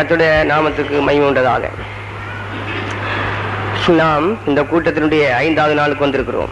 கர்த்தருடைய நாமத்துக்கு மகிமை உண்டதாக நாம் இந்த கூட்டத்தினுடைய ஐந்தாவது நாளுக்கு வந்திருக்கிறோம்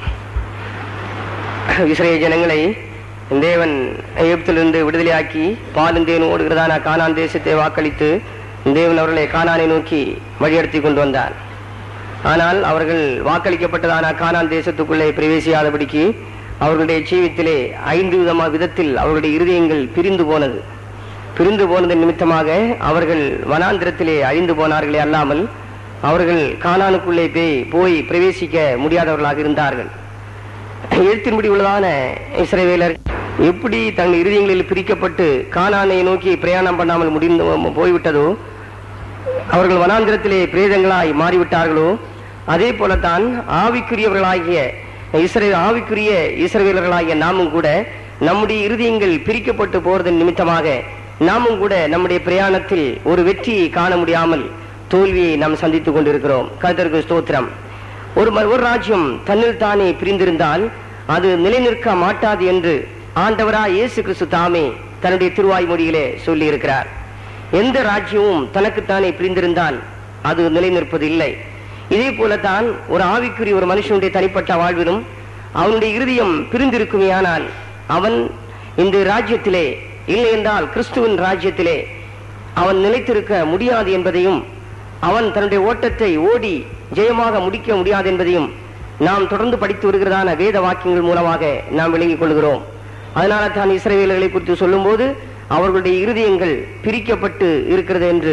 இஸ்ரேல் ஜனங்களை தேவன் எகிப்திலிருந்து விடுதலையாக்கி பாலும் தேனும் ஓடுகிறதான கானான் தேசத்தை வாக்களித்து தேவன் அவர்களை கானானை நோக்கி வழிநடத்தி கொண்டு வந்தார் ஆனால் அவர்கள் வாக்களிக்கப்பட்டதான கானான் தேசத்துக்குள்ளே பிரவேசியாதபடிக்கு அவர்களுடைய ஜீவித்திலே ஐந்து விதமான விதத்தில் அவர்களுடைய இருதயங்கள் பிரிந்து போனது பிரிந்து போனதன் நிமித்தமாக அவர்கள் வனாந்திரத்திலே அழிந்து போனார்களே அல்லாமல் அவர்கள் கானானுக்குள்ளே போய் போய் பிரவேசிக்க முடியாதவர்களாக இருந்தார்கள் எழுத்தின்படி உள்ளதான இஸ்ரவேலர் எப்படி தங்கள் இருதயங்களில் பிரிக்கப்பட்டு கானானை நோக்கி பிரயாணம் பண்ணாமல் முடிந்து போய்விட்டதோ அவர்கள் வனாந்திரத்திலே பிரேதங்களாய் மாறிவிட்டார்களோ அதே போலத்தான் ஆவிக்குரியவர்களாகிய இஸ்ரே ஆவிக்குரிய இஸ்ரவேலர்களாகிய நாமும் கூட நம்முடைய இருதயங்கள் பிரிக்கப்பட்டு போறதன் நிமித்தமாக நாமும் கூட நம்முடைய பிரயாணத்தில் ஒரு வெற்றியை காண முடியாமல் தோல்வியை நாம் சந்தித்துக் கொண்டிருக்கிறோம் கர்த்தருக்கு ஸ்தோத்திரம் ஒரு ம- ஒரு ராஜ்யம் தன்னில் தானே பிரிந்திருந்தால் அது நிலைநிற்க மாட்டாது என்று ஆண்டவரா இயேசு கிறிஸ்து தாமே தன்னுடைய திருவாய்மொழியிலே சொல்லி இருக்கிறார் எந்த ராஜ்யமும் தனக்குத்தானே பிரிந்திருந்தால் அது நிலைநிற்பது இல்லை இதே போலத்தான் ஒரு ஆவிக்குரிய ஒரு மனுஷனுடைய தனிப்பட்ட வாழ்விலும் அவனுடைய இருதயம் பிரிந்திருக்குமேயானால் அவன் இந்த ராஜ்யத்திலே இல்லை என்றால் கிறிஸ்துவின் ராஜ்யத்திலே அவன் நிலைத்திருக்க முடியாது என்பதையும் அவன் தன்னுடைய ஓட்டத்தை ஓடி ஜெயமாக முடிக்க முடியாது என்பதையும் நாம் தொடர்ந்து படித்து வருகிறதான வேத வாக்கியங்கள் மூலமாக நாம் விளங்கிக் கொள்கிறோம் அதனால தான் இஸ்ரவேலர்களை குறித்து சொல்லும்போது அவர்களுடைய இருதயங்கள் பிரிக்கப்பட்டு இருக்கிறது என்று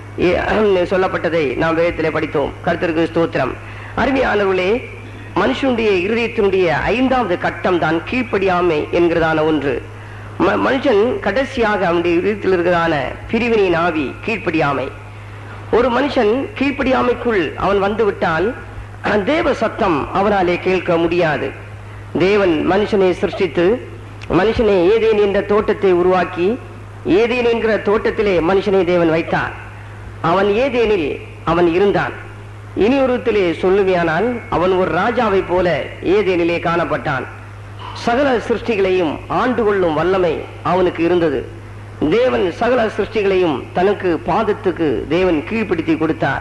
ஏ- சொல்லப்பட்டதை நாம் வேதத்திலே படித்தோம் கர்த்தருக்கு ஸ்தோத்திரம் அருமையானவர்களே மனுஷனுடைய இருதயத்தினுடைய ஐந்தாவது கட்டம் தான் கீழ்ப்படியாமை என்கிறதான ஒன்று ம- மனுஷன் கடைசியாக அவனுடைய இருதயத்தில் இருக்கிறதான பிரிவினையின் ஆவி கீழ்ப்படியாமை ஒரு மனுஷன் கீழ்ப்படியாமைக்குள் அவன் வந்துவிட்டால் அஹ், தேவ சத்தம் அவனாலே கேட்க முடியாது தேவன் மனுஷனை சிருஷ்டித்து மனுஷனை ஏதேன் என்ற தோட்டத்தை உருவாக்கி ஏதேன் என்கிற தோட்டத்திலே மனுஷனை தேவன் வைத்தார் அவன் ஏதேனில் அவன் இருந்தான் இனி ஒருத்திலே சொல்லுமையானால் அவன் ஒரு ராஜாவை போல ஏதேனிலே காணப்பட்டான் சகல சிருஷ்டிகளையும் ஆண்டு கொள்ளும் வல்லமை அவனுக்கு இருந்தது தேவன் சகல சிருஷ்டிகளையும் தனக்கு பாதத்துக்கு தேவன் கீழ்ப்படுத்தி கொடுத்தார்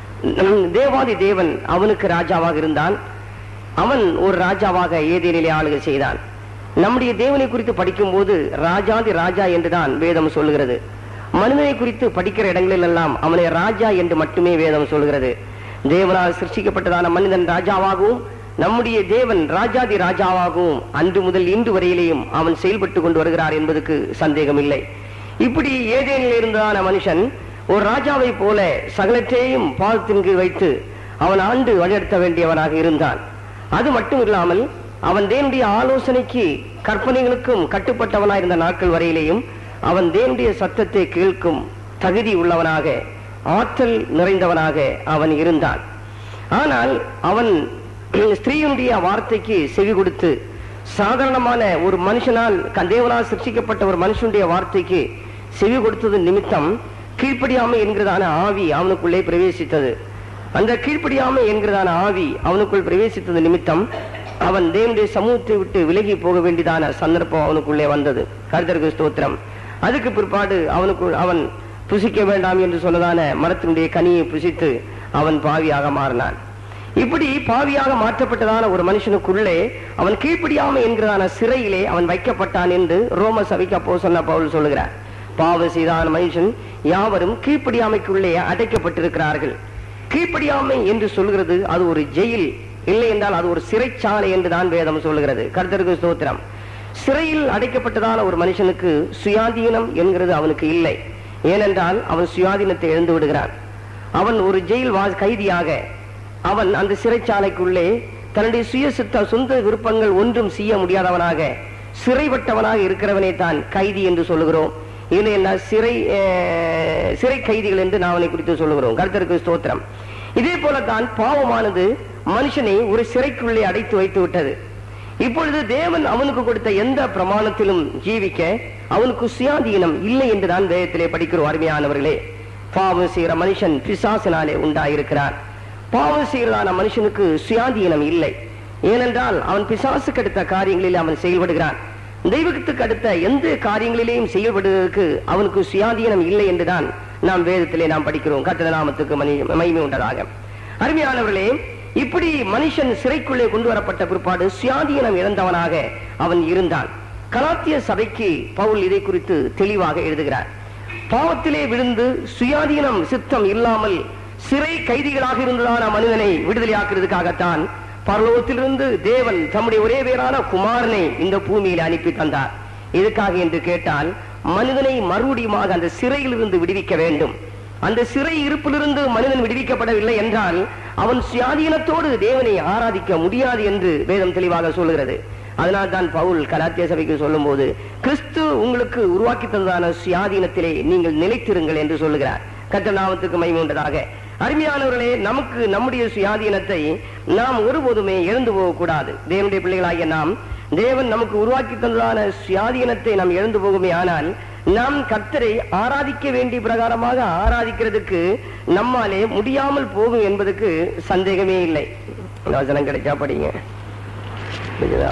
தேவாதி தேவன் அவனுக்கு ராஜாவாக இருந்தான் அவன் ஒரு ராஜாவாக ஏதேனிலே ஆளுகை செய்தான் நம்முடைய தேவனை குறித்து படிக்கும்போது ராஜாதி ராஜா என்றுதான் வேதம் சொல்லுகிறது மனிதனை குறித்து படிக்கிற இடங்களில் எல்லாம் அவனை ராஜா என்று மட்டுமே வேதம் சொல்கிறது தேவனால் சிருஷ்டிக்கப்பட்டதான மனிதன் ராஜாவாகவும் நம்முடைய தேவன் ராஜாதி ராஜாவாகவும் அன்று முதல் இன்று வரையிலேயும் அவன் செயல்பட்டு கொண்டு வருகிறார் என்பதற்கு சந்தேகம் இல்லை இப்படி ஏதேனில் இருந்ததான மனுஷன் ஒரு ராஜாவை போல சகலத்தையும் பாதத்தின் கீழ் வைத்து அவன் ஆண்டு வழிநடத்த வேண்டியவனாக இருந்தான் அது மட்டும் இல்லாமல் அவன் தேவனுடைய ஆலோசனைக்கு கற்பனைகளுக்கும் கட்டுப்பட்டவனாய் இருந்த நாட்கள் வரையிலேயும் அவன் தேவனுடைய சத்தத்தை கேட்கும் தகுதி உள்ளவனாக ஆற்றல் நிறைந்தவனாக அவன் இருந்தான் ஆனால் அவன் ஸ்திரீயுடைய வார்த்தைக்கு செவி கொடுத்து சாதாரணமான ஒரு மனுஷனால் க- தேவனால் சிருஷ்டிக்கப்பட்ட ஒரு மனுஷனுடைய வார்த்தைக்கு செவி கொடுத்தது நிமித்தம் கீழ்ப்படியாமை என்கிறதான ஆவி அவனுக்குள்ளே பிரவேசித்தது அந்த கீழ்ப்படியாமை என்கிறதான ஆவி அவனுக்குள் பிரவேசித்தது நிமித்தம் அவன் தேவனுடைய சமூகத்தை விட்டு விலகி போக வேண்டியதான சந்தர்ப்பம் அவனுக்குள்ளே வந்தது கருத்தருக்கு ஸ்தோத்திரம் அதுக்கு பிற்பாடு அவனுக்குள் அவன் புசிக்க வேண்டாம் என்று சொன்னதான மரத்தினுடைய கனியை புசித்து அவன் பாவியாக மாறினான் இப்படி பாவியாக மாற்றப்பட்டதான ஒரு மனுஷனுக்குள்ளே அவன் கீழ்ப்படியாமை என்கிறதான சிறையிலே அவன் வைக்கப்பட்டான் என்று ரோம சபைக்கு அப்போ சொன்ன பவுல் சொல்லுகிறார் பாவ செய்தான மனுஷன் யாவரும் கீழ்ப்படியாமைக்குள்ளே அடைக்கப்பட்டிருக்கிறார்கள் கீழ்ப்படியாமை என்று சொல்கிறது அது ஒரு ஜெயில் இல்லை என்றால் அது ஒரு சிறைச்சாலை என்று தான் வேதம் சொல்லுகிறது கர்த்தருக்கு ஸ்தோத்திரம் சிறையில் அடைக்கப்பட்டதான ஒரு மனுஷனுக்கு சுயாதீனம் என்கிறது அவனுக்கு இல்லை ஏனென்றால் அவன் சுயாதீனத்தை இழந்து விடுகிறான் அவன் ஒரு ஜெயில் வா கைதியாக அவன் அந்த சிறைச்சாலைக்குள்ளே தன்னுடைய சுய சித்த சொந்த விருப்பங்கள் ஒன்றும் செய்ய முடியாதவனாக சிறைப்பட்டவனாக இருக்கிறவனே தான் கைதி என்று சொல்லுகிறோம் இல்லை என்ன சிறை அஹ், சிறை கைதிகள் என்று நான் அவனை குறித்து சொல்லுகிறோம் கர்த்தருக்கு ஸ்தோத்திரம் இதே போலத்தான் பாவமானது மனுஷனை ஒரு சிறைக்குள்ளே அடைத்து வைத்து விட்டது இப்பொழுது தேவன் அவனுக்கு கொடுத்த எந்த பிரமாணத்திலும் ஜீவிக்க அவனுக்கு சுயாதீனம் இல்லை என்று தான் வேதத்திலே படிக்கிறோம் அருமையானவர்களே பாவம் செய்கிற மனுஷன் பிசாசினாலே உண்டாயிருக்கிறான் பாவம் செய்கிறதான மனுஷனுக்கு சுயாதீனம் இல்லை ஏனென்றால் அவன் பிசாசுக்கு அடுத்த காரியங்களில் அவன் செயல்படுகிறான் தெய்வத்துக்கு அடுத்த எந்த காரியங்களிலேயும் செயல்படுவதற்கு அவனுக்கு சுயாதீனம் இல்லை என்றுதான் நாம் வேதத்திலே நாம் படிக்கிறோம் கத்திர நாமத்துக்கு மணி மகிமை உண்டதாக அருமையானவர்களே இப்படி மனுஷன் சிறைக்குள்ளே கொண்டு வரப்பட்ட பிற்பாடு சுயாதீனம் இழந்தவனாக அவன் இருந்தான் கலாத்திய சபைக்கு பவுல் இதை குறித்து தெளிவாக எழுதுகிறார் பாவத்திலே விழுந்து சுயாதீனம் சித்தம் இல்லாமல் சிறை கைதிகளாக இருந்ததான மனிதனை விடுதலையாக்குறதுக்காகத்தான் பரலோகத்திலிருந்து தேவன் தம்முடைய ஒரே பேரான குமாரனை இந்த பூமியில் அனுப்பி தந்தார் எதுக்காக என்று கேட்டால் மனிதனை மறுபடியுமாக அந்த சிறையிலிருந்து விடுவிக்க வேண்டும் அந்த சிறை இருப்பிலிருந்து மனிதன் விடுவிக்கப்படவில்லை என்றால் அவன் சுயாதீனத்தோடு தேவனை ஆராதிக்க முடியாது என்று வேதம் தெளிவாக சொல்லுகிறது அதனால் தான் பவுல் கலாத்திய சபைக்கு சொல்லும்போது கிறிஸ்து உங்களுக்கு உருவாக்கி தந்ததான சுயாதீனத்திலே நீங்கள் நிலைத்திருங்கள் என்று சொல்லுகிறார் கர்த்தர் நாமத்துக்கு மகிமை உண்டதாக அருமையானவர்களே நமக்கு நம்முடைய சுயாதீனத்தை நாம் ஒருபோதுமே இழந்து போகக்கூடாது தேவனுடைய பிள்ளைகளாகிய நாம் தேவன் நமக்கு உருவாக்கி தந்ததான சுயாதீனத்தை நாம் இழந்து போகுமே ஆனால் நாம் கர்த்தரை ஆராதிக்க வேண்டிய பிரகாரமாக ஆராதிக்கிறதுக்கு நம்மாலே முடியாமல் போகும் என்பதற்கு சந்தேகமே இல்லை வசனம் கிடைச்சா படிங்க புரியுதா?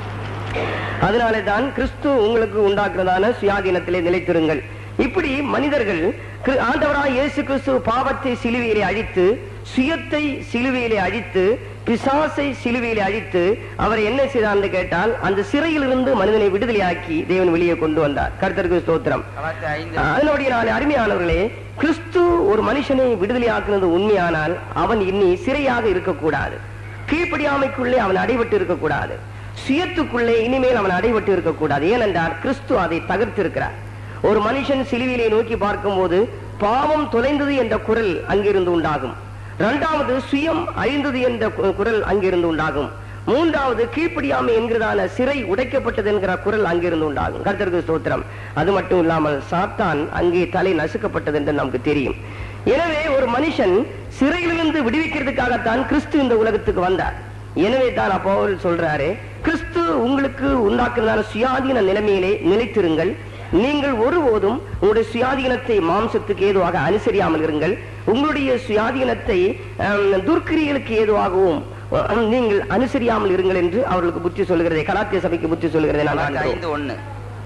அதனாலே தான் கிறிஸ்து உங்களுக்கு உண்டாக்குறதான சுயாதீனத்திலே நிலைத்திருங்கள் இப்படி மனிதர்கள் கிரு- ஆண்டவராய் இயேசு கிறிஸ்து பாவத்தை சிலுவையிலே அழித்து சுயத்தை சிலுவையிலே அழித்து பிசாசை சிலுவையிலே அழித்து அவர் என்ன செய்தார்னு கேட்டால் அந்த சிறையிலிருந்து மனிதனை விடுதலையாக்கி தேவன் வெளியே கொண்டு வந்தார் கர்த்தருக்கு ஸ்தோத்திரம் கலாத்திய ஐந்து அதனுடைய நாளை அருமையானவர்களே கிறிஸ்து ஒரு மனுஷனை விடுதலையாக்குனது உண்மையானால் அவன் இனி சிறையாக இருக்கக்கூடாது கீழ்ப்படியாமைக்குள்ளே அவன் அடைபட்டு இருக்கக்கூடாது சுயத்துக்குள்ளே இனிமேல் அவன் அடைபட்டு இருக்கக்கூடாது ஏனென்றால் கிறிஸ்து அதை தகர்த்திருக்கிறார் ஒரு மனுஷன் சிலுவிலை நோக்கி பார்க்கும்போது பாவம் தொலைந்தது என்ற குரல் அங்கிருந்து உண்டாகும் இரண்டாவது சுயம் அழிந்தது என்ற கு- குரல் அங்கிருந்து உண்டாகும் மூன்றாவது கீழ்ப்படியாமை என்கிறதான சிறை உடைக்கப்பட்டது என்கிற குரல் அங்கிருந்து உண்டாகும் கர்த்தருக்கு ஸ்தோத்திரம் அது மட்டும் இல்லாமல் சாத்தான் அங்கே தலை நசுக்கப்பட்டது என்று நமக்கு தெரியும் எனவே ஒரு மனுஷன் சிறையிலிருந்து விடுவிக்கிறதுக்காகத்தான் கிறிஸ்து இந்த உலகத்துக்கு வந்தார் எனவே தான் அப்போ சொல்றாரு கிறிஸ்து உங்களுக்கு உண்டாக்குறதான சுயாதீன நிலைமையிலே நிலைத்திருங்கள் நீங்கள் ஒருபோதும் உங்களுடைய சுயாதீனத்தை மாம்சத்துக்கு ஏதுவாக அனுசரியாமல் இருங்கள் உங்களுடைய சுயாதீனத்தை அஹ், துர்க்கிரியலுக்கு ஏதுவாகவும் அஹ், நீங்கள் அனுசரியாமல் இருங்கள் என்று அவர்களுக்கு புத்தி சொல்லுகிறதை கலாத்திய சபைக்கு புத்தி சொல்லுகிறதை நான் கலாத்திய காண்கிறோம். ஐந்து ஒண்ணு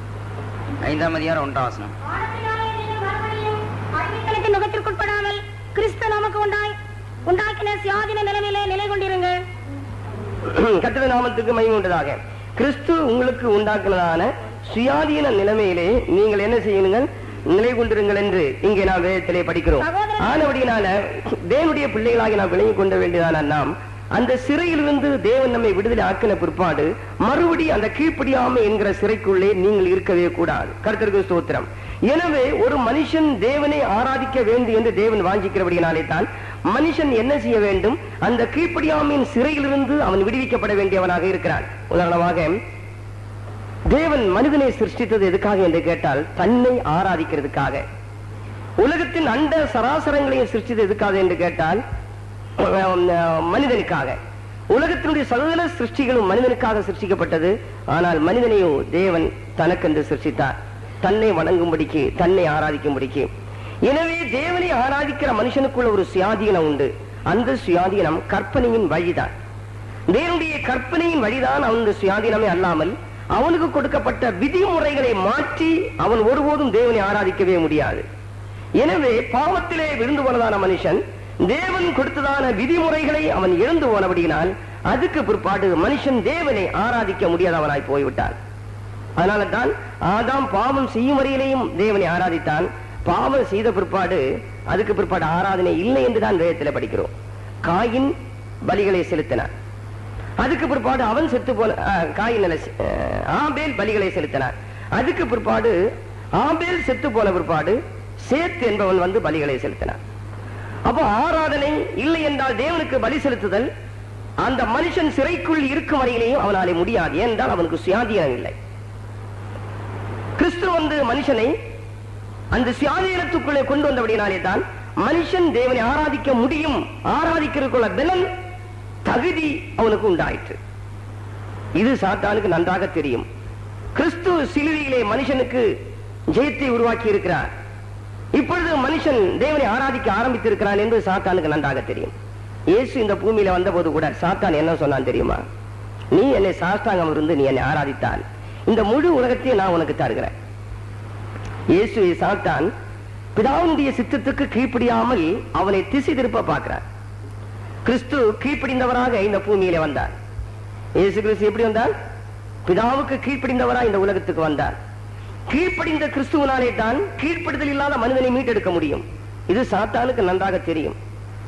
ஐந்தாம் அதிகாரம் ஒன்றாம் வசனம் ஆனதினாலே நீங்கள் மறுபடியும் அடிமைத்தனத்தின் நுகத்திற்குட்படாமல் கிறிஸ்து நமக்கு உண்டாய் உண்டாக்கின சுயாதீன நிலைமையிலே நிலை கொண்டிருங்கள் கர்த்தருடைய நாமத்துக்கு மகிமை உண்டதாக கிறிஸ்து உங்களுக்கு உண்டாக்குனதான சுயாதீன நிலைமையிலே நீங்கள் என்ன செய்யுங்கள் நிலை கொண்டிருங்கள் என்று இங்கே நாம் வேதத்திலே படிக்கிறோம் சகோதரன் ஆனபடியினால தேவனுடைய பிள்ளைகளாகி நாம் விளங்கி கொண்ட வேண்டியதான நாம் அந்த சிறையிலிருந்து தேவன் நம்மை விடுதலை ஆக்கின பிற்பாடு மறுபடி அந்த கீழ்ப்படியாமை என்கிற சிறைக்குள்ளே நீங்கள் இருக்கவே கூடாது கர்த்தருக்கு ஸ்தோத்திரம் எனவே ஒரு மனுஷன் தேவனை ஆராதிக்க வேண்டும் என்று தேவன் வாஞ்சிக்கிறபடியினாலே தான் மனுஷன் என்ன செய்ய வேண்டும் அந்த கீழ்ப்படியாமையின் சிறையிலிருந்து அவன் விடுவிக்கப்பட வேண்டியவனாக இருக்கிறான் உதாரணமாக தேவன் மனிதனை சிருஷ்டித்தது எதுக்காக என்று கேட்டால் தன்னை ஆராதிக்கிறதுக்காக உலகத்தின் அண்ட சராசரங்களையும் சிருஷ்டித்தது எதுக்காக என்று கேட்டால் அஹ், மனிதனுக்காக உலகத்தினுடைய சகல சிருஷ்டிகளும் மனிதனுக்காக சிருஷ்டிக்கப்பட்டது ஆனால் மனிதனையோ தேவன் தனக்கென்று சிருஷ்டித்தார் தன்னை வணங்கும்படிக்கு தன்னை ஆராதிக்கும்படிக்கு எனவே தேவனை ஆராதிக்கிற மனுஷனுக்குள்ள ஒரு சுயாதீனம் உண்டு அந்த சுயாதீனம் கற்பனையின் வழிதான் தேவனுடைய கற்பனையின் வழிதான் அவனுடைய சுயாதீனமே அல்லாமல் அவனுக்கு கொடுக்கப்பட்ட விதிமுறைகளை மாற்றி அவன் ஒருபோதும் தேவனை ஆராதிக்கவே முடியாது எனவே பாவத்திலே விழுந்து போனதான மனுஷன் தேவன் கொடுத்ததான விதிமுறைகளை அவன் இழந்து போனபடியினால் அதுக்கு பிற்பாடு மனுஷன் தேவனை ஆராதிக்க முடியாதவனாய் போய்விட்டான் அதனால தான் ஆதாம் பாவம் செய்யும் வரையிலேயும் தேவனை ஆராதித்தான் பாவம் செய்த பிற்பாடு அதுக்கு பிற்பாடு ஆராதனை இல்லை என்று தான் வேதத்தில் படிக்கிறோம் காயின் பலிகளை செலுத்தினான் அதுக்கு பிற்பாடு அவன் செத்து போன அஹ், காயின் அல்ல, அஹ், ஆபேல் பலிகளை செலுத்தினான் அதுக்கு பிற்பாடு ஆபேல் செத்து போன பிற்பாடு சேத் என்பவன் வந்து பலிகளை செலுத்தினான் அப்போ ஆராதனை இல்லை என்றால் தேவனுக்கு பலி செலுத்துதல் அந்த மனுஷன் சிறைக்குள் இருக்கும் வரையிலேயும் அவனாலே முடியாது ஏனென்றால் அவனுக்கு சுயாதீனம் இல்லை கிறிஸ்து வந்து மனுஷனை அந்த சுயாதீனத்துக்குள்ளே கொண்டு வந்தபடினாலே தான் மனுஷன் தேவனை ஆராதிக்க முடியும் ஆராதிக்கிறதுக்குள்ள பலன் தகுதி அவனுக்கு உண்டாயிற்று இது சாத்தானுக்கு நன்றாக தெரியும் கிறிஸ்து சிலுவையிலே மனுஷனுக்கு ஜெயத்தை உருவாக்கி இருக்கிறார் இப்பொழுது மனுஷன் தேவனை ஆராதிக்க ஆரம்பித்திருக்கிறான் என்று சாத்தானுக்கு நன்றாக தெரியும் இயேசு இந்த பூமியில வந்தபோது கூட சாத்தான் என்ன சொன்னான் தெரியுமா நீ என்னை சாஸ்தாங்கம் இருந்து நீ என்னை ஆராதித்தால் இந்த முழு உலகத்தையும் நான் உனக்கு தருகிறேன் இயேசுவை சாத்தான் பிதாவுடைய சித்தத்துக்கு கீழ்ப்படியாமல் அவனை திசை திருப்ப பார்க்கிறார் கிறிஸ்து கீழ்ப்படிந்தவராக இந்த பூமியிலே வந்தார் இயேசு கிறிஸ்து எப்படி வந்தார் பிதாவுக்கு கீழ்ப்படிந்தவராக இந்த உலகத்துக்கு வந்தார் கீழ்ப்படிந்த கிறிஸ்துவனாலே தான் கீழ்ப்படுதல் இல்லாத மனிதனை மீட்டெடுக்க முடியும் இது சாத்தானுக்கு நன்றாக தெரியும்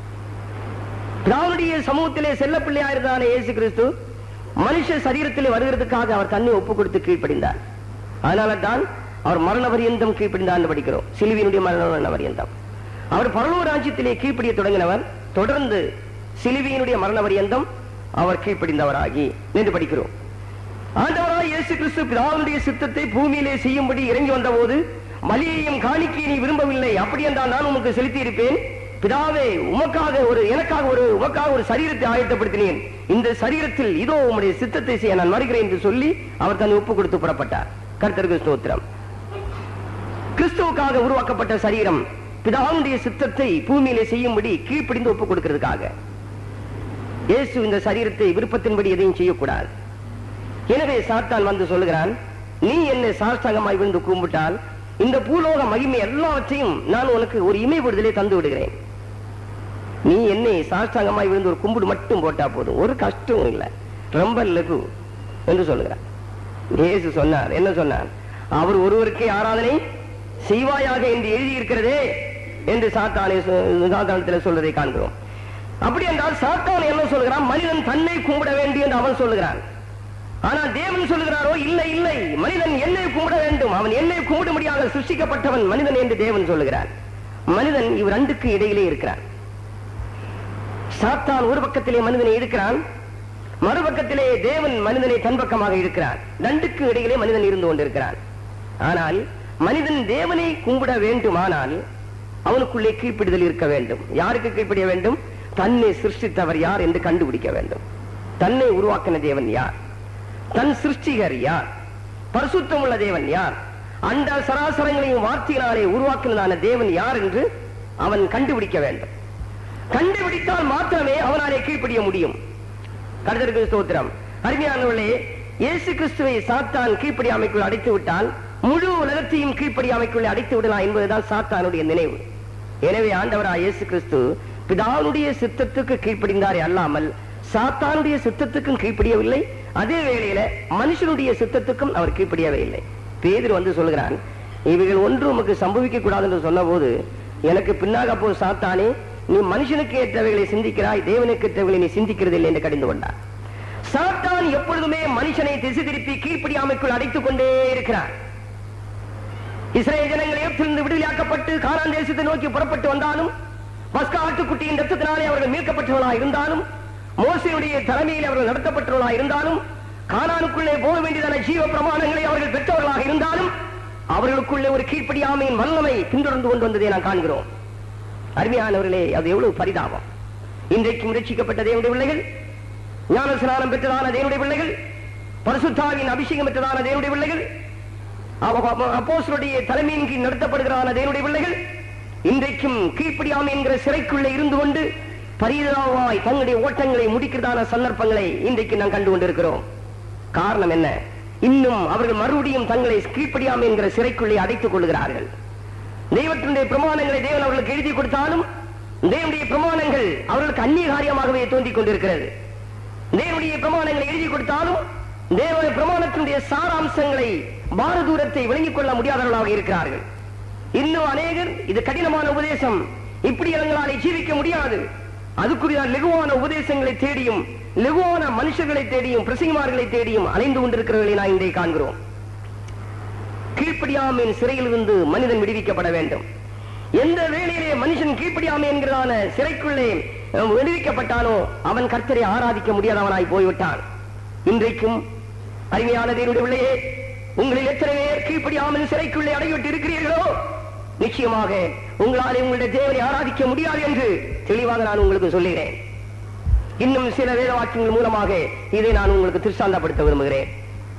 பிதாவுடைய சமூகத்திலே செல்ல பிள்ளையா இருந்தான இயேசு கிறிஸ்து மனுஷ சரீரத்திலே வருகிறதுக்காக அவர் தன்னை ஒப்பு கொடுத்து கீழ்ப்படிந்தார் அதனால தான் அவர் மரண பரியந்தம் கீழ்ப்படிந்தார் படிக்கிறோம் சிலுவினுடைய மரண பரியந்தம் அவர் பரலோக ராஜ்யத்திலே கீழ்ப்படிய தொடங்கினவர் தொடர்ந்து சிலுவியினுடைய மரண பரியந்தம் அவர் கீழ்ப்படிந்தவராகி என்று படிக்கிறோம் ஆண்டவராய் இயேசு கிறிஸ்து பிதாவுடைய சித்தத்தை பூமியிலே செய்யும்படி இறங்கி வந்தபோது பலியையும் காணிக்கையை நீ விரும்பவில்லை அப்படி என்றால் நான் உமக்கு செலுத்தி இருப்பேன் பிதாவே உமக்காக ஒரு எனக்காக ஒரு உமக்காக ஒரு சரீரத்தை ஆயத்தப்படுத்தினேன் இந்த சரீரத்தில் இதோ உம்முடைய சித்தத்தை செய்ய நான் வருகிறேன் என்று சொல்லி அவர் தன்னை ஒப்பு கொடுத்து புறப்பட்டார் கர்த்தருக்கு ஸ்தோத்திரம் கிறிஸ்துவுக்காக உருவாக்கப்பட்ட சரீரம் பிதாவுடைய சித்தத்தை பூமியிலே செய்யும்படி கீழ்ப்படிந்து ஒப்பு கொடுக்கிறதுக்காக இயேசு இந்த சரீரத்தை விருப்பத்தின்படி எதையும் செய்யக்கூடாது எனவே சாத்தான் வந்து சொல்லுகிறான் நீ என்னை சாஷ்டாங்கமாய் விழுந்து கும்பிட்டால் இந்த பூலோக மகிமை எல்லாவற்றையும் நான் உனக்கு ஒரு இமை விடுதலை தந்து விடுகிறேன் நீ என்னை சாஷ்டாங்கமாய் விழுந்து ஒரு கும்பிடு மட்டும் போட்டா போதும் ஒரு கஷ்டமும் இல்லை ரொம்ப லகு என்று சொல்லுகிறார் இயேசு சொன்னார் என்ன சொன்னார் அவர் ஒருவருக்கே ஆராதனை செய்வாயாக என்று எழுதியிருக்கிறதே என்று சாத்தானை சொ- சாத்தானத்தில் சொல்வதை காண்கிறோம் அப்படி என்றால் சாத்தான் என்ன சொல்கிறான் மனிதன் தன்னை கும்பிட வேண்டும் என்று அவன் சொல்லுகிறான் ஆனால் தேவன் சொல்லுகிறாரோ இல்லை இல்லை மனிதன் என்னை கும்பிட வேண்டும் அவன் என்னை கும்பிட முடியாத சிருஷ்டிக்கப்பட்டவன் மனிதன் என்று தேவன் சொல்லுகிறான் மனிதன் இவ் ரெண்டுக்கு இடையிலே இருக்கிறான் சாத்தான் ஒரு பக்கத்திலே மனிதனை இருக்கிறான் மறுபக்கத்திலே தேவன் மனிதனை தன் பக்கமாக இருக்கிறான் ரெண்டுக்கு இடையிலே மனிதன் இருந்து கொண்டிருக்கிறான் ஆனால் மனிதன் தேவனை கும்பிட வேண்டுமானால் அவனுக்குள்ளே கீழ்ப்பிடுதல் இருக்க வேண்டும் யாருக்கு கீழ்ப்படிய வேண்டும் தன்னை சிருஷ்டித்தவர் யார் என்று கண்டுபிடிக்க வேண்டும் தன்னை உருவாக்கின தேவன் யார் தன் சிருஷ்டிகர் யார் பரிசுத்தம் உள்ள தேவன் யார் அண்ட சராசரங்களையும் வார்த்தையினாலே உருவாக்கினதான தேவன் யார் என்று அவன் கண்டுபிடிக்க வேண்டும் கண்டுபிடித்தால் மாத்திரமே அவனாலே கீழ்ப்படிய முடியும் கருதற்கு ஸ்தோத்திரம் அருமையானவர்களே இயேசு கிறிஸ்துவை சாத்தான் கீழ்ப்படியாமைக்குள் அடைத்து விட்டால் முழு உலகத்தையும் கீழ்ப்படியாமைக்குள்ளே அடைத்து விடலாம் என்பதுதான் சாத்தானுடைய நினைவு எனவே ஆண்டவராய் இயேசு கிறிஸ்து பிதாவுடைய சித்தத்துக்கு கீழ்ப்படிந்தாரே அல்லாமல் சாத்தானுடைய சித்தத்துக்கும் கீழ்ப்படியவில்லை அதே வேளையில மனுஷனுடைய சித்தத்துக்கும் அவர் கீழ்ப்படியவே இல்லை பேதர் வந்து சொல்கிறான் இவைகள் ஒன்று உமக்கு சம்பவிக்க கூடாது என்று சொன்னபோது எனக்கு பின்னாக போ சாத்தானே நீ மனுஷனுக்கு ஏற்றவைகளை சிந்திக்கிறாய் தேவனுக்கு ஏற்றவைகளை நீ சிந்திக்கிறதில்லை என்று கடிந்து கொண்டார் சாத்தான் எப்பொழுதுமே மனுஷனை திசை திருப்பி கீழ்ப்படியாமைக்குள் அடைத்துக் கொண்டே இருக்கிறார் இஸ்ரேல் ஜனங்கள் எகிப்திலிருந்து விடுதலையாக்கப்பட்டு கானான் தேசத்தை நோக்கி புறப்பட்டு வந்தாலும் பஸ்கா ஆட்டுக்குட்டியின் ரத்தத்தினாலே அவர்கள் மீட்கப்பட்டவர்களா இருந்தாலும் மோசையுடைய தலைமையில் அவர்கள் நடத்தப்பட்டவர்களா இருந்தாலும் கானானுக்குள்ளே போக வேண்டியதான ஜீவ பிரமாணங்களை அவர்கள் பெற்றவர்களாக இருந்தாலும் அவர்களுக்குள்ளே ஒரு கீழ்ப்படியாமையின் வல்லமை பின்தொடர்ந்து கொண்டு வந்ததை நாம் காண்கிறோம் அருமையானவர்களே அது எவ்வளவு பரிதாபம் இன்றைக்கும் ரட்சிக்கப்பட்ட தேவனுடைய பிள்ளைகள் ஞான ஸ்நானம் பெற்றதான தேவனுடைய பிள்ளைகள் பரிசுத்தாவின் அபிஷேகம் பெற்றதான தேவனுடைய பிள்ளைகள் அப்போஸ்தலருடைய தலைமையின் கீழ் நடத்தப்படுகிறான தேவனுடைய பிள்ளைகள் இன்றைக்கும் கீழ்ப்படியாமை என்கிற சிறைக்குள்ளே இருந்து கொண்டு பரிதாபமாய் தங்களுடைய ஓட்டங்களை முடிக்கிறதான சந்தர்ப்பங்களை இன்றைக்கு நாம் கண்டு கொண்டிருக்கிறோம் காரணம் என்ன இன்னும் அவர்கள் மறுபடியும் தங்களை கீழ்ப்படியாமை என்கிற சிறைக்குள்ளே அடைத்துக் கொள்கிறார்கள் தெய்வத்தினுடைய பிரமாணங்களை தேவன் அவர்களுக்கு எழுதி கொடுத்தாலும் தேவனுடைய பிரமாணங்கள் அவர்களுக்கு அந்நிய காரியமாகவே தோன்றிக் கொண்டிருக்கிறது தேவனுடைய பிரமாணங்களை எழுதி கொடுத்தாலும் தேவனுடைய பிரமாணத்தினுடைய சாராம்சங்களை பாரதூரத்தை விளங்கிக் கொள்ள முடியாதவர்களாக இருக்கிறார்கள் இன்னும் அநேகர் இது கடினமான உபதேசம் இப்படி எங்களாலே ஜீவிக்க முடியாது அதுக்குரிய லெகுவான உபதேசங்களை தேடியும் லெகுவான மனுஷர்களை தேடியும் பிரசிங்கமார்களை தேடியும் அலைந்து கொண்டிருக்கிறவர்களை நான் இன்றை காண்கிறோம் கீழ்ப்படியாமையின் சிறையிலிருந்து மனிதன் விடுவிக்கப்பட வேண்டும் எந்த வேளையிலே மனுஷன் கீழ்ப்படியாமை என்கிறதான சிறைக்குள்ளே அஹ், விடுவிக்கப்பட்டானோ அவன் கர்த்தரை ஆராதிக்க முடியாதவனாய் போய்விட்டான் இன்றைக்கும் அருமையான தேவனுடைய பிள்ளையே உங்களில் எத்தனை பேர் கீழ்ப்படியாமல் சிறைக்குள்ளே அடைவிட்டு இருக்கிறீர்களோ நிச்சயமாக உங்களாலே உங்களுடைய தேவனை ஆராதிக்க முடியாது என்று தெளிவாக நான் உங்களுக்கு சொல்லுகிறேன் இன்னும் சில வேத வாக்கியங்கள் மூலமாக இதை நான் உங்களுக்கு திருஷ்டாந்தப்படுத்த விரும்புகிறேன்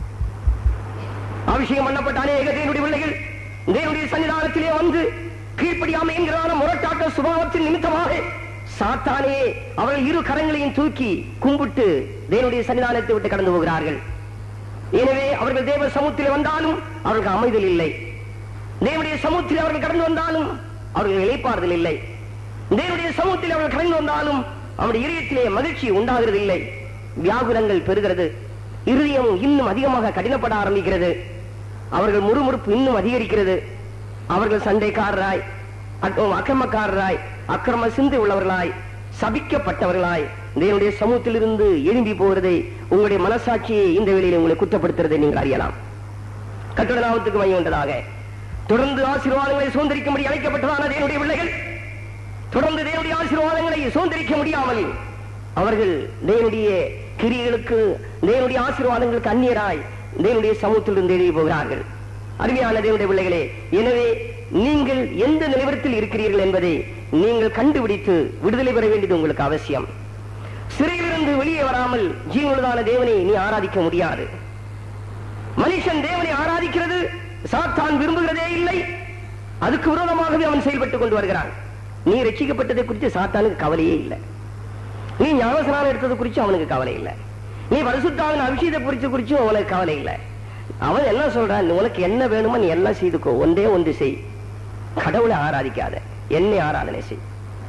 அபிஷேகம் பண்ணப்பட்ட அநேக தேவனுடைய பிள்ளைகள் தேவனுடைய சன்னிதானத்திலே வந்து கீழ்ப்படியாமை என்கிறான முரட்டாட்ட சுபாவத்தின் நிமித்தமாக சாத்தானே அவர்கள் இரு கரங்களையும் தூக்கி கும்பிட்டு தேவனுடைய சன்னிதானத்தை விட்டு கடந்து போகிறார்கள் எனவே அவர்கள் தேவ சமூகத்தில் வந்தாலும் அவர்களுக்கு அமைதல் இல்லை தேவனுடைய சமூகத்தில் அவர்கள் கடந்து வந்தாலும் அவர்கள் இழைப்பாறுதல் இல்லை தேவனுடைய சமூகத்தில் அவர்கள் கடந்து வந்தாலும் அவருடைய இதயத்திலே மகிழ்ச்சி உண்டாகிறது இல்லை வியாகுலங்கள் பெறுகிறது இருதயம் இன்னும் அதிகமாக கடினப்பட ஆரம்பிக்கிறது அவர்கள் முறுமுறுப்பு இன்னும் அதிகரிக்கிறது அவர்கள் சண்டைக்காரராய் அக்க- அக்கிரமக்காரராய் அக்கிரம சிந்தை உள்ளவர்களாய் சபிக்கப்பட்டவர்களாய் தேவனுடைய சமூகத்திலிருந்து எழும்பி போகிறதை உங்களுடைய மனசாட்சியை இந்த வேளையில் உங்களை குற்றப்படுத்துறதை நீங்கள் அறியலாம் கட்டட நாமத்துக்கு மையம் உண்டதாக தொடர்ந்து ஆசீர்வாதங்களை சுதந்திரிக்கும்படி அழைக்கப்பட்டதான தேவனுடைய பிள்ளைகள் தொடர்ந்து தேவனுடைய ஆசீர்வாதங்களை சுதந்திரிக்க முடியாமல் அவர்கள் தேவனுடைய கிரியைகளுக்கு தேவனுடைய ஆசீர்வாதங்களுக்கு அந்நியராய் தேவனுடைய சமூகத்திலிருந்து எழுதி போகிறார்கள் அருமையான தேவனுடைய பிள்ளைகளே எனவே நீங்கள் எந்த நிலவரத்தில் இருக்கிறீர்கள் என்பதை நீங்கள் கண்டுபிடித்து விடுதலை பெற வேண்டியது உங்களுக்கு அவசியம் சிறையிலிருந்து வெளியே வராமல் ஜீவனுள்ளதான தேவனை நீ ஆராதிக்க முடியாது மனுஷன் தேவனை ஆராதிக்கிறது சாத்தான் விரும்புகிறதே இல்லை அதுக்கு விரோதமாகவே அவன் செயல்பட்டுக் கொண்டு வருகிறான் நீ ரட்சிக்கப்பட்டதை குறித்து சாத்தானுக்கு கவலையே இல்லை நீ ஞானசனானம் எடுத்தது குறித்து அவனுக்கு கவலை இல்லை நீ பரிசுத்தாவின் அபிஷேகத்தை குறித்து குறிச்சும் அவனுக்கு கவலை இல்லை அவன் என்ன சொல்றான் உனக்கு என்ன வேணுமோ நீ எல்லாம் செய்துக்கோ ஒன்றே ஒன்று செய் கடவுளை ஆராதிக்காத என்னை ஆராதனை செய்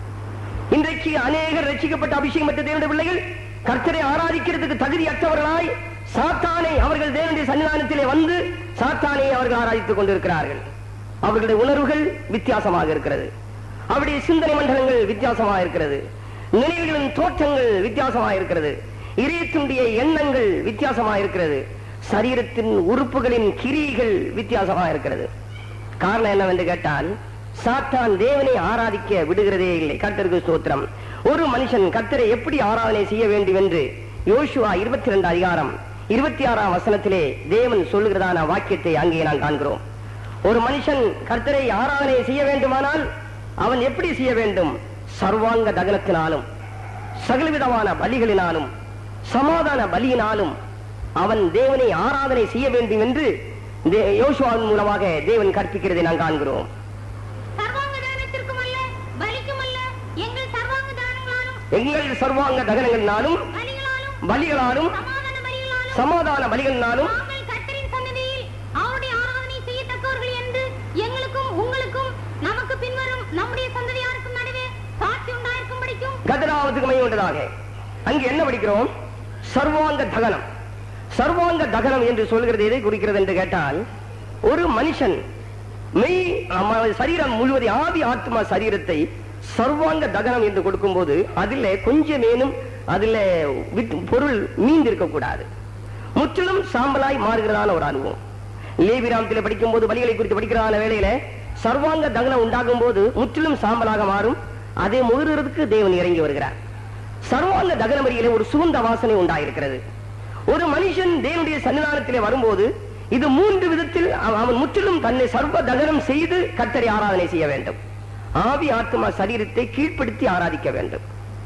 இன்றைக்கு அநேகர் ரட்சிக்கப்பட்ட அபிஷேகம் பெற்ற தேவனுடைய பிள்ளைகள் கர்த்தரை ஆராதிக்கிறதுக்கு தகுதியற்றவர்களாய் சாத்தானை அவர்கள் தேவனுடைய சன்னிதானத்திலே வந்து சாத்தானை அவர்கள் ஆராதித்துக் கொண்டிருக்கிறார்கள் அவர்களுடைய உணர்வுகள் வித்தியாசமாக இருக்கிறது அவருடைய சிந்தனை மண்டலங்கள் வித்தியாசமாக இருக்கிறது நினைவுகளின் தோற்றங்கள் வித்தியாசமாக இருக்கிறது இதயத்தினுடைய எண்ணங்கள் வித்தியாசமாக இருக்கிறது சரீரத்தின் உறுப்புகளின் கிரியைகள் வித்தியாசமாக இருக்கிறது காரணம் என்னவென்று கேட்டால் சாத்தான் தேவனை ஆராதிக்க விடுகிறதே இல்லை கர்த்தருக்கு ஸ்தோத்திரம் ஒரு மனுஷன் கர்த்தரை எப்படி ஆராதனை செய்ய வேண்டும் என்று யோசுவா இருபத்தி ரெண்டு அதிகாரம் இருபத்தி ஆறாம் வசனத்திலே தேவன் சொல்லுகிறதான வாக்கியத்தை அங்கே நான் காண்கிறோம் ஒரு மனுஷன் கர்த்தரை ஆராதனை செய்ய வேண்டுமானால் அவன் எப்படி செய்ய வேண்டும் சர்வாங்க தகனத்தினாலும் சகலவிதமான பலிகளினாலும் சமாதான பலியினாலும் அவன் தேவனை ஆராதனை செய்ய வேண்டும் என்று தே- யோசுவாவின் மூலமாக தேவன் கற்பிக்கிறதை நான் காண்கிறோம் சர்வாங்க தானத்திற்கும் அல்ல பலிக்கும் அல்ல எங்கள் சர்வாங்க தானங்களாலும் எங்கள் சர்வாங்க தகனங்களினாலும் பலிகளாலும் பலிகளாலும் சமாதான பலிகளாலும் சமாதான பலிகளினாலும் நாங்கள் கர்த்தரின் சன்னதியில் அவருடைய ஆராதனை செய்யத்தக்கவர்கள் என்று எங்களுக்கும் உங்களுக்கும் நமக்கு பின்வரும் நம்முடைய சந்ததியாருக்கும் நடுவே சாட்சி உண்டாயிருக்கும் படிக்கும் கதராவதுக்கு மை உண்டதாக அங்கு என்ன படிக்கிறோம் சர்வாங்க தகனம் சர்வாங்க தகனம் என்று சொல்கிறது எதை குறிக்கிறது என்று கேட்டால் ஒரு மனுஷன் மெய் நம்ம சரீரம் முழுவதும் ஆவி ஆத்மா சரீரத்தை சர்வாங்க தகனம் என்று கொடுக்கும்போது அதில் கொஞ்சமேனும் அதில் வித்- பொருள் மீந்திருக்க கூடாது முற்றிலும் சாம்பலாய் மாறுகிறதான ஒரு அனுபவம் லேவிராமத்தில் படிக்கும் போது பலிகளை குறித்து படிக்கிறதான வேளையில சர்வாங்க தகனம் உண்டாகும் போது முற்றிலும் சாம்பலாக மாறும் அதை முழுகிறதுக்கு தேவன் இறங்கி வருகிறார் சர்வாங்க தகன வரியிலே ஒரு சுகந்த வாசனை உண்டாயிருக்கிறது ஒரு மனுஷன் தேவனுடைய சன்னிதானத்திலே வரும்போது இது மூன்று விதத்தில் அவ- அவன் முற்றிலும் தன்னை சர்வ தகனம் செய்து கர்த்தரை ஆராதனை செய்ய வேண்டும் ஆவி ஆத்மா சரீரத்தை கீழ்ப்படுத்தி ஆராதிக்க வேண்டும்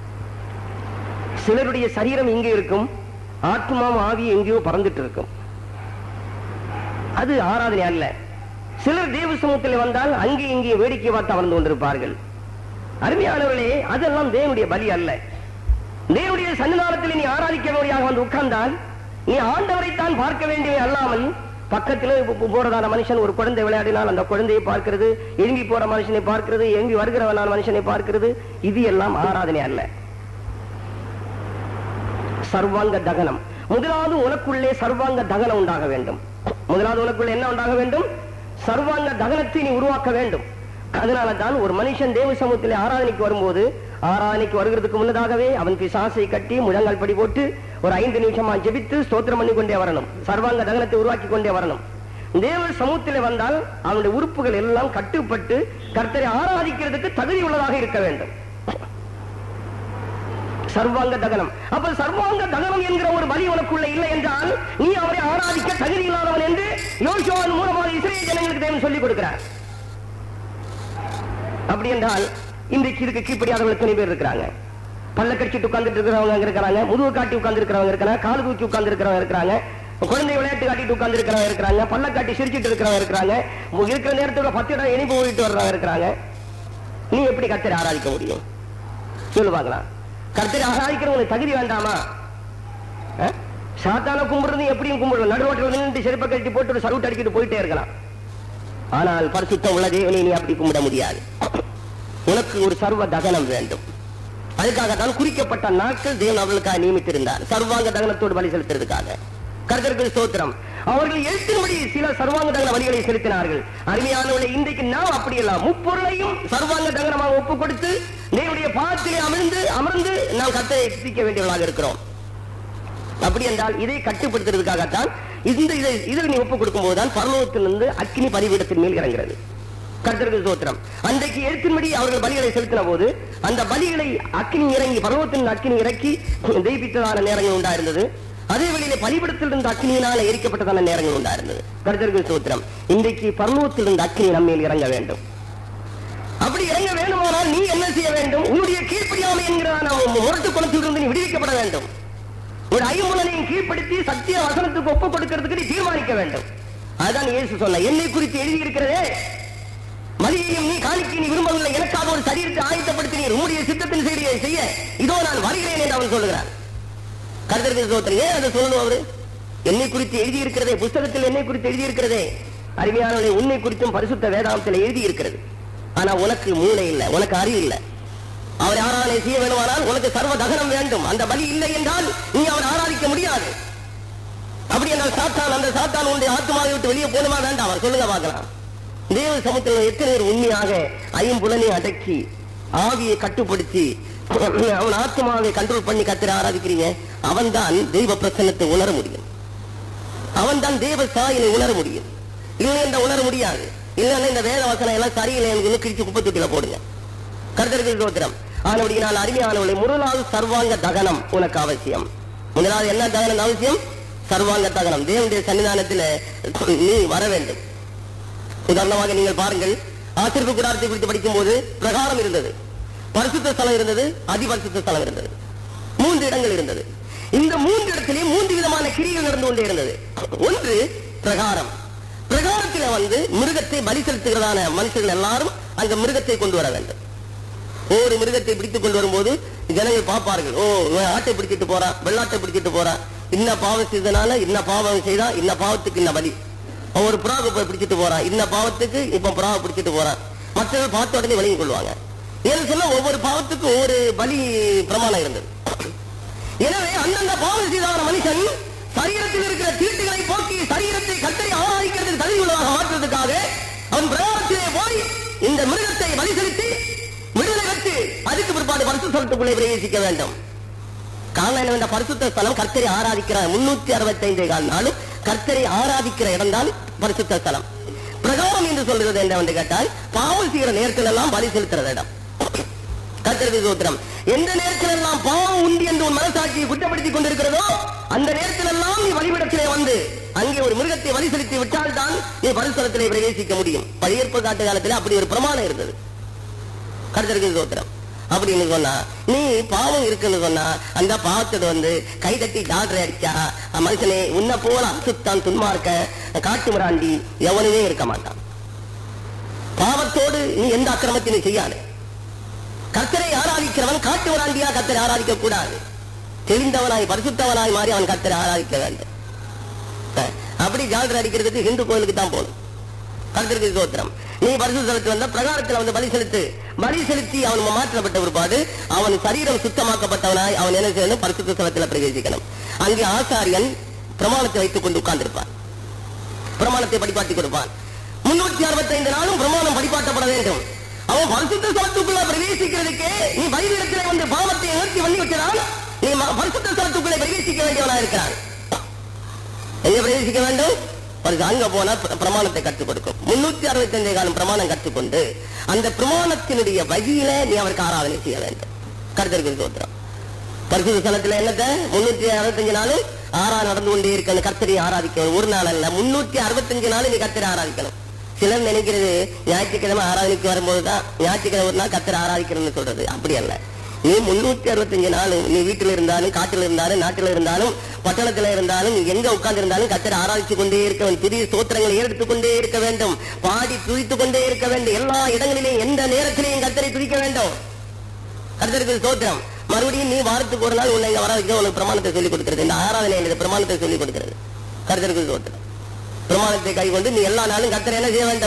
சிலருடைய சரீரம் இங்கே இருக்கும் ஆத்மாவும் ஆவி எங்கேயோ பறந்துட்டு இருக்கும் அது ஆராதனை அல்ல சிலர் தேவ சமூகத்தில் வந்தால் அங்கே இங்கே வேடிக்கை பார்த்து அமர்ந்து கொண்டிருப்பார்கள் அருமையானவர்களே அதெல்லாம் தேவனுடைய பலி அல்ல தேவனுடைய சன்னிதானத்தில் நீ ஆராதிக்க முடியாக வந்து உட்கார்ந்தால் நீ ஆண்டவரைத்தான் பார்க்க வேண்டியவை அல்லாமல் பக்கத்தில் போ- போறதான மனுஷன் ஒரு குழந்தை விளையாடினால் அந்த குழந்தையை பார்க்கிறது எழும்பி போற மனுஷனை பார்க்கிறது எழும்பி வருகிறவனான மனுஷனை பார்க்கிறது இது எல்லாம் ஆராதனை அல்ல சர்வாங்க தகனம் முதலாவது உனக்குள்ளே சர்வாங்க தகனம் உண்டாக வேண்டும் முதலாவது உனக்குள்ளே என்ன உண்டாக வேண்டும் சர்வாங்க தகனத்தை நீ உருவாக்க வேண்டும் அதனால தான் ஒரு மனுஷன் தேவ சமூகத்திலே ஆராதனைக்கு வரும்போது ஆராதனைக்கு வருகிறதுக்கு முன்னதாகவே அவன் பிசாசை கட்டி முழங்கால் படி போட்டு ஒரு ஐந்து நிமிஷமா ஜெபித்து ஸ்தோத்திரம் பண்ணி கொண்டே வரணும் சர்வாங்க தகனத்தை உருவாக்கி கொண்டே வரணும் தேவ சமூகத்திலே வந்தால் அவனுடைய உறுப்புகள் எல்லாம் கட்டுப்பட்டு கர்த்தரை ஆராதிக்கிறதுக்கு தகுதி உள்ளதாக இருக்க வேண்டும் சர்வாங்க தகனம் அப்ப சர்வாங்க தகனம் என்கிற ஒரு பலி உனக்குள்ள இல்லை என்றால் நீ அவரை ஆராதிக்க தகுதி இல்லாதவன் என்று யோசுவாவின் மூலமாக இஸ்ரேல் ஜனங்களுக்கு தேவன் சொல்லிக் கொடுக்கிறார் அப்படி என்றால் இன்றைக்கு இதுக்கு கீழ்ப்படியாதவர்கள் எத்தனை பேர் இருக்கிறாங்க பல்ல கடிச்சிட்டு உட்கார்ந்துட்டு இருக்கிறவங்க அங்க இருக்கிறாங்க முதுகு காட்டி உட்கார்ந்து இருக்கிறவங்க இருக்கிறாங்க கால் தூக்கி உட்கார்ந்து இருக்கிறவங்க இருக்கிறாங்க குழந்தை விளையாட்டு காட்டிட்டு உட்கார்ந்து இருக்கிறவங்க இருக்கிறாங்க பல்ல காட்டி சிரிச்சிட்டு இருக்கிறவங்க இருக்கிறாங்க இருக்கிற நேரத்துல பத்து இடம் இனிப்பு போயிட்டு வர்றவங்க இருக்கிறாங்க நீ எப்படி கர்த்தரை ஆராதிக்க முடியும் சொல்லு பார்க்கலாம் கர்த்தரை ஆராதிக்கிறவங்களுக்கு தகுதி வேண்டாமா அஹ்? சாத்தான கும்பிடுறது எப்படியும் கும்பிடலாம் நடுவோட்டில் நின்று செருப்பை கட்டி போட்டு ஒரு சல்யூட் அடிக்கிட்டு போயிட்டே இருக்கலாம் ஆனால் பரிசுத்தம் உள்ள தேவனை நீ அப்படி கும்பிட முடியாது உனக்கு ஒரு சர்வ தகனம் வேண்டும் அதுக்காகத்தான் குறிக்கப்பட்ட நாட்கள் தேவன் அவர்களுக்காக நியமித்திருந்தார் சர்வாங்க தகனத்தோடு பலி செலுத்துறதுக்காக கர்த்தருக்கு ஸ்தோத்திரம் அவர்கள் எழுத்தின்படி சில சர்வாங்க தகன பலிகளை செலுத்தினார்கள் அருமையானவர்களை இன்றைக்கு நாம் அப்படியெல்லாம் முப்பொருளையும் சர்வாங்க தகனமாக ஒப்புக் கொடுத்து தேவனுடைய பாதத்திலே அமர்ந்து அமர்ந்து நாம் கத்தரை சிக்க வேண்டியவர்களாக இருக்கிறோம் அப்படி என்றால் இதை கட்டுப்படுத்துறதுக்காகத்தான் இந்த இதை இதில் நீ ஒப்புக் கொடுக்கும் போதுதான் பரலோகத்திலிருந்து அக்கினி பலிபீடத்தின் மேல் இறங்குகிறது கர்த்தருக்கு சோத்திரம் அன்றைக்கு எழுத்தின்படி அவர்கள் பலிகளை செலுத்தின போது அந்த பலிகளை அக்கினி இறங்கி பரலோகத்தின் அக்கினி இறக்கி தெய்பித்ததான நேரங்கள் உண்டாயிருந்தது அதே வழியிலே பலிபிடத்தில் இருந்த அக்கினியினால எரிக்கப்பட்டதான நேரங்கள் உண்டாயிருந்தது கர்த்தருக்கு சோத்திரம் இன்றைக்கு பரலோகத்தில் இருந்த அக்கினி நம்மேல் இறங்க வேண்டும் அப்படி இறங்க வேண்டுமானால் நீ என்ன செய்ய வேண்டும் உன்னுடைய கீழ்ப்படியாமை என்கிறதான முரட்டு குணத்திலிருந்து நீ விடுவிக்கப்பட வேண்டும் ஒரு ஐம்புலனையும் கீழ்ப்படுத்தி சத்திய வசனத்துக்கு ஒப்புக் கொடுக்கிறதுக்கு நீ தீர்மானிக்க வேண்டும் அதுதான் இயேசு சொன்ன என்னை குறித்து எழுதியிருக்கிறதே மதியையும் நீ காணிக்கை நீ விரும்பவில்லை எனக்காக ஒரு சரீரத்தை ஆயத்தப்படுத்தி நீ உம்முடைய சித்தத்தின் செய்தியை செய்ய இதோ நான் வருகிறேன் என்று அவன் சொல்லுகிறான் கருத்தருக்கு சோத்திரம் ஏன் அதை சொல்லணும் அவரு என்னை குறித்து எழுதியிருக்கிறதே புஸ்தகத்தில் என்னை குறித்து எழுதியிருக்கிறதே அருமையானவர்களை உன்னை குறித்தும் பரிசுத்த வேதாந்தத்தில் எழுதியிருக்கிறது ஆனா உனக்கு மூளை இல்லை உனக்கு அறிவு இல்லை அவர் ஆராதனை செய்ய வேண்டுமானால் உனக்கு சர்வ தகனம் வேண்டும் அந்த பலி இல்லை என்றால் நீ அவர் ஆராதிக்க முடியாது அப்படி என்றால் சாத்தான் அந்த சாத்தான் உன்னுடைய ஆத்மாவை விட்டு வெளியே போகணுமா வேண்டாம் அவர் சொல்லுங்க பார்க்கலாம் தேவ சமுத்திரம் எத்தனை பேர் உண்மையாக ஐம்புலனை அடக்கி ஆவியை கட்டுப்படுத்தி அவன் ஆத்மாவை கண்ட்ரோல் பண்ணி கத்திர ஆராதிக்கிறீங்க அவன் தான் தெய்வ பிரசன்னத்தை உணர முடியும் அவன் தான் தேவ சாயினை உணர முடியும் இல்லை என்ற உணர முடியாது இல்லைன்னா இந்த வேத வசனம் எல்லாம் சரியில்லை எனக்கு கிழிச்சு குப்பை தொட்டில போடுங்க கருத்தருக்கு சோத்திரம் ஆனபடியினால் அருமையானவளை முதலாவது சர்வாங்க தகனம் உனக்கு அவசியம் முதலாவது என்ன தகனம் அவசியம் சர்வாங்க தகனம் தேவனுடைய சன்னிதானத்தில் நீ வர வேண்டும் உதாரணமாக நீங்கள் பாருங்கள் ஆசிரியப்பு கூடாரத்தை குறித்து படிக்கும் போது பிரகாரம் இருந்தது பரிசுத்த ஸ்தலம் இருந்தது அதிபரிசுத்த ஸ்தலம் இருந்தது மூன்று இடங்கள் இருந்தது இந்த மூன்று இடத்திலே மூன்று விதமான கிரிகள் நடந்து கொண்டே இருந்தது ஒன்று பிரகாரம் பிரகாரத்தில் வந்து மிருகத்தை பலி செலுத்துகிறதான மனுஷர்கள் எல்லாரும் அங்க மிருகத்தை கொண்டு வர வேண்டும் ஒரு மிருகத்தை பிடித்துக் கொண்டு வரும்போது ஜனங்கள் பார்ப்பார்கள் ஓ இவன் ஆட்டை பிடிச்சிட்டு போறான் வெள்ளாட்டை பிடிச்சிட்டு போறான் இன்ன பாவம் செய்தனால இன்ன பாவம் செய்தா இன்ன பாவத்துக்கு இன்ன பலி அவன் ஒரு புறாவை போய் பிடிச்சிட்டு போறான் இன்ன பாவத்துக்கு இப்ப புறாவை பிடிச்சிட்டு போறான் மற்றவர்கள் பார்த்த உடனே விளங்கிக் கொள்வாங்க ஏன்னு சொன்னா ஒவ்வொரு பாவத்துக்கும் ஒரு பலி பிரமாணம் இருந்தது எனவே அந்தந்த பாவம் செய்தான மனுஷன் சரீரத்தில் இருக்கிற தீட்டுகளை போக்கி சரீரத்தை கத்தரி ஆராய்க்கிறதுக்கு தகுதி உள்ளதாக மாற்றுவதற்காக அவன் பிரகாரத்திலே போய் இந்த மிருகத்தை பலி செலுத்தி விடுதலை பெற்று அதுக்கு பிற்பாடு பரிசு ஸ்தலத்துக்குள்ளே பிரவேசிக்க வேண்டும் காரணம் என்னவென்ற பரிசுத்த ஸ்தலம் கர்த்தரை ஆராதிக்கிற முன்னூத்தி அறுபத்தி ஐந்து கால் நாளும் கர்த்தரை ஆராதிக்கிற இடம்தான் பரிசுத்த ஸ்தலம் பிரகாரம் என்று சொல்றது என்னவென்று கேட்டால் பாவம் செய்கிற நேரத்தில் எல்லாம் பலி செலுத்துற இடம் கர்த்தருக்கு சோத்திரம் எந்த நேரத்தில் எல்லாம் பாவம் உண்டு என்று உன் மனசாட்சியை குற்றப்படுத்திக் கொண்டிருக்கிறதோ அந்த நேரத்தில் எல்லாம் நீ வழிபடத்திலே வந்து அங்கே ஒரு மிருகத்தை வழி செலுத்தி விட்டால் தான் நீ பரிசுத்தலத்திலே பிரவேசிக்க முடியும் பழையற்ப காட்டு காலத்தில் அப்படி ஒரு பிரமாணம் இருந்தது கருத்தருக்கு சோத்திரம் அப்படின்னு சொன்னா நீ பாவம் இருக்குன்னு சொன்னா அந்த பாவத்துல வந்து கை தட்டி டாக்டர் அடிச்சா மனுஷனே உன்னை போல அசுத்தான் துன்மார்க்க காட்டு மிராண்டி எவனுமே இருக்க மாட்டான் பாவத்தோடு நீ எந்த அக்கிரமத்தையும் செய்யாது கர்த்தரை ஆராதிக்கிறவன் காட்டு மிராண்டியா கர்த்தரை ஆராதிக்க கூடாது தெரிந்தவனாய் பரிசுத்தவனாய் மாறி அவன் கர்த்தரை ஆராதிக்க வேண்டும் அஹ், அப்படி ஜால்டர் அடிக்கிறதுக்கு ஹிந்து கோயிலுக்கு தான் போகணும் கருத்திற்கு சோத்திரம் நீ பரிசு செலுத்தி வந்த பிரகாரத்தில் வந்து பலி செலுத்து பலி செலுத்தி அவன் மாற்றப்பட்ட பிற்பாடு அவன் சரீரம் சுத்தமாக்கப்பட்டவனாய் அவன் என்ன செய்யணும் பரிசுத்த ஸ்தலத்தில் பிரவேசிக்கணும் அங்கே ஆசாரியன் பிரமாணத்தை வைத்துக் கொண்டு உட்கார்ந்திருப்பான் பிரமாணத்தை படிப்பாட்டி கொடுப்பான் முன்னூற்றி அறுபத்தி ஐந்து நாளும் பிரமாணம் படிப்பாட்டப்பட வேண்டும் அவன் பரிசுத்த ஸ்தலத்துக்குள்ள பிரவேசிக்கிறதுக்கு நீ பலிபீடத்திலே வந்து பாவத்தை நிறுத்தி பண்ணி விட்டதால் நீ ம- பரிசுத்த ஸ்தலத்துக்குள்ளே பிரவேசிக்க வேண்டியவனா இருக்கிறான் எங்க பிரவேசிக்க வேண்டும் ஒரு அங்க போனா பிர- பிரமாணத்தை கற்றுக் கொடுக்கும் முன்னூத்தி அறுபத்தி அஞ்சு காலம் பிரமாணம் கற்றுக்கொண்டு அந்த பிரமாணத்தினுடைய வழியில நீ அவருக்கு ஆராதனை செய்ய வேண்டும் கருத்தருக்கு சோத்திரம் பரிசுத்த ஸ்தலத்துல என்னத்த முன்னூத்தி அறுபத்தஞ்சு நாளும் ஆறா நடந்து கொண்டே இருக்க அந்த கர்த்தரை ஆராதிக்கணும் ஒரு நாள் அல்ல முன்னூத்தி அறுபத்தஞ்சு நாள் நீ கர்த்தரை ஆராதிக்கணும் சிலர் நினைக்கிறது ஞாயிற்றுக்கிழமை ஆராதனைக்கு வரும்போதுதான் ஞாயிற்றுக்கிழமை ஒரு நாள் கர்த்தரை ஆராதிக்கணும்னு சொல்றது அப்படி அல்ல நீ முன்னூத்தி அறுபத்தஞ்சு நாள் நீ வீட்டில் இருந்தாலும் காட்டில் இருந்தாலும் நாட்டில் இருந்தாலும் பட்டணத்துல இருந்தாலும் எங்க உட்கார்ந்து இருந்தாலும் கத்தரை ஆராய்ச்சி கொண்டே இருக்க வேண்டும் புதிய சோத்திரங்களை எடுத்துக் கொண்டே இருக்க வேண்டும் பாடி துதித்துக் கொண்டே இருக்க வேண்டும் எல்லா இடங்களிலும் எந்த நேரத்திலையும் கத்தரை துதிக்க வேண்டும் கர்த்தருக்கு ஸ்தோத்திரம் மறுபடியும் நீ வாரத்துக்கு ஒரு நாள் உன்னை இங்க வர வைக்க உனக்கு பிரமாணத்தை சொல்லிக் கொடுக்கிறது இந்த ஆராதனை இந்த பிரமாணத்தை சொல்லிக் கொடுக்கிறது கர்த்தருக்கு ஸ்தோத்திரம் பிரமாணத்தை கை கொண்டு நீ எல்லா நாளும் கர்த்தரை என்ன செய்ய வேண்டும்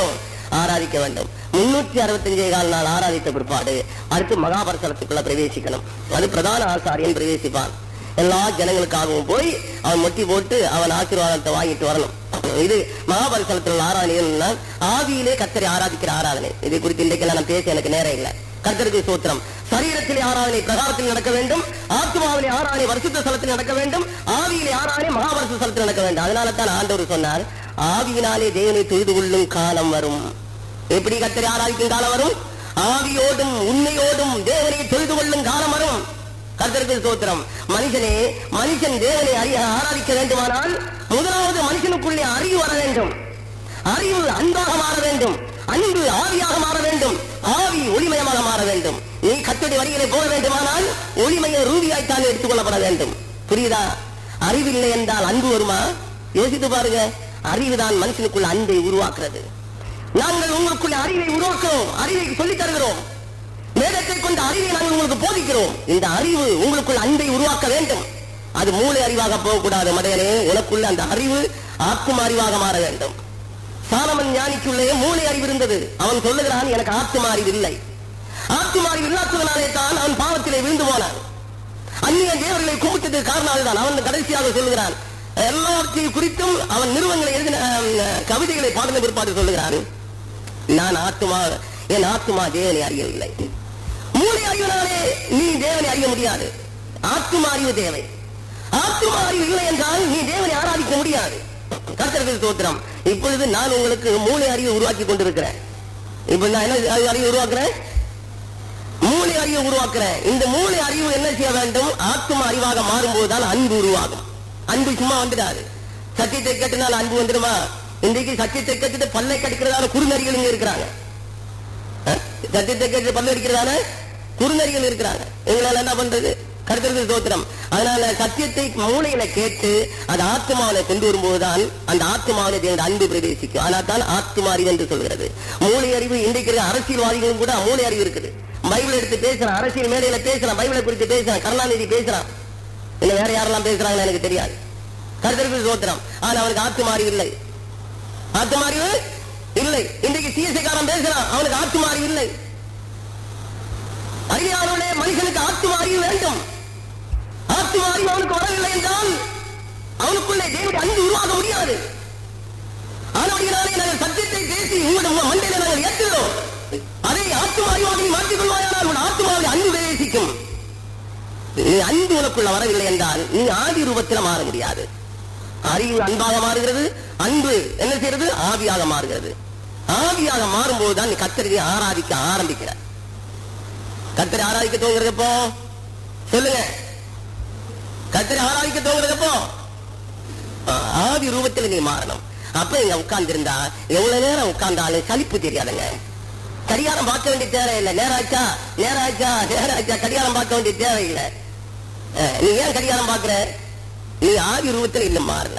ஆராதிக்க வேண்டும் முன்னூற்றி அறுபத்தஞ்சே கால் நாள் ஆராதித்த பிற்பாடு அடுத்து மகாபரசலத்துக்குள்ள பிரவேசிக்கணும் அது பிரதான ஆசாரியன் பிரவேசிப்பான் எல்லா ஜனங்களுக்காகவும் போய் அவன் முட்டி போட்டு அவன் ஆசீர்வாதத்தை வாங்கிட்டு வரணும் இது மகாபரிசலத்தில் ஆராதனை என்னன்னா, ஆவியிலே கத்தரை ஆராதிக்கிற ஆராதனை இது குறித்து இன்றைக்கு நான் பேச எனக்கு நேரம் இல்லை கர்த்தருக்கு சூத்திரம் சரீரத்திலே ஆராதனை பிரகாரத்தில் நடக்க வேண்டும் ஆத்மாவிலே ஆராதனை வருஷத்த ஸ்தலத்தில் நடக்க வேண்டும் ஆவியிலே ஆராதனை மகாபரிச ஸ்தலத்தில் நடக்க வேண்டும் அதனால தான் ஆண்டவர் சொன்னார் ஆவியினாலே தேவனை தொழுது கொள்ளும் காலம் வரும் எப்படி கத்தரை ஆராதிக்கும் காலம் வரும் ஆவியோடும் உண்மையோடும் தேவனை தொழுது கொள்ளும் காலம் வரும் கர்த்தருக்கு ஸ்தோத்திரம் மனுஷனே மனுஷன் தேவனை அறிய ஆராதிக்க வேண்டுமானால் முதலாவது மனுஷனுக்குள்ளே அறிவு வர வேண்டும் அறிவு அன்பாக மாற வேண்டும் அன்பு ஆவியாக மாற வேண்டும் ஆவி ஒளிமயமாக மாற வேண்டும் நீ கத்தடி வரிகளை போக வேண்டுமானால் ஒளிமய ரூபியாய்த்தான் எடுத்துக்கொள்ளப்பட வேண்டும் புரியுதா அறிவில்லை என்றால் அன்பு வருமா யோசித்து பாருங்க அறிவுதான் மனுஷனுக்குள்ள அன்பை உருவாக்குறது நாங்கள் உங்களுக்குள்ள அறிவை உருவாக்குறோம் அறிவை சொல்லித் தருகிறோம் வேதத்தை கொண்ட அறிவை நாங்கள் உங்களுக்கு போதிக்கிறோம் இந்த அறிவு உங்களுக்குள் அன்பை உருவாக்க வேண்டும் அது மூளை அறிவாக போகக்கூடாது மடையனே உனக்குள்ள அந்த அறிவு ஆக்கும் அறிவாக மாற வேண்டும் சாலமன் ஞானிக்குள்ளே மூளை அறிவு இருந்தது அவன் சொல்லுகிறான் எனக்கு ஆத்தும அறிவு இல்லை ஆத்தும அறிவு இல்லாததுனாலே தான் அவன் பாவத்திலே விழுந்து போனான் அந்நிய தேவர்களை கும்பிட்டதுக்கு காரணம் அதுதான் அவன் கடைசியாக சொல்லுகிறான் எல்லாவற்றையும் குறித்தும் அவன் நிறுவனங்களை எழுதின அஹ், கவிதைகளை பாடின பிற்பாடு சொல்லுகிறான் நான் ஆத்துமா என் ஆத்துமா தேவனை அறியவில்லை மூளை அறிவினாலே நீ தேவனை அறிய முடியாது ஆத்துமா அறிவு தேவை ஆத்துமா அறிவு இல்லை என்றால் நீ தேவனை ஆராதிக்க முடியாது கர்த்தருக்கு ஸ்தோத்திரம் இப்பொழுது நான் உங்களுக்கு மூளை அறிவு உருவாக்கி கொண்டிருக்கிறேன் இப்ப நான் என்ன அறிவு உருவாக்குறேன் மூளை அறிவை உருவாக்குறேன் இந்த மூளை அறிவு என்ன செய்ய வேண்டும் ஆத்ம அறிவாக மாறும்போதுதான் அன்பு உருவாகும் அன்பு சும்மா வந்துடாது சத்தியத்தை கேட்டனால அன்பு வந்துடுமா இன்றைக்கு சத்தியத்தை கேட்டுட்டு பல்லை கடிக்கிறதால குறுநறிகள் இங்க இருக்கிறாங்க அஹ்? சத்தியத்தை கேட்டு பல்ல அடிக்கிறதால குறுநறிகள் இருக்கிறாங்க எங்களால என்ன பண்றது கருத்துறது சோத்திரம் அதனால சத்தியத்தை மூளையில கேட்டு அது ஆத்மாவில கொண்டு வரும்போதுதான் அந்த ஆத்மாவில தேவனுடைய அன்பு பிரவேசிக்கும் ஆனால் தான் ஆத்மா அறிவு என்று சொல்கிறது மூளை அறிவு இன்றைக்கு இருக்கிற அரசியல்வாதிகளும் கூட மூளை அறிவு இருக்குது பைபிள் எடுத்து பேசுறான் அரசியல் மேடையில பேசுறான் பைபிளை குறித்து பேசுறான் கருணாநிதி பேசுறான் இல்ல வேற யாரெல்லாம் பேசுறாங்கன்னு எனக்கு தெரியாது கருத்தருக்கு சோத்திரம் ஆனா அவனுக்கு ஆத்மா அறிவு இல்லை ஆத்மா அறிவு இல்லை இன்றைக்கு சிஎஸ்ஐ காரன் பேசுறான் அவனுக்கு ஆத்மா அறிவு இல்லை அறியாதவனே மனுஷனுக்கு ஆத்மா அறிவு வேண்டும் ஆத்மா அறிவு அவனுக்கு வரவில்லை என்றால் அவனுக்குள்ளே தேவனுடைய அன்பு உருவாக முடியாது ஆனபடியினாலே நாங்கள் சத்தியத்தை பேசி உங்களுடைய மண்டையில நாங்கள் ஏற்றுகிறோம் அதை ஆத்மா அறிவாக நீ மாற்றிக் கொள்வாயானால் உன் ஆத்மாவில் அன்பு பிரவேசிக்கும் நீ அன்பு உனக்குள்ள வரவில்லை என்றால் நீ ஆதி ரூபத்தில் மாற முடியாது அறிவு அன்பாக மாறுகிறது அன்பு என்ன செய்யறது ஆவியாக மாறுகிறது ஆவியாக மாறும்போதுதான் நீ கத்தரை ஆராதிக்க ஆரம்பிக்கிற கத்தரை ஆராதிக்க தோங்குறது எப்போ சொல்லுங்க கத்தரை ஆராதிக்க தோங்குறது எப்போ ஆ- ஆவி ரூபத்தில் நீ மாறணும் அப்ப இங்க உட்கார்ந்திருந்தா எவ்வளவு நேரம் உட்கார்ந்தாலும் சலிப்பு தெரியாதுங்க கடிகாரம் பார்க்க வேண்டிய தேவையில்லை நேரம் ஆச்சா நேரம் ஆச்சா நேரம் ஆச்சா கடிகாரம் பார்க்க வேண்டிய தேவையில்லை அஹ், நீ ஏன் கடிகாரம் பார்க்கிற நீ ஆவி ரூபத்தில் இன்னும் மாறல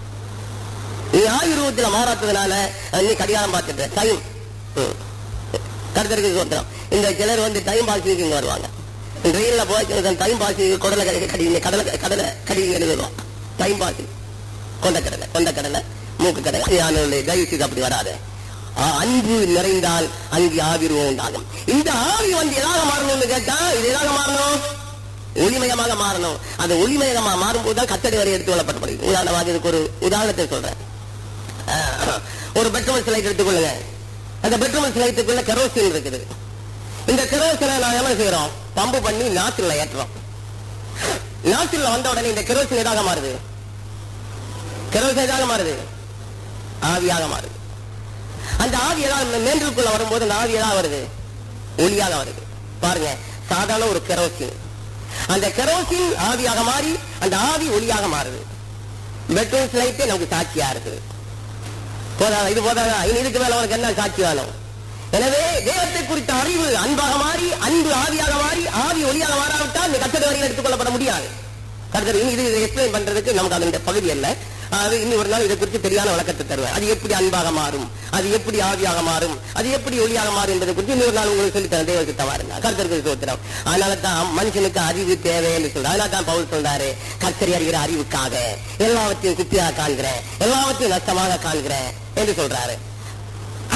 நீ ஆவி ரூபத்துல மாறாததுனால அஹ், நீ கடிகாரம் பார்த்துட்ட டைம் கருத்தருக்கு சோத்திரம் இந்த சிலர் வந்து டைம் பாசிக்கு இங்க வருவாங்க ட்ரெயின்ல போய் டைம் பாசி குடலை கடி கடிங்க கடலை கடலை கடிங்க எழுதுவோம் டைம் பாசி கொண்ட கடலை கொண்ட கடலை மூக்கு கடலை யானை தயவு செய்து அப்படி வராது ஆ, அன்பு நிறைந்தால் அங்கே ஆவிர்வம் உண்டாகும் இந்த ஆவி வந்து எதாக மாறணும்னு கேட்டா இது எதாக மாறணும் ஒளிமயமாக மாறணும் அந்த ஒளிமயமாக மாறும்போது தான் கத்தடி வரை எடுத்து கொள்ளப்பட்டப்படுது உதாரணமாக இதுக்கு ஒரு உதாரணத்தை சொல்றேன் ஆஹ், ஒரு பெட்ரோல் சிலை எடுத்துக்கொள்ளுங்க அந்த பெட்ரோல் சிலைத்துக்குள்ள கெரோசின் இருக்குது இந்த கெரோசினை நான் என்ன செய்யறோம் பம்பு பண்ணி நாட்டில் ஏற்றுறோம் நாட்டில் வந்த உடனே இந்த கெரோசின் எதாக மாறுது கெரோசின் எதாக மாறுது ஆவியாக மாறுது அந்த ஆவி ஏதாவது மேன்றுக்குள்ள வரும்போது அந்த ஆவி ஏதாவது வருது ஒளியாக வருது பாருங்க சாதாரண ஒரு கெரோசின் அந்த கெரோசின் ஆவியாக மாறி அந்த ஆவி ஒளியாக மாறுது பெட்ரோல் லைட்டே நமக்கு சாட்சியா இருக்குது போதாதா இது போதாதா இனி இதுக்கு மேல உனக்கு என்ன சாட்சி வேணும் எனவே தேவத்தை குறித்த அறிவு அன்பாக மாறி அன்பு ஆவியாக மாறி ஆவி ஒளியாக மாறாவிட்டால் இந்த கட்டட வரையில் எடுத்துக்கொள்ளப்பட முடியாது கருத்தர் இனி இது எக்ஸ்பிளைன் பண்றதுக்கு நமக்கு அதனுடைய பகுதி அல்ல அது இன்னும் ஒரு நாள் இதை குறித்து தெரியாத விளக்கத்தை தருவேன் அது எப்படி அன்பாக மாறும் அது எப்படி ஆவியாக மாறும் அது எப்படி ஒளியாக மாறும் என்பதை குறித்து இன்னொரு நாள் உங்களுக்கு சொல்லி தரேன் தேவ சித்தமா இருந்தா கருத்தருக்கு சோத்திரம் அதனால தான் மனுஷனுக்கு அறிவு தேவைன்னு சொல்ற அதனால தான் பவுல் சொல்றாரு கத்தரி அறிகிற அறிவுக்காக எல்லாவற்றையும் குத்தியாக காண்கிறேன் எல்லாவற்றையும் நஷ்டமாக காண்கிறேன் என்று சொல்றாரு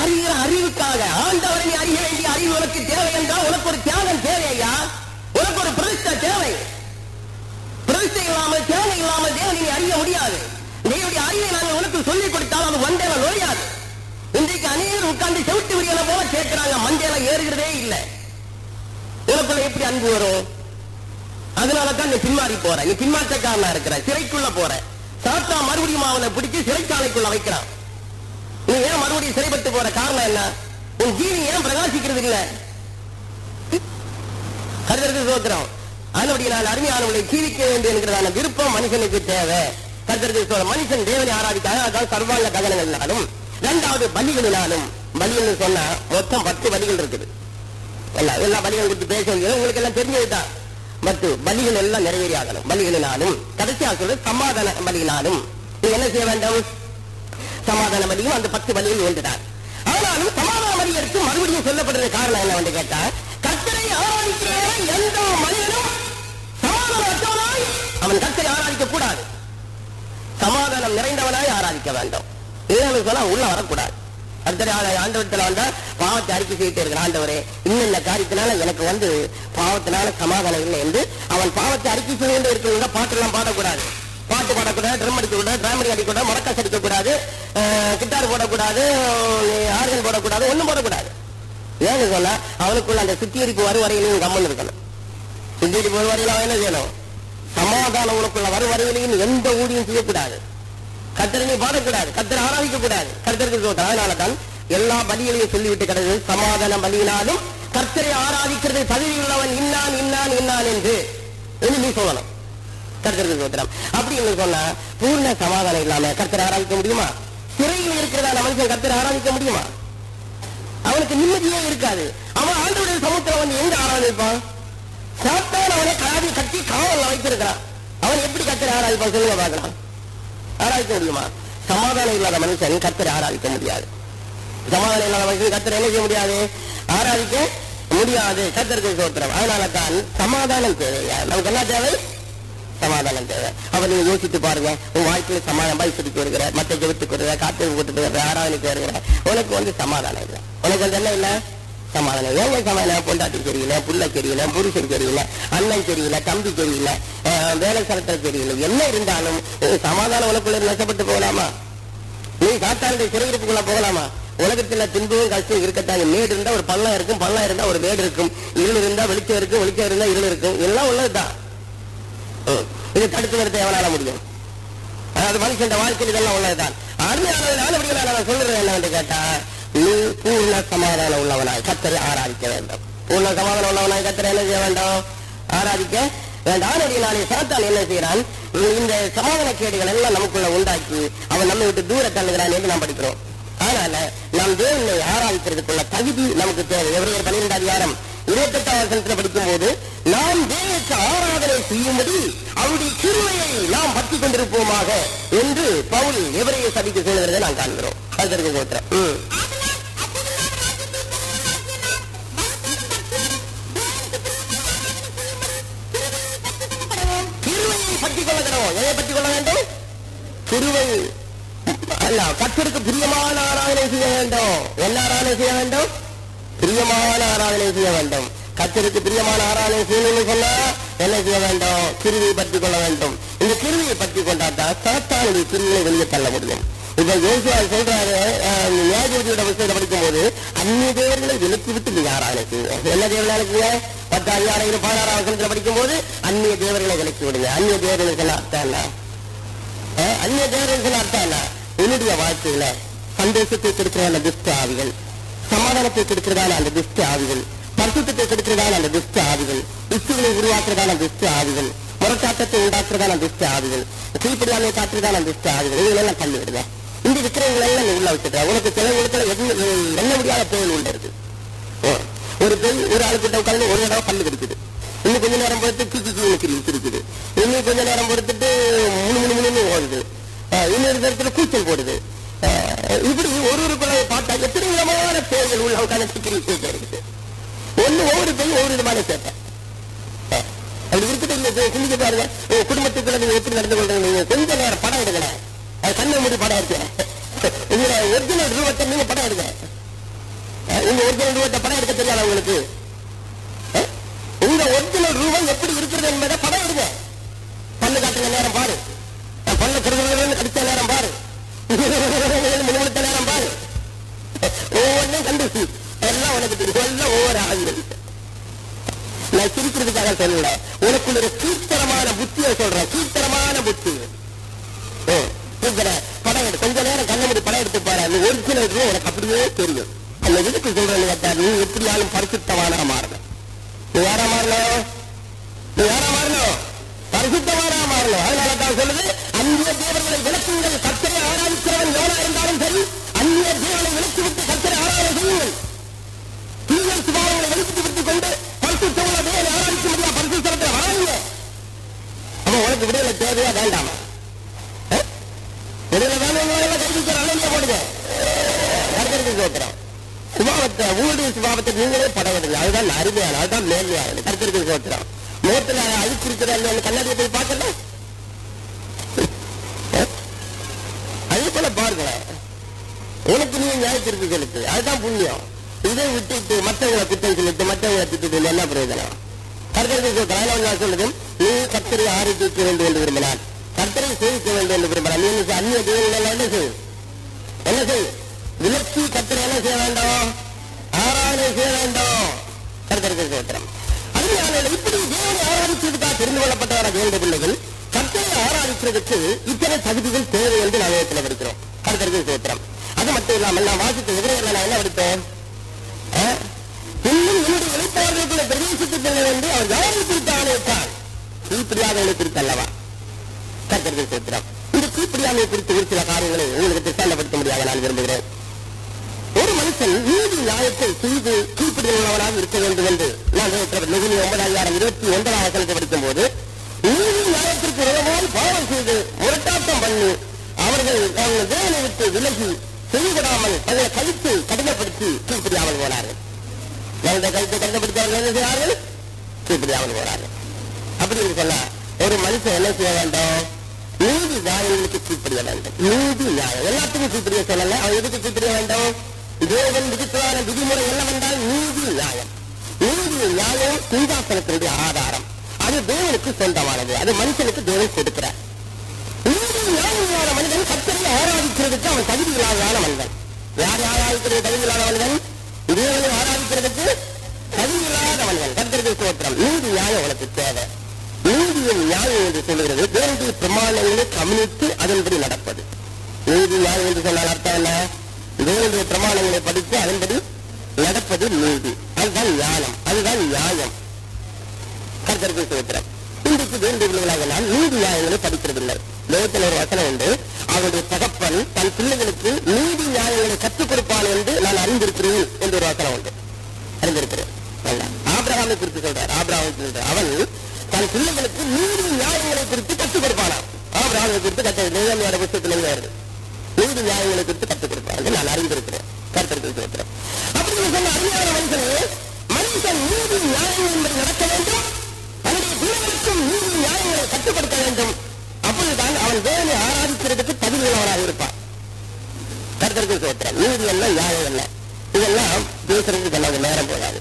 அறிகிற அறிவுக்காக ஆண்டவரை நீ அறிய வேண்டிய அறிவு உனக்கு தேவை என்றால் உனக்கு ஒரு தியாகம் தேவை ஐயா உனக்கு ஒரு பிரதிஷ்டை தேவை பிரதிஷ்டை இல்லாமல் தியாகம் இல்லாமல் தேவனை நீ அறிய முடியாது தேவனுடைய அறிவை நாங்கள் உனக்கு சொல்லிக் கொடுத்தால் அது மண்டேல நுழையாது இன்றைக்கு அநேகர் உட்கார்ந்து செவிட்டு விரியல போல கேட்கிறாங்க மண்டேல ஏறுகிறதே இல்லை உனக்குள்ள எப்படி அன்பு வரும் அதனால தான் நீ பின்மாறி போற நீ பின்மாற்றக்காரனா இருக்கிற சிறைக்குள்ள போற சாத்தா மறுபடியும் அவனை பிடிச்சு சிறைச்சாலைக்குள்ள வைக்கிறான் நீ ஏன் மறுபடியும் சிறைப்பட்டு போற காரணம் என்ன உன் ஜீவி ஏன் பிரகாசிக்கிறது இல்ல கருதற்கு சோத்திரம் அதனுடைய நான் அருமையானவர்களை ஜீவிக்க வேண்டும் என்கிறதான விருப்பம் மனுஷனுக்கு தேவை கருதற்கு சொல்ற மனுஷன் தேவனை ஆராதிக்காக அதான் சர்வாங்க ககனங்களாலும் இரண்டாவது பலிகளினாலும் பலின்னு சொன்னா மொத்தம் பத்து பலிகள் இருக்குது எல்லா எல்லா பலிகள் குறித்து பேச வேண்டியது உங்களுக்கு எல்லாம் தெரிஞ்சதுதான் மற்ற பலிகள் எல்லாம் நிறைவேறி ஆகணும் பலிகளினாலும் கடைசியா சொல்றது சமாதான பலியினாலும் நீ என்ன செய்ய வேண்டும் சமாதான பலியும் அந்த பத்து பலியில் ஒன்றுதான் ஆனாலும் சமாதான பலியருக்கு மறுபடியும் சொல்லப்படுற காரணம் என்னவென்று கேட்டா கத்தரை ஆராதிக்கிற எந்த மனிதனும் சமாதானமற்றவனாய் அவன் கத்தரை ஆராதிக்க கூடாது சமாதானம் நிறைந்தவனாய் ஆராதிக்க வேண்டும் இல்லைன்னு சொன்னா உள்ள வரக்கூடாது கர்த்தரை ஆ- ஆண்டவரத்துல வந்தா பாவத்தை அறிக்கை செய்துட்டு இருக்கிற ஆண்டவரே இன்னும் இந்த காரியத்தினால எனக்கு வந்து பாவத்தினால சமாதானம் இல்லை என்று அவன் பாவத்தை அறிக்கை செய்ய வேண்டும் இருக்கிறவங்க பாட்டெல்லாம் பாடக்கூடாது பாட்டு பாடக்கூடாது ட்ரம் அடிக்கக்கூடாது டிராமடி அடிக்கக்கூடாது மரக்காசு அடிக்கக்கூடாது கிட்டார் போடக்கூடாது ஆர்கன் போடக்கூடாது ஒண்ணும் போடக்கூடாது ஏன்னு சொன்னா அவனுக்குள்ள அந்த சுத்திகரிப்பு வரும் வரையிலையும் கம்மன் இருக்கணும் சுத்திகரிப்பு வரும் வரையில அவன் என்ன செய்யணும் சமாதானம் உனக்குள்ள வரும் வரையிலையும் எந்த ஊழியும் செய்யக்கூடாது கத்தரை நீ பாடக்கூடாது கத்தரை ஆராதிக்க கூடாது கர்த்தருக்கு சொல்றார் அதனாலதான் எல்லா பலிகளையும் சொல்லிவிட்டு கிடக்கு சமாதான பலியினாலும் கர்த்தரை ஆராதிக்கிறது தகுதி உள்ளவன் இன்னான் இன்னான் இன்னான் என்று என்று நீ சொல்லணும் கர்த்தருக்கு சோத்திரம் அப்படி என்று சொன்னா பூர்ண சமாதானம் இல்லாம கர்த்தரை ஆராதிக்க முடியுமா சிறையில் இருக்கிறதான மனுஷன் கர்த்தரை ஆராதிக்க முடியுமா அவனுக்கு நிம்மதியே இருக்காது அவன் ஆண்டவருடைய சமூகத்துல வந்து எங்க ஆராதிப்பான் சாத்தான் அவனை காதி கட்டி காவல்ல வைத்திருக்கிறான் அவன் எப்படி கர்த்தரை ஆராதிப்பான் சொல்லுங்க பார்க்கலாம் ஆராதிக்க முடியுமா சமாதானம் இல்லாத மனுஷன் கர்த்தரை ஆராதிக்க முடியாது சமாதானம் இல்லாத மனுஷன் கர்த்தரை என்ன செய்ய முடியாது ஆராதிக்க முடியாது கர்த்தருக்கு சோத்திரம் அதனால தான் சமாதானம் தேவையா நமக்கு என்ன தேவை சமாதானம் தேவை அப்ப நீங்க யோசித்து பாருங்க உன் வாழ்க்கையில சமாதானம் பைசடிக்கு வருகிற மத்த ஜெபத்துக்கு வருகிற காத்து கூட்டுட்டு வருகிற ஆராதனைக்கு வருகிற உனக்கு வந்து சமாதானம் இல்லை உனக்கு வந்து என்ன இல்லை சமாதானம் ஏங்க சமாதானம் பொண்டாட்டி தெரியல புள்ள தெரியல புருஷன் தெரியல அண்ணன் தெரியல தம்பி தெரியல அஹ், வேலை ஸ்தலத்துல தெரியல என்ன இருந்தாலும் உன் சமாதானம் உனக்குள்ள நஷ்டப்பட்டு போகலாமா நீ காத்தாளுடைய சிறையிருப்புக்குள்ள போகலாமா உலகத்துல துன்பமும் கஷ்டம் இருக்கட்டாங்க மேடு இருந்தா ஒரு பள்ளம் இருக்கும் பள்ளம் இருந்தா ஒரு மேடு இருக்கும் இருள் இருந்தா வெளிச்சம் இருக்கும் வெளிச்சம் இருந்தா இருள் இருக்கும் எல்லாம் உள்ளதுதான் ம். இது தடுத்து நிறுத்த எவனால முடியும் அதாவது மனுஷன் வாழ்க்கையில் இதெல்லாம் உள்ளதுதான் அருமையானதுனால அப்படி நான் சொல்றது என்னவென்று கேட்டா நீ பூர்ண சமாதானம் உள்ளவனாய் கத்தரை ஆராதிக்க வேண்டும் பூர்ண சமாதானம் உள்ளவனாய் கத்தரை என்ன செய்ய வேண்டும் ஆராதிக்க வேண்டாம் ஆனடி நாளை சாத்தான் என்ன செய்யறான் இந்த சமாதான கேடுகள் எல்லாம் நமக்குள்ள உண்டாக்கி அவன் நம்மை விட்டு தூர தள்ளுகிறான் என்று நாம் படிக்கிறோம் அதனால நாம் தேவனை ஆராதிக்கிறதுக்குள்ள தகுதி நமக்கு தேவை எவரையர் பன்னிரெண்டு அதிகாரம் இருபத்தெட்டாம் வசனத்தில் படிக்கும் போது நாம் தேவனுக்கு ஆராதனை செய்யும்படி அவருடைய கிருமையை நாம் பற்றி கொண்டிருப்போமாக என்று பவுல் எவரைய சபிக்கு சொல்லுகிறதை நாம் காண்கிறோம் அதற்கு கோத்திரம் ம். கிருமையை பற்றி கொள்ள கடவோம் எதை பற்றி கொள்ள வேண்டும் கிருவை அல்ல கத்தருக்கு பிரியமான ஆராதனை செய்ய வேண்டும் என்ன ஆராதனை செய்ய வேண்டும் பிரியமான ஆராதனை செய்ய வேண்டும் கத்தருக்கு பிரியமான ஆராதனை செய்யணும்னு சொன்னா என்ன செய்ய வேண்டும் கிருவியை பற்றி கொள்ள வேண்டும் இந்த கிருவியை பற்றி கொண்டாதான் சாத்தானுடைய கிருவியை வெளியே தள்ள முடியும் இப்ப யோசுவா சொல்றாரு அஹ், நியாயாதிபதியோட புத்தகத்தை படிக்கும் போது அந்நிய தேவர்களை விலக்கி விட்டு நீங்க ஆராதனை செய்யுங்க என்ன தேவர்களா இருக்குங்க பத்து அதிகாரம் பதினாறாம் வசனத்துல படிக்கும் போது அந்நிய தேவர்களை விலக்கி விடுங்க அந்நிய தேவர்களுக்கு என்ன அர்த்தம் என்ன அஹ், அந்நிய தேவர்களுக்கு அர்த்தம் என்ன உன்னுடைய வாழ்க்கையில சந்தோஷத்தை கெடுக்கிறதான துஷ்ட ஆவிகள் சமாதானத்தை கெடுக்கிறதான அந்த துஷ்ட ஆவிகள் பரிசுத்தத்தை கெடுக்கிறதான அந்த துஷ்ட ஆவிகள் இசுகளை உருவாக்குறதான துஷ்ட ஆவிகள் முரட்டாட்டத்தை உண்டாக்குறதான துஷ்ட ஆவிகள் தீப்பிடியாமை காட்டுறதான துஷ்ட ஆவிகள் இதுகளெல்லாம் தள்ளி விடுங்க இந்த விக்கிரங்கள் எல்லாம் நீ உள்ள வச்சுட்ட உனக்கு சில இடத்துல என்ன எண்ண முடியாத பேர் உள்ள இருக்குது ஓ. ஒரு பெண் ஒரு ஆளு கிட்ட உட்கார்ந்து ஒரு தடவை பல்லு கடிக்குது இன்னும் கொஞ்ச நேரம் பொறுத்து கிக்கி கிளி இருக்குது இன்னும் கொஞ்ச நேரம் பொறுத்துட்டு முணு முணு முணுன்னு ஓடுது அஹ் இன்னொரு இடத்துல கூச்சல் போடுது அஹ் இப்படி ஒரு ஒரு குழந்தை பார்த்தா எத்தனை விதமான பேர்கள் உள்ள உட்காந்து சிக்கிரி சேர்க்க இருக்குது ஒண்ணு ஒவ்வொரு பெண் ஒவ்வொரு விதமான சேட்டை அஹ் அப்படி இருக்குது இல்ல இது சிந்திக்க பாருங்க உங்க குடும்பத்துக்குள்ள நீங்க எப்படி நடந்து கொள்றீங்க நீங்க கொஞ்ச நேரம் படம் எடுக்கல அது கண்ணை மூடி படம் எடுக்க உங்களோட ஒரிஜினல் ரூபத்தை நீங்க படம் எடுங்க அஹ், உங்க ஒரிஜினல் ரூபத்தை படம் எடுக்க தெரியாதா உங்களுக்கு அஹ், உங்க ஒரிஜினல் ரூபம் எப்படி இருக்கிறது என்பதை படம் எடுங்க பல்லு காட்டுற நேரம் பாரு அஹ், பல்லு குறுகுறுன்னு கடிச்ச நேரம் பாரு முழுமுழுத்த நேரம் பாரு ஒவ்வொன்றும் கண்டுச்சு எல்லாம் உனக்கு தெரியும் எல்லாம் ஒவ்வொரு ஆளுங்கள் நான் சிரிக்கிறதுக்காக சொல்லல உனக்குள்ள ஒரு கீழ்த்தரமான புத்தியை சொல்றேன் கீழ்த்தரமான புத்தி ஓ, சீக்கிர படம் எடு கொஞ்ச நேரம் கண்ண மூடி படம் எடுத்து பாரு அந்த ஒரிஜினல் உனக்கு அப்படியே தெரியும் அந்த எதுக்கு சொல்றேன்னு கேட்டா நீ எப்படியாலும் பரிசுத்தவானா மாறணும் நீ யாரா மாறணும் நீ யாரா மாறணும் பரிசுத்தவானா மாறணும் அதனால தான் சொல்லுது அந்நிய தேவர்களை விளக்குங்கள் கத்தரை ஆராதிக்கிறவன் எவனா இருந்தாலும் சரி அந்நிய தேவனை விளக்கி விட்டு கத்தரை ஆராதனை செய்யுங்கள் தீய சுபாவங்களை வெளிப்படுத்தி விட்டுக் கொண்டு பரிசுத்தவங்களை தேவனை ஆராதிக்க முடியாது பரிசுத்தவத்தை வாங்க அப்ப உனக்கு விடுதலை தேவையா வேண்டாமா அஹ்? விடுதலை வேணும் கைதிக்கிற அலையில போடுங்க கருத்தருக்கு கேட்கிறோம் சுபாவத்தை ஊருடைய சுபாவத்தை நீங்களே படவிடுங்க அதுதான் அருமையான அதுதான் மேன்மையான கருத்தருக்கு கேட்கிறோம் முகத்துல அழுக்கு இருக்கிற கண்ணாடியை போய் பார்க்கல அஹ்? அதே போல பாருங்களேன் உனக்கு நீ நியாயத்திற்கு செலுத்து அதுதான் புண்ணியம் இதை விட்டுட்டு மற்றவங்களை குற்றம் சொல்லிட்டு மற்றவங்களை திட்டு என்ன பிரயோஜனம் கர்த்தருக்கு காலம் நான் சொல்லுது நீ கர்த்தரை ஆரோக்கிக்க வேண்டும் என்று விரும்பினான் கர்த்தரை சேவிக்க வேண்டும் என்று விரும்பினான் நீ என்ன செய்? அந்நிய தேவர்கள் என்ன செய் என்ன செய் விலக்கி கர்த்தரை என்ன செய்ய வேண்டும் ஆராதனை செய்ய வேண்டும் கர்த்தருக்கு சோத்திரம் அதனால இப்படி தேவனை ஆராதிச்சதுக்காக தெரிந்து கொள்ளப்பட்டவராக வேண்ட பிள்ளைகள் கர்த்தரை ஆராதிக்கிறதுக்கு இத்தனை தகுதிகள் தேவை என்று நான் வேதத்தில் படிக்கிறோம் கர்த்தருக்கு சோத்திரம் அது மட்டும் இல்லாமல் நான் வாசித்த எதிரையில் நான் என்ன படித்தேன் ஆ? இன்னும் என்னுடைய வெளிப்பாடுகளுக்குள்ள பிரவேசித்துக் கொள்ள வேண்டும் அவர் யாரை குறித்து ஆணையிட்டார் தீப்பிரியாதவனை குறித்து அல்லவா கர்த்தருக்கு சோத்திரம் இந்த தீப்பிரியாமை குறித்து ஒரு சில காரியங்களை உங்களுக்கு திட்டாண்டப்படுத்த முடியாத நான் விரும்புகிறேன் ஒரு மனுஷன் நீதி நியாயத்தை செய்து கீழ்ப்படியுள்ளவனாக இருக்க வேண்டும் என்று நான் நெகிழி ஒன்பதாயிரம் இருபத்தி ஒன்பதாம் வசனத்தை படிக்கும் போது நீதி நியாயத்திற்கு உறவோடு பாவம் செய்து முரட்டாட்டம் பண்ணி அவர்கள் அவர்கள் தேவனை விட்டு விலகி செய்யப்படாமல் தங்களை கழித்து கடினப்படுத்தி கீழ்ப்படியாமல் போனார்கள் எந்த கழுத்தை கடினப்படுத்தி அவர்கள் என்ன செய்வார்கள் கீழ்ப்படியாமல் போனார்கள் அப்படி என்று சொன்னா ஒரு மனுஷன் என்ன செய்ய வேண்டும் நீதி நியாயங்களுக்கு கீழ்ப்படிய வேண்டும் நீதி நியாயம் எல்லாத்துக்கும் கீழ்ப்படிய சொல்லல அவன் எதுக்கு கீழ்ப்படிய வேண்டும் தேவன் விதித்ததான விதிமுறை என்னவென்றால் நீதி நியாயம் நீதி நியாயம் சிங்காசனத்தினுடைய ஆதாரம் அது தேவனுக்கு சொந்தமானது அது மனுஷனுக்கு தேவன் கொடுக்கிறார் நீதி நியாயமான மனிதன் கத்தரை ஆராதிக்கிறதுக்கு அவன் தகுதி இல்லாததான மனிதன் யார் ஆராதிக்கிறது தகுதி இல்லாத மனிதன் தேவனை ஆராதிக்கிறதுக்கு தகுதி இல்லாத மனிதன் கத்தருக்கு சோத்திரம் நீதி நியாயம் உனக்கு தேவை நீதியின் நியாயம் என்று சொல்லுகிறது தேவனுடைய பிரமாணங்களை கவனித்து அதன்படி நடப்பது நீதி நியாயம் என்று சொன்னால் அர்த்தம் என்ன தேவனுடைய பிரமாணங்களை படித்து அதன்படி நடப்பது நீதி அதுதான் ஞானம் அதுதான் நியாயம் கர்த்தருக்கு சோத்திரம் இன்றைக்கு வேண்டியவர்களாக நான் நீதி நியாயங்களை படிக்கிறதில்லை லோகத்தில் ஒரு வசனம் உண்டு அவருடைய தகப்பன் தன் பிள்ளைகளுக்கு நீதி நியாயங்களை கற்றுக் கொடுப்பான் என்று நான் அறிந்திருக்கிறேன் என்று ஒரு வசனம் உண்டு அறிந்திருக்கிறேன் நல்லா. ஆபிரகாமை குறித்து சொல்றார் ஆபிரகாமை சொல்றார் அவன் தன் பிள்ளைகளுக்கு நீதி நியாயங்களை குறித்து கற்றுக் கொடுப்பானா ஆபிரகாமை குறித்து கற்று நிலைமையான புத்தகத்திலிருந்து வருது நீதி நியாயங்களை குறித்து கற்றுக் கொடுப்பான் என்று நான் அறிந்திருக்கிறேன் கருத்திற்கு சொல்கிறேன் அப்படி சொன்ன அறிஞரான மனுஷனே மனுஷன் நீதி நியாயம் என்பது நடக்க வேண்டும் தன்னுடைய பிள்ளைகளுக்கும் நீதி நியாயங்களை கட்டுப்படுத்த வேண்டும் அப்பொழுதுதான் அவன் வேலை ஆராதிக்கிறதுக்கு தகுதியுள்ளவனாக இருப்பான் கருத்திற்கு சோத்திரம் நீதி என்ன நியாயம் என்ன இதெல்லாம் பேசுறதுக்கு நமக்கு நேரம் போகாது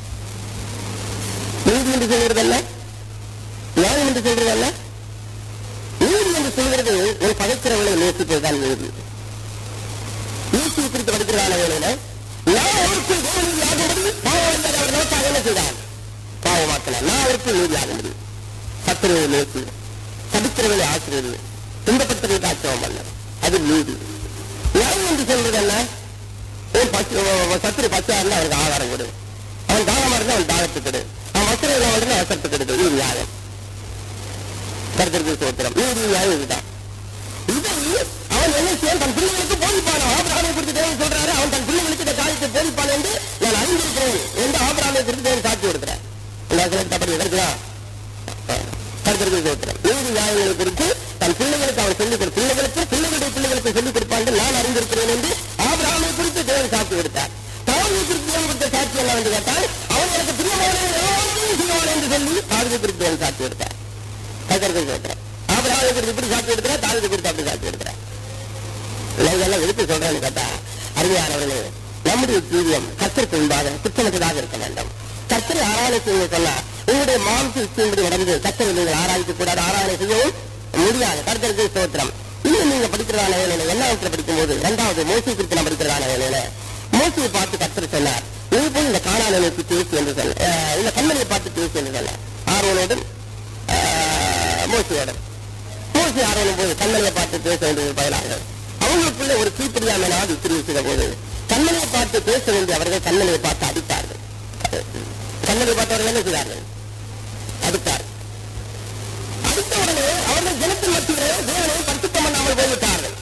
நீதி என்று சொல்கிறது என்ன நியாயம் என்று சொல்றது என்ன நீதி என்று சொல்கிறது ஒரு பகைக்கிறவர்களை நேசிப்பதுதான் நீதி நீதியை குறித்து படிக்கிறதான வேலையில நான் அவருக்கு தேவநீதி ஆகும்படி பாவம் அவர் நோக்காக என்ன செய்தான் பாவமாக்கல நான் அவருக்கு நீதி ஆகும்படி சத்துருவை நேசி சபிக்கிறவர்களை ஆசிரியர் துன்பப்பட்டவர்களுக்கு ஆச்சரியம் பண்ண அது நீதி நியாயம் என்று சொல்றது என்ன ஏன் பச்சை சத்துரு பச்சாருன்னு அவனுக்கு ஆகாரம் கொடு அவன் தாகமா இருந்தா அவன் தாகத்துக்கு கொடு அவன் வசனம் இல்லாம இருந்தா வசத்துக்கு கொடு இது நியாயம் கருத்திற்கு சோத்திரம் நீதி நியாயம் இதுதான் இதை அவன் என்ன செய்ய தன் பிள்ளைகளுக்கு போதிப்பான் ஆபிரகாமை குறித்து தேவன் சொல்றாரு அவன் தன் பிள்ளைகளுக்கு இந்த காரியத்தை போதிப்பான் என்று நான் அறிந்திருக்கிறேன் என்று ஆபிரகாமை குறித்து தேவன் சாட்சி கொடுக்கிறேன் உங்களுக்கு அப்படி இருக்குதா கருத்திற்கு சோத்திரம் நீதி நியாயங்களை குறித்து தன் பிள்ளைகளுக்கு அவன் சொல்லிக் கொடு பிள்ளைகளுக்கு பிள்ளைகளுடைய பிள்ளைகளுக்கு சொல்லிக் கொடுப்பான் என்று நான் அறிந்திருக்கிறேன் என்று ஆபிரகாமை குறித்து தேவன் சாட்சி கொடுத்தார் தாவியை குறித்து தேவன் கொடுத்த சாட்சி என்ன என்று கேட்டால் அவன் எனக்கு பிரியமான எல்லாவற்றையும் செய்வான் என்று சொல்லி தாவியை குறித்து தேவன் சாட்சி கொடுத்தார் கருத்திற்கு சோத்திரம் ஆபிரகாமை குறித்து இப்படி சாட்சி எடுக்கிறா தாவியை குறித்து அப்படி சாட்சி எடுக்கிறார் இதெல்லாம் எதுக்கு சொல்றேன்னு கேட்டா அருமையானவர்களே நம்முடைய ஜீவியம் கத்திற்கு முன்பாக குற்றமற்றதாக இருக்க வேண்டும் கத்தரை ஆராதனை செய்ய சொன்னா உங்களுடைய மாம்ச இச்சையின்படி நடந்து கத்தரை நீங்கள் ஆராய்ச்சி கூடாது ஆராதனை செய்யவும் முடியாது கர்த்தருக்கு ஸ்தோத்திரம் இன்னும் நீங்க படிக்கிறதான வேலையில எண்ணாவத்துல படிக்கும்போது இரண்டாவது மோசி குறித்து நான் படிக்கிறதான வேலையில மோசியை பார்த்து கத்தர் சொன்னார் நீ போய் இந்த காணாலை நோக்கி பேசு என்று சொன்ன அஹ் இந்த கண்மணியை பார்த்து பேசு என்று சொன்னார் ஆர்வனோடும் மோசியோடும் மோசி ஆர்வனும் போது கண்மணியை பார்த்து பேச வேண்டியது பதிலாக அவங்களுக்குள்ள ஒரு தீப்பிடியாமல் தெரிவிச்சத போது கண்ணனை பார்த்து பேச வேண்டிய அவர்கள் கண்ணனை பார்த்து அடித்தார்கள் கண்ணனை பார்த்தவர்கள் என்ன செய்தார்கள் அடித்தார்கள் அடித்த உடனே அவர்கள் ஜனத்தின் மத்தியிலே தேவனை பரிசுத்தம் பண்ணாமல் போய்விட்டார்கள்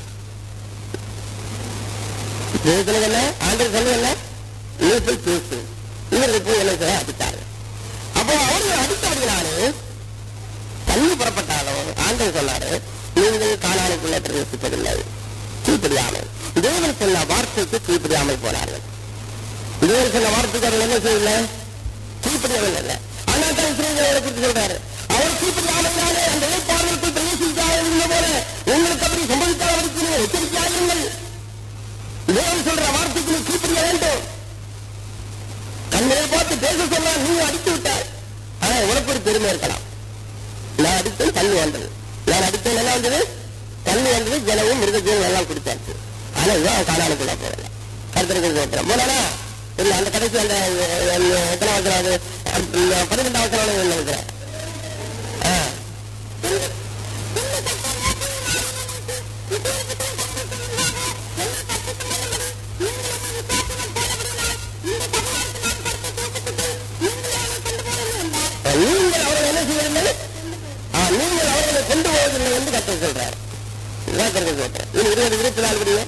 தேவத்தில் என்ன ஆண்டவர் சொல்ல என்ன நீ போய் பேசு இவர்கள் போய் என்ன செய்ய அடித்தார்கள் அப்போ அவர்கள் அடித்தாடினாரு தண்ணி புறப்பட்டாலும் ஆண்டவர் சொன்னாரு நீங்கள் காணானுக்குள்ளே பிரவேசிப்பதில்லை கீழ்ப்படியாமல் தேவன் சொன்ன வார்த்தைக்கு கீழ்ப்படியாமல் போனார்கள் தேவன் சொன்ன வார்த்தைக்கு அவர்கள் என்ன செய்யல கீழ்ப்படியவில்லை ஆனால் தான் இஸ்ரேலை குறித்து சொல்றாரு அவர் கீழ்ப்படியாமல்னாலே அந்த பார்வைக்குள் பிரவேசிக்காத போல உங்களுக்கு அப்படி சம்பவிக்காதவருக்கு நீங்கள் எச்சரிக்கையாயிருங்கள் தேவன் சொல்ற வார்த்தைக்கு நீ கீழ்ப்படிய வேண்டும் கண்ணனை பார்த்து பேச சொன்னா நீ அடித்து விட்டாய் ஆனா உனக்கு ஒரு பெருமை இருக்கலாம் நான் அடித்தேன் தண்ணி வந்தது நான் அடித்தேன் என்ன வந்தது தண்ணி வந்தது ஜனமும் மிருக ஜீவன் எல்லாம் குடிச்சாச்சு ஆனா இதுதான் காணானுக்குள்ள போகல கருத்தருக்கு சொல்றேன் போனா இல்ல அந்த கடைசி அந்த அஹ், எத்தனை வசனம் அது அஹ், பன்னிரெண்டாம் வசனம் நினைக்கிறேன் ஆ. நீங்கள் அவர்களை என்ன செய்வதில்லை ஆ, நீங்கள் அவர்களை கொண்டு போவதில்லை என்று கத்த சொல்றார் கத்தருக்கு சொல்றேன் இது இருபது இருபத்தி நாலு படியும்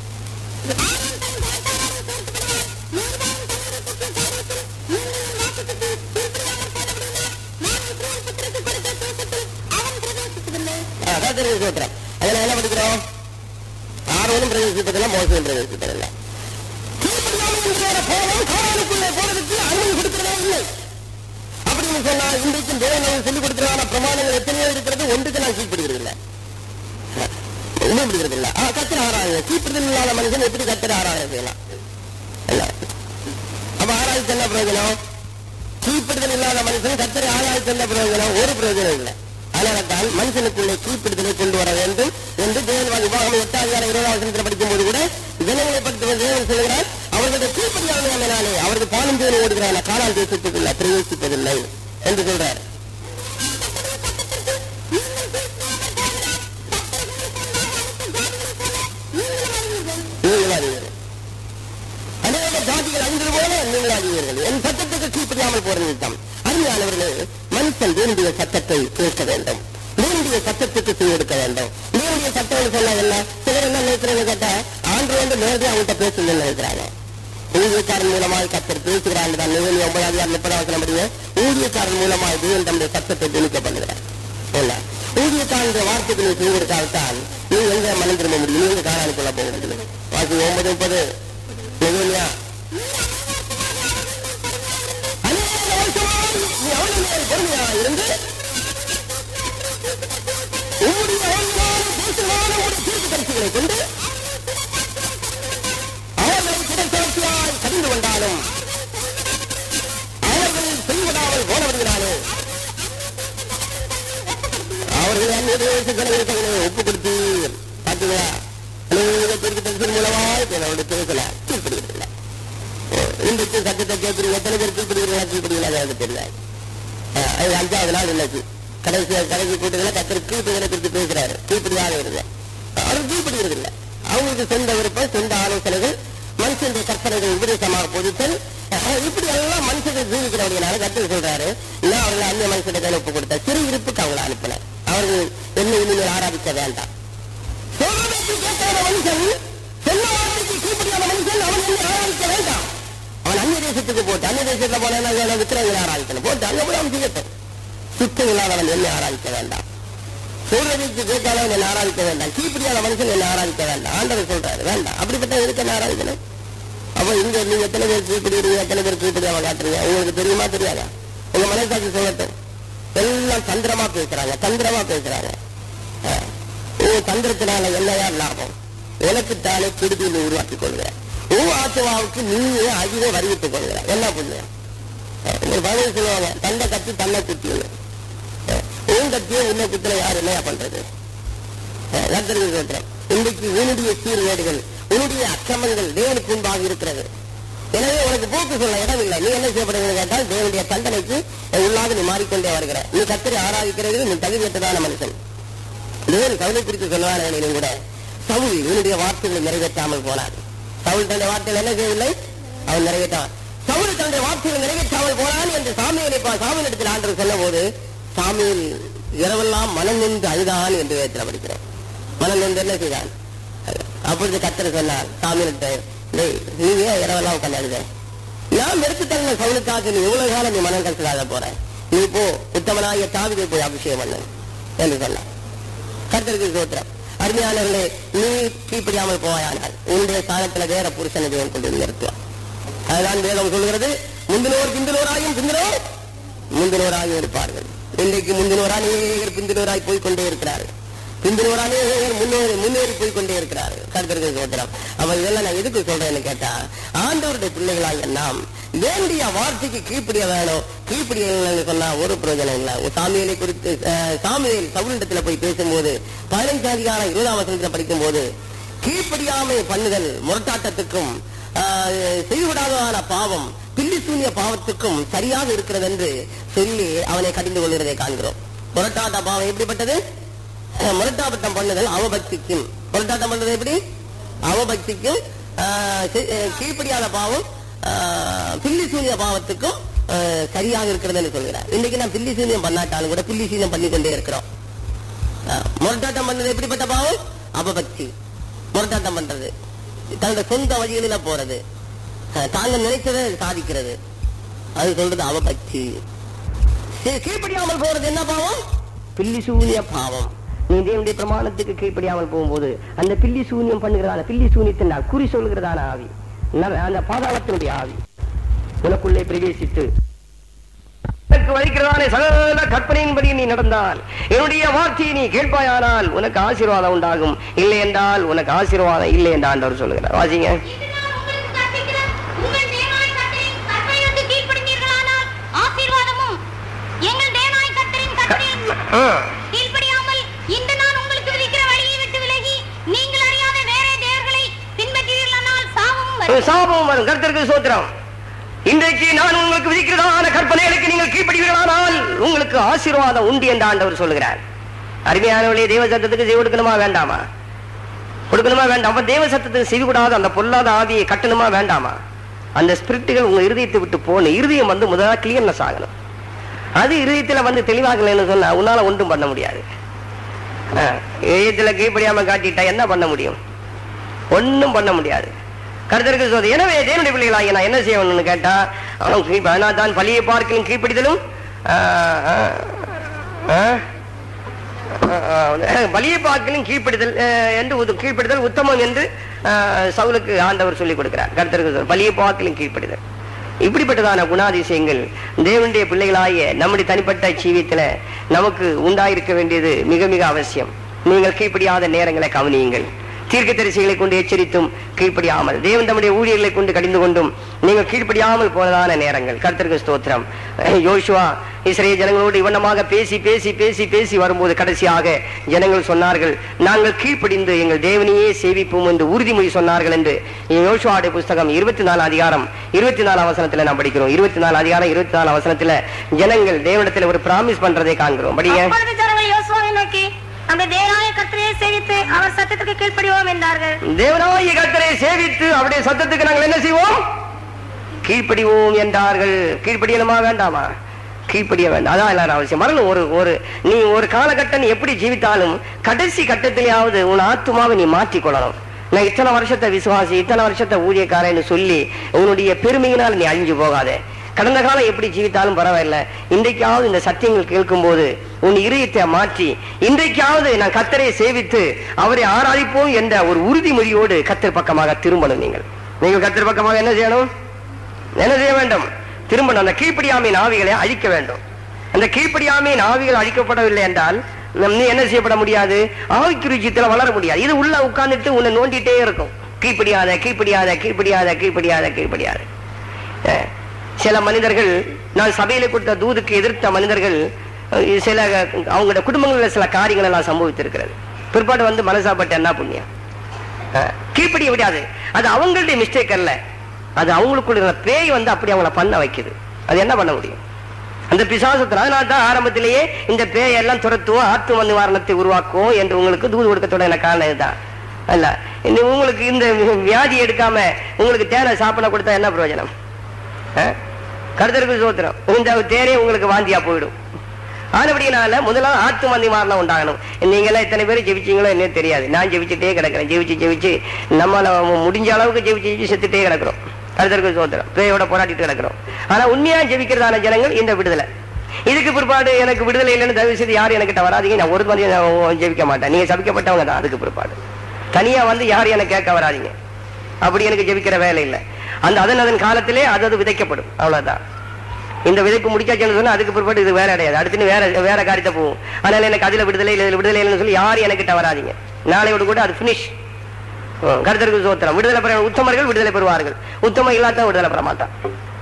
கத்தருக்கு சொல்றேன் அதில் என்ன படிக்கிறோம் ஆர்வனும் பிரவேசிப்பதில்லை மோசமும் பிரவேசிப்பதில்லை போனோம் காவலுக்குள்ளே போறதுக்கு அனுமதி கொடுக்கிறதே இல்லை அப்படின்னு சொன்னா இன்றைக்கும் தேவன் நமக்கு சொல்லிக் கொடுக்கிறதான பிரமாணங்கள் எத்தனையோ இருக்கிறது ஒன்றுக்கு நான் கீழ்ப்படுகிறது இல்லை ஒன்றும் பிடிக்கிறது இல்லை ஆ கத்திர ஆராய கீழ்ப்படுதல் இல்லாத மனுஷன் எப்படி கத்திர ஆராய செய்யலாம் இல்ல அப்ப ஆராய்ச்சி என்ன பிரயோஜனம் கீழ்ப்படுதல் இல்லாத மனுஷன் கத்திர ஆராய்ச்சி என்ன பிரயோஜனம் ஒரு பிரயோஜனம் இல்லை அதனால தான் மனுஷனுக்குள்ளே கீழ்ப்படுதலை கொண்டு வர வேண்டும் என்று தேவன் விவாகம் எட்டாம் அதிகாரம் இருபதாம் வசனத்தில் படிக்கும்போது கூட ஜனங்களை பற்றி தேவன் சொல்கிறார் அவர்களுடைய கீழ்ப்படியாமையினாலே அவர்கள் பாலும் தேவன் ஓடுகிறான காலால் தேசத்துக்குள்ள பிரவேசிப்பதில்லை என்று சொல்றார் நீங்கள் அறிவீர்கள் அநேக ஜாதிகள் அழிந்தது போல நீங்கள் அறிவீர்கள் என் சட்டத்துக்கு கீழ்ப்படியாமல் போற நிமித்தம் அருமையானவர்களே மனுஷன் வேண்டிய சட்டத்தை கேட்க வேண்டும் வேண்டிய சட்டத்துக்கு செய்ய எடுக்க வேண்டும் வேண்டிய சட்டம் சொன்னா என்ன சிலர் என்ன நினைக்கிறாங்க கேட்டா ஆண்டு வந்து நேரடி அவங்ககிட்ட பேசுங்கன்னு நினைக்கிறாங்க ஊழியக்காரன் மூலமாக கத்தர் பேசுகிறான் தான் நிகழ்ச்சி ஒன்பதாவது யார் முப்பதாவது படிங்க ஊழியக்காரன் மூலமாக தேவன் தம்முடைய சட்டத்தை திணிக்க பண்ணுகிறார் இல்ல ஊழியக்காரனுடைய வார்த்தைக்கு நீ செய்து கொடுக்காவிட்டால் நீ எங்க மனம் திரும்ப முடியும் நீங்க காணானுக்குள்ள போக முடியும் வாசி ஒன்பது முப்பது நிகழ்ச்சியா அநேக வருஷமாய் நீ அவனின் மேல் பொறுமையாக இருந்து உம்முடைய ஒழுங்கான தேசமான ஒரு தீர்ப்பு கருத்துக்களை கொண்டு அவர்களை கிடைத்தாட்சியாய் கடிந்து கொண்டாலும் அவர்கள் செய்வதாமல் போனவர்களாலே அவர்கள் அந்நியதேசங்களை ஒப்பு கொடுத்து பார்த்தீங்களா அநேக பேருக்கு தெரிஞ்சது மூலமாய் அவருடைய பேசல கீழ்ப்படுகிறதில்லை இன்றைக்கு சட்டத்தை கேட்கிறீங்க எத்தனை பேர் கீழ்ப்படுகிறீங்களா கீழ்ப்படுகிறீங்களா எனக்கு தெரியல அஹ் அது அஞ்சாவது நாள் இன்னைக்கு கடைசி கடைசி கூட்டத்தில் கத்தர் கீழ்ப்பதிகளை குறித்து பேசுறாரு கீழ்ப்படியாக வருது அவர் கீழ்ப்படுகிறது இல்லை அவங்களுக்கு சொந்த விருப்பம் சொந்த ஆலோசனைகள் மனுஷனுடைய கற்பனைகள் உபதேசமாக பொதுத்தல் அஹ் இப்படி எல்லாம் மனுஷர்கள் ஜீவிக்கிறவங்களால கத்தர் சொல்றாரு நான் அவர்களை அந்நிய மனுஷனுடைய கையில் ஒப்பு கொடுத்த சிறு இருப்புக்கு அவங்களை அனுப்பினேன் அவர்கள் என்னை இனிமேல் ஆராதிக்க வேண்டாம் சொல்றதற்கு கேட்காத மனுஷன் சொன்ன வார்த்தைக்கு கீழ்ப்படியாத மனுஷன் அவன் என்னை ஆராதிக்க வேண்டாம் அவன் அந்நிய தேசத்துக்கு போட்டு அந்நிய தேசத்துல போனா விக்கிரங்களை ஆராதிக்கணும் போட்டு அங்க போய் அவன் செய்யட்டும் சுத்தம் இல்லாதவன் என்னை ஆராதிக்க வேண்டாம் சொல்றதுக்கு கேட்காதவன் என்னை ஆராதிக்க வேண்டாம் கீழ்ப்படியாத மனுஷன் என்னை ஆராதிக்க வேண்டாம் ஆண்டவர் சொல்றாரு வேண்டாம் அப்படிப்பட்ட எதுக்கு என்ன ஆராதிக்கணும் அப்ப இங்க நீங்க எத்தனை பேர் கீழ்ப்படுகிறீங்க எத்தனை பேர் கீழ்ப்படியாம காட்டுறீங்க உங்களுக்கு தெரியுமா தெரியாதா உங்க மனசாட்சி சொல்லட்டும் எல்லாம் தந்திரமா பேசுறாங்க தந்திரமா பேசுறாங்க ஆ. ஓ தந்திரத்தினால என்னையா லாபம் எனக்கு தானே கெடுதியில் உருவாக்கிக் கொள்கிறேன் உன் ஆத்மாவுக்கு நீயே அதிக வருவித்துக் கொள்கிற என்ன புண்ணியம் இந்த பதில் சொல்லுவாங்க தண்டை கத்தி தன்னை குத்தியது உன் கத்தியை உன்னை குத்துல யார் என்னையா பண்றது கத்திரிக்கு சொல்றேன் இன்றைக்கு உன்னுடைய சீர்கேடுகள் உன்னுடைய அக்கிரமங்கள் தேவனுக்கு முன்பாக இருக்கிறது எனவே உனக்கு போக்கு சொல்ல இடமில்லை நீ என்ன செய்யப்படுகிறது கேட்டால் தேவனுடைய தண்டனைக்கு உள்ளாக நீ மாறிக்கொண்டே வருகிற நீ கத்திரி ஆராதிக்கிறது நீ தகுதியற்றதான மனுஷன் தேவன் சவுலை குறித்து சொல்லுவார்கள் கூட சவுல் இவனுடைய வார்த்தைகளை நிறைவேற்றாமல் போனார் சவுல் தன்னுடைய வார்த்தைகள் என்ன செய்யவில்லை அவன் நிறைவேற்றான் சவுல் தன்னுடைய வார்த்தைகளை நிறைவேற்றாமல் போனான் என்று சாமியலை சாமியின் இடத்தில் ஆண்டவர் சொன்ன போது சாமியில் இரவெல்லாம் மனம் நின்று அழுதான் என்று வேதத்தில் படிக்கிறேன் மனம் நின்று என்ன செய்தான் அப்பொழுது கத்தர் சொன்னார் சாமியிட்ட டேய் நீங்க ஏன் இரவெல்லாம் உட்காந்து அழுத நான் எடுத்து தள்ள சவுலுக்காக நீ இவ்வளவு காலம் நீ மனம் கஷ்டாத போற நீ போ உத்தமனாகிய தாவிதை போய் அபிஷேகம் பண்ணு என்று சொன்னார் கர்த்தருக்கு சோத்திரம் அருமையானவர்களே நீ கீழ்ப்படியாமல் போவாயானால் உன்னுடைய ஸ்தானத்துல வேற புருஷனை தேவன் கொண்டு வந்து நிறுத்துவான் அதுதான் வேதம் சொல்கிறது முந்தினோர் பிந்தினோராயும் பிந்தினோர் முந்தினோராயும் இருப்பார்கள் இன்றைக்கு முந்தினோர் அநேகர் பிந்தினோராய் போய் கொண்டே இருக்கிறார்கள் பிந்தினோர் அநேகர் முன்னேறி முன்னேறி போய் கொண்டே இருக்கிறார்கள் கர்த்தருக்கு சோத்திரம் அப்ப இதெல்லாம் நான் எதுக்கு சொல்றேன்னு கேட்டா ஆண்டவருடைய பிள்ளைகளாக நாம் வேண்டிய வார்த்தைக்கு கீழ்ப்படிய வேணும் கீழ்ப்படிய சொன்னா ஒரு பிரயோஜனம் இல்லை சாமியலை குறித்து அஹ், சாமியல் சவுலிடத்துல போய் பேசும்போது பதினைஞ்சு அதிகாரம் இருபதாம் வசனத்துல படிக்கும் போது கீழ்ப்படியாமை பண்ணுதல் முரட்டாட்டத்துக்கும் ஆஹ், செய்விடாததான பாவம் பில்லி சூன்ய பாவத்துக்கும் சரியாக இருக்கிறது என்று சொல்லி அவனை கடிந்து கொள்கிறதை காண்கிறோம் முரட்டாட்ட பாவம் எப்படிப்பட்டது அஹ், முரட்டாட்டம் பண்ணுதல் அவபக்திக்கும் முரட்டாட்டம் பண்ணுறது எப்படி அவபக்திக்கும் ஆஹ், செ- அஹ், கீழ்ப்படியாத பாவம் ஆஹ், பில்லி சூன்ய பாவத்துக்கும் ஆஹ், சரியாக இருக்கிறது என்று சொல்கிறார் இன்னைக்கு நான் பில்லி சூன்யம் பண்ணாட்டாலும் கூட பில்லி சூன்யம் பண்ணி கொண்டே இருக்கிறோம் ஆஹ், முரட்டாட்டம் பண்ணது எப்படிப்பட்ட பாவம் அபபக்தி முரட்டாட்டம் பண்றது தன்னோட சொந்த வழிகளில போறது ஆஹ், தாங்க நினைச்சதை சாதிக்கிறது அது சொல்றது அவபக்தி சரி, கீழ்ப்படியாமல் போறது என்ன பாவம் பில்லி சூனிய பாவம் நீ தேவனுடைய பிரமாணத்துக்கு கீழ்ப்படியாமல் போகும்போது அந்த பில்லி சூனியம் பண்ணுகிறதான பில்லி சூனியத்தின் குறி சொல்கிறதான ஆவி ந- அந்த பாதாளத்தினுடைய ஆவி உனக்குள்ளே பிரவேசித்து உனக்கு வலிக்கிறதான சகல கற்பனையின்படி நீ நடந்தால் என்னுடைய வார்த்தையை நீ கேட்பாயானால் உனக்கு ஆசீர்வாதம் உண்டாகும் இல்லை என்றால் உனக்கு ஆசீர்வாதம் இல்லை என்று ஆண்டவர் சொல்லுகிறார் வாசிங்க இன்று நான் உங்களுக்கு கற்பிக்கிற உங்கள் தேவனாய் கர்த்தரின் கற்பனைகளுக்கு கீழ்ப்படிந்தீர்களானால் ஆசீர்வாதமும் எங்கள் தேவனாய் கர்த்தரின் கற்பனையின் ஆ. கீழ்ப்படியாமல் இன்று நான் உங்களுக்கு விதிக்கிற வழியை விட்டு விலகி நீங்கள் அறியாத வேற தேவர்களை பின்பற்றீர்களானால் சாபமும் வரும் சாபம் வரும் கர்த்தருக்கு சோத்திரம் இன்றைக்கு நான் உங்களுக்கு விதிக்கிறதான கற்பனைகளுக்கு நீங்கள் கீழ்ப்படுவீர்களானால் உங்களுக்கு ஆசீர்வாதம் உண்டு என்று ஆண்டவர் சொல்லுகிறார் அருமையானவர்களே தேவ சத்தத்துக்கு செவி கொடுக்கணுமா வேண்டாமா கொடுக்கணுமா வேண்டாம் அப்ப தேவ சத்தத்துக்கு செவி கூடாத அந்த பொல்லாத ஆவியை கட்டணுமா வேண்டாமா அந்த ஸ்பிரிட்டுகள் உங்க இருதயத்தை விட்டு போகணும் இருதயம் வந்து முதல்ல கிளியர்னஸ் ஆகணும் அது இருதயத்துல வந்து தெளிவாகலைன்னு சொன்னா உன்னால ஒன்றும் பண்ண முடியாது ஆ, இதயத்துல கீழ்ப்படியாம காட்டிட்டா என்ன பண்ண முடியும் ஒண்ணும் பண்ண முடியாது கருத்தருக்கு சோதி எனவே தேவனுடைய பிள்ளைகளாகிய நான் என்ன செய்யணும்னு கேட்டா அவன் கீழ் நான் தான் பழியை பார்க்கலும் கீழ்ப்படிதலும் ஆ, ஆ, ஆ, ஆ, ஆ, பலியை பார்க்கலும் கீழ்ப்படிதல் ஆ, என்று உது- கீழ்ப்படிதல் உத்தமம் என்று ஆ, சவுலுக்கு ஆண்டவர் சொல்லிக் கொடுக்கிறார் கருத்தருக்கு சோதி. பலியை பார்க்கலும் கீழ்ப்படிதல் இப்படிப்பட்டதான குணாதிசயங்கள் தேவனுடைய பிள்ளைகளாகிய நம்முடைய தனிப்பட்ட ஜீவியத்துல நமக்கு உண்டாயிருக்க வேண்டியது மிக மிக அவசியம் நீங்கள் கீழ்ப்படியாத நேரங்களை கவனியுங்கள் தீர்க்கதரிசிகளை கொண்டு எச்சரித்தும் கீழ்ப்படியாமல் தேவன் தம்முடைய ஊழியர்களை கொண்டு கடிந்து கொண்டும் நீங்கள் கீழ்ப்படியாமல் போனதான நேரங்கள் கர்த்தருக்கு ஸ்தோத்திரம் யோசுவா இஸ்ரேல் ஜனங்களோடு இவண்ணமாக பேசி பேசி பேசி பேசி வரும்போது கடைசியாக ஜனங்கள் சொன்னார்கள் நாங்கள் கீழ்ப்படிந்து எங்கள் தேவனையே சேவிப்போம் என்று உறுதிமொழி சொன்னார்கள் என்று யோசுவாவுடைய புஸ்தகம் இருபத்தி நாலு அதிகாரம் இருபத்தி நாலு அவசரத்துல நாம் படிக்கிறோம் இருபத்தி நாலு அதிகாரம் இருபத்தி நாலு அவசரத்துல ஜனங்கள் தேவனிடத்துல ஒரு பிராமிஸ் பண்றதை காண்கிறோம் படிங்க அப்பொழுது ஜனங்கள் யோசுவாவை நோக்கி அந்த தேவனாய கர்த்தரையே சேவித்து அவர் சத்தத்துக்கு கீழ்ப்படிவோம் என்றார்கள் தேவனாகிய கர்த்தரை சேவித்து அவருடைய சத்தத்துக்கு நாங்கள் என்ன செய்வோம் கீழ்ப்படிவோம் என்றார்கள் கீழ்ப்படியணுமா வேண்டாமா கீழ்ப்படிய வேண்டாம் அதான் எல்லாரும் அவசியம் வரணும் ஒரு ஒரு நீ ஒரு காலகட்டம் நீ எப்படி ஜீவித்தாலும் கடைசி கட்டத்திலேயாவது உன் ஆத்துமாவை நீ மாற்றிக் கொள்ளணும் நான் இத்தனை வருஷத்தை விசுவாசி இத்தனை வருஷத்தை ஊழியக்காரன்னு சொல்லி உன்னுடைய பெருமையினால் நீ அழிஞ்சு போகாதே கடந்த காலம் எப்படி ஜீவித்தாலும் பரவாயில்ல இன்றைக்காவது இந்த சத்தியங்கள் கேட்கும்போது உன் இருதயத்தை மாற்றி இன்றைக்காவது நான் கத்தரை சேவித்து அவரை ஆராதிப்போம் என்ற ஒரு உறுதிமொழியோடு கத்தர் பக்கமாக திரும்பணும் நீங்கள் நீங்கள் கத்தர் பக்கமாக என்ன செய்யணும் என்ன செய்ய வேண்டும் திரும்பணும் அந்த கீழ்ப்படியாமையின் ஆவிகளை அழிக்க வேண்டும் அந்த கீழ்ப்படியாமையின் ஆவிகள் அழிக்கப்படவில்லை என்றால் நம் நீ என்ன செய்யப்பட முடியாது ஆவிக்குருஜியத்துல வளர முடியாது இது உள்ள உட்கார்ந்துட்டு உன்னை நோண்டிட்டே இருக்கும் கீழ்ப்படியாத கீழ்ப்படியாத கீழ்ப்படியாத கீழ்ப்படியாத கீழ்ப்படியாத அஹ், சில மனிதர்கள் நான் சபையில கொடுத்த தூதுக்கு எதிர்த்த மனிதர்கள் அஹ், சில அவங்களோட குடும்பங்களில் சில காரியங்கள் எல்லாம் சம்பவித்திருக்கிறது பிற்பாடு வந்து மனசாப்பட்ட என்ன புண்ணியம் அஹ், கீழ்ப்படிய விடாது அது அவங்களுடைய மிஸ்டேக் அல்ல அது அவங்களுக்குள்ள பேய் வந்து அப்படி அவங்கள பண்ண வைக்குது அது என்ன பண்ண முடியும் அந்த பிசாசத்தின் அதனால தான் ஆரம்பத்திலேயே இந்த பேய் எல்லாம் துரத்துவோம் ஆத்தும நிவாரணத்தை உருவாக்குவோம் என்று உங்களுக்கு தூது கொடுக்க தொடங்கின காரணம் இதுதான் அல்ல இந்த உங்களுக்கு இந்த வியாதி எடுக்காம உங்களுக்கு தேனை சாப்பிட கொடுத்தா என்ன பிரயோஜனம் கருத்தருக்கு சோத்திரம் இந்த தேனே உங்களுக்கு வாந்தியா போயிடும் ஆனபடினால முதல்ல ஆத்தும நிவாரணம் உண்டாகணும் நீங்க எல்லாம் இத்தனை பேர் ஜெபிச்சீங்களோ என்ன தெரியாது நான் ஜெபிச்சுட்டே கிடக்கிறேன் ஜெபிச்சு ஜெபிச்சு நம்மள முடிஞ்ச அளவுக்கு ஜெபிச்சு ஜெபிச்சு செத்துட்டே கிடக்கிறோம் கருத்தருக்கு சோத்திரம் பேயோட போராடிட்டு கிடக்கிறோம் ஆனா உண்மையா ஜெபிக்கிறதான ஜனங்கள் இந்த விடுதலை இதுக்கு பிற்பாடு எனக்கு விடுதலை இல்லைன்னு தயவு செய்து யாரும் எனக்கிட்ட வராதீங்க நான் ஒரு மாதிரி ஜெபிக்க மாட்டேன் நீங்க சபிக்கப்பட்டவங்க தான் அதுக்கு பிற்பாடு தனியா வந்து யாரும் எனக்கு கேட்க வராதீங்க அப்படி எனக்கு ஜெபிக்கிற வேலை இல்லை அந்த அதன் அதன் காலத்திலே அது அது விதைக்கப்படும் அவ்வளவுதான் இந்த விதைப்பு முடிச்சாச்சுன்னு சொன்னா அதுக்கு பிற்பாடு இது வேற கிடையாது அடுத்து வேற வேற காரியத்தை போகும் அதனால எனக்கு அதுல விடுதலை இல்லை இதுல விடுதலை இல்லைன்னு சொல்லி யாரும் எனக்கிட்ட வராதீங்க நாளையோடு கூட அது பினிஷ் கருத்தருக்கு சோத்திரம் விடுதலை பெற உத்தமர்கள் விடுதலை பெறுவார்கள் உத்தமம் இல்லாத விடுதலை பெற மாட்டான்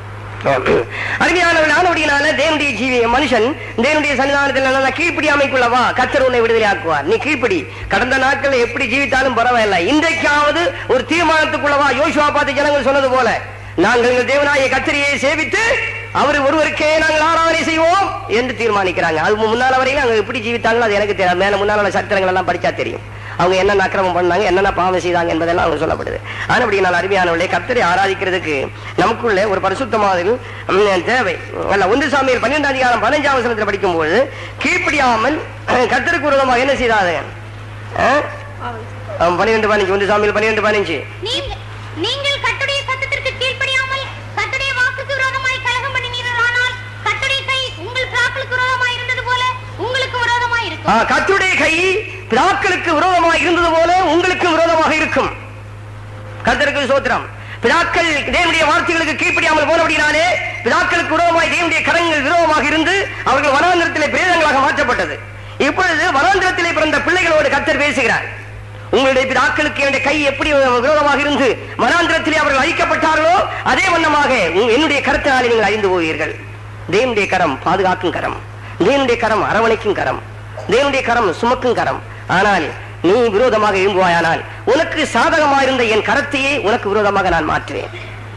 அருமையானவன் ஆனபடியினால தேவனுடைய ஜீவி மனுஷன் தேவனுடைய சன்னிதானத்தில் நல்லா கீழ்ப்படியாமைக்குள்ளவா கத்தர் உன்னை விடுதலை ஆக்குவார் நீ கீழ்ப்படி கடந்த நாட்கள்ல எப்படி ஜீவித்தாலும் பரவாயில்ல இன்றைக்காவது ஒரு தீர்மானத்துக்குள்ளவா யோசுவா பார்த்து ஜனங்கள் சொன்னது போல நாங்கள் எங்கள் தேவனாய கத்திரியை சேவித்து அவர் ஒருவருக்கே நாங்கள் ஆராதனை செய்வோம் என்று தீர்மானிக்கிறாங்க அது முன்னால வரையிலும் அவங்க எப்படி ஜீவித்தாங்களோ அது எனக்கு தெரியாது மேல முன்னால உள்ள சரித்திரங்கள் எல்லாம் படிச்சா தெரியும் அவங்க என்னென்ன அக்கிரமம் பண்ணாங்க என்னென்ன பாவம் செய்தாங்க என்பதெல்லாம் அவங்க சொல்லப்படுது ஆனால் அப்படி நான் அருமையானவர்களே கர்த்தரை ஆராதிக்கிறதுக்கு நமக்குள்ள ஒரு பரிசுத்தமாதல் ம், தேவை அல்ல ஒன்று சாமியில் பன்னிரெண்டாம் அதிகாரம் பதினஞ்சாம் வசனத்தில் படிக்கும்போது கீழ்ப்படியாமல் அஹ், கர்த்தருக்கு விரோதமாக என்ன செய்தாங்க அஹ்? அஹ், பன்னிரெண்டு பதினஞ்சு ஒன்று சாமியில் பன்னிரெண்டு பதினஞ்சு நீங்க நீங்கள் கர்த்தருடைய சத்தத்திற்கு கீழ்ப்படியாமல் கர்த்தருடைய வாக்குக்கு விரோதமாய் கலகம் பண்ணினீர்களானால் கர்த்தருடைய கை உங்கள் பிராக்களுக்கு விரோதமாய் இருந்தது போல உங்களுக்கு விரோதமாய் இருக்கும் ஆ, கர்த்தருடைய கை பிதாக்களுக்கு விரோதமாக இருந்தது போல உங்களுக்கு விரோதமாக இருக்கும் கர்த்தருக்கு சோத்திரம் பிதாக்கள் தேவனுடைய வார்த்தைகளுக்கு கீழ்ப்படியாமல் போனபடினாலே பிதாக்களுக்கு விரோதமாய் தேவனுடைய கரங்கள் விரோதமாக இருந்து அவர்கள் வனாந்திரத்திலே பிரேதங்களாக மாற்றப்பட்டது இப்பொழுது வனாந்திரத்திலே பிறந்த பிள்ளைகளோடு கர்த்தர் பேசுகிறார் உங்களுடைய பிதாக்களுக்கு என்னுடைய கை எப்படி விரோதமாக இருந்து வனாந்திரத்திலே அவர்கள் அழிக்கப்பட்டார்களோ அதே வண்ணமாக உங்க- என்னுடைய கருத்தினாலே நீங்கள் அழிந்து போவீர்கள் தேவனுடைய கரம் பாதுகாக்கும் கரம் தேவனுடைய கரம் அரவணைக்கும் கரம் தேவனுடைய கரம் சுமக்கும் கரம் ஆனால் நீ விரோதமாக எழும்புவாயானால் உனக்கு சாதகமாக இருந்த என் கரத்தையே உனக்கு விரோதமாக நான் மாற்றுவேன்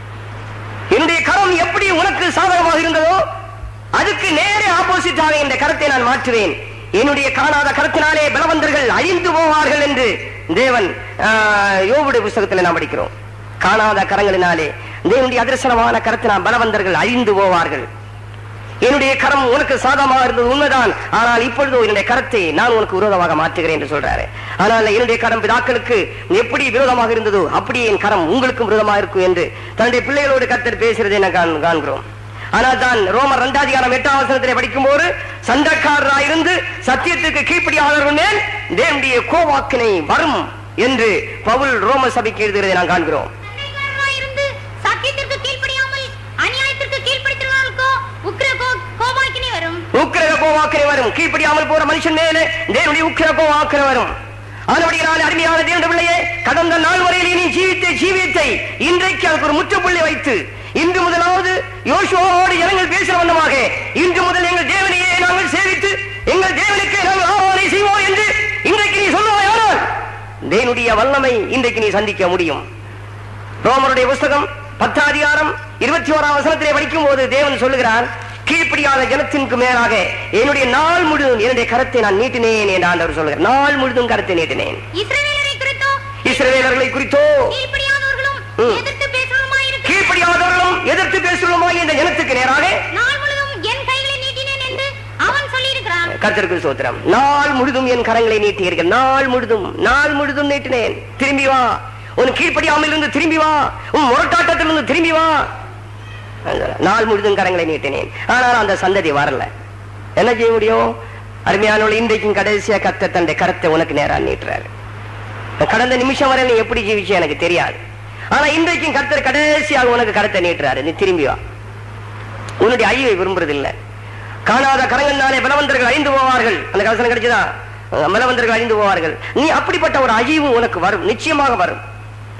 என்னுடைய கரம் எப்படி உனக்கு சாதகமாக இருந்ததோ அதுக்கு நேரே ஆப்போசிட்டாக இந்த கரத்தை நான் மாற்றுவேன் என்னுடைய காணாத கரத்தினாலே பலவந்தர்கள் அழிந்து போவார்கள் என்று தேவன் ஆஹ், யோபுடைய புஸ்தகத்தில் நாம் படிக்கிறோம் காணாத கரங்களினாலே தேவனுடைய அதிர்சனமான கரத்தினால் பலவந்தர்கள் அழிந்து போவார்கள் என்னுடைய கரம் உனக்கு சாதகமாக இருந்தது உண்மைதான் ஆனால் இப்பொழுது என்னுடைய கரத்தை நான் உனக்கு விரோதமாக மாற்றுகிறேன் என்று சொல்றாரு ஆனால் என்னுடைய கரம் பிதாக்களுக்கு எப்படி விரோதமாக இருந்ததோ அப்படியே என் கரம் உங்களுக்கும் விரோதமாக இருக்கும் என்று தன்னுடைய பிள்ளைகளோடு கர்த்தர் பேசுறதை நான் காண்- காண்கிறோம் ஆனால் தான் ரோமர் இரண்டாதிகாரம் எட்டாம் வசனத்திலே படிக்கும்போது சண்டைக்காரராயிருந்து சத்தியத்துக்கு கீழ்ப்படியாதவர்கள் மேல் தேவனுடைய கோவாக்கினை வரும் என்று பவுல் ரோம சபைக்கு எழுதுகிறதை நான் காண்கிறோம் சண்டைக்காரராயிருந்து சத்தியத்திற்கு கீழ்ப்படியாமல் அநியாயத்திற்கு கீழ்ப்படுத்துகிறவர்களுக்கோ உக்கிர கோ- கோபாக்கினி வரும் உக்கிரக கோவாக்கினை வரும் கீழ்ப்படியாமல் போற மனுஷன் மேலே தேவனுடைய உக்கிர கோவாக்கினை வரும் ஆனபடியால் அருமையான தேவனுடைய பிள்ளையே கடந்த நாள் வரையில் நீ ஜீவித்த ஜீவியத்தை இன்றைக்கு அதுக்கு ஒரு முற்றுப்புள்ளி வைத்து இன்று முதலாவது யோசுவாவோடு ஜனங்கள் பேசுற வண்ணமாக இன்று முதல் எங்கள் தேவனையே நாங்கள் சேவித்து எங்கள் தேவனுக்கு நாங்கள் ஆராதனை செய்வோம் என்று இன்றைக்கு நீ சொல்லுவாயானால் தேவனுடைய வல்லமை இன்றைக்கு நீ சந்திக்க முடியும் ரோமருடைய புஸ்தகம் பத்தாம் அதிகாரம் இருபத்தி ஓராம் வசனத்திலே படிக்கும் போது தேவன் சொல்லுகிறார் கீழ்ப்படியாத ஜனத்திற்கு மேலாக என்னுடைய நாள் முழுதும் என்னுடைய கரத்தை நான் நீட்டினேன் என்று ஆண்டவர் சொல்லுகிறார் நாள் முழுதும் கரத்தை நீட்டினேன் இஸ்ரவேலரை குறித்தோ இஸ்ரவேலர்களை குறித்தோ கீழ்ப்படியாதவர்களும் ம். எதிர்த்து பேசுவதுமாய் இருக்கு கீழ்ப்படியாதவர்களும் எதிர்த்து பேசுவோமாய் இந்த ஜனத்துக்கு நேராக நாள் முழுதும் என் கைகளை நீட்டினேன் என்று அவன் சொல்லியிருக்கிறான் கர்த்தருக்கு சோத்திரம் நாள் முழுதும் என் கரங்களை நீட்டியிருக்க நாள் முழுதும் நாள் முழுதும் நீட்டினேன் திரும்பி வா உன் கீழ்ப்படியாமல் இருந்து திரும்பி வா உன் முரட்டாட்டத்திலிருந்து திரும்பி வா நாள் முழுதும் கரங்களை நீட்டினேன் ஆனால் அந்த சந்ததி வரல என்ன செய்ய முடியும் அருமையானவள் இன்றைக்கும் கடைசியா கத்த தன்னுடைய கரத்தை உனக்கு நேரா நீட்டுறாரு கடந்த நிமிஷம் வரை நீ எப்படி ஜீவிச்சு எனக்கு தெரியாது ஆனா இன்றைக்கும் கர்த்தர் கடைசியாக உனக்கு கரத்தை நீட்டுறாரு நீ திரும்பி வா உன்னுடைய அழிவை விரும்புறதில்லை காணாத கரங்கள்னாலே பலவந்தர்கள் அழிந்து போவார்கள் அந்த கவசனம் கிடைச்சதா அஹ் பலவந்தர்கள் அழிந்து போவார்கள் நீ அப்படிப்பட்ட ஒரு அழிவு உனக்கு வரும் நிச்சயமாக வரும்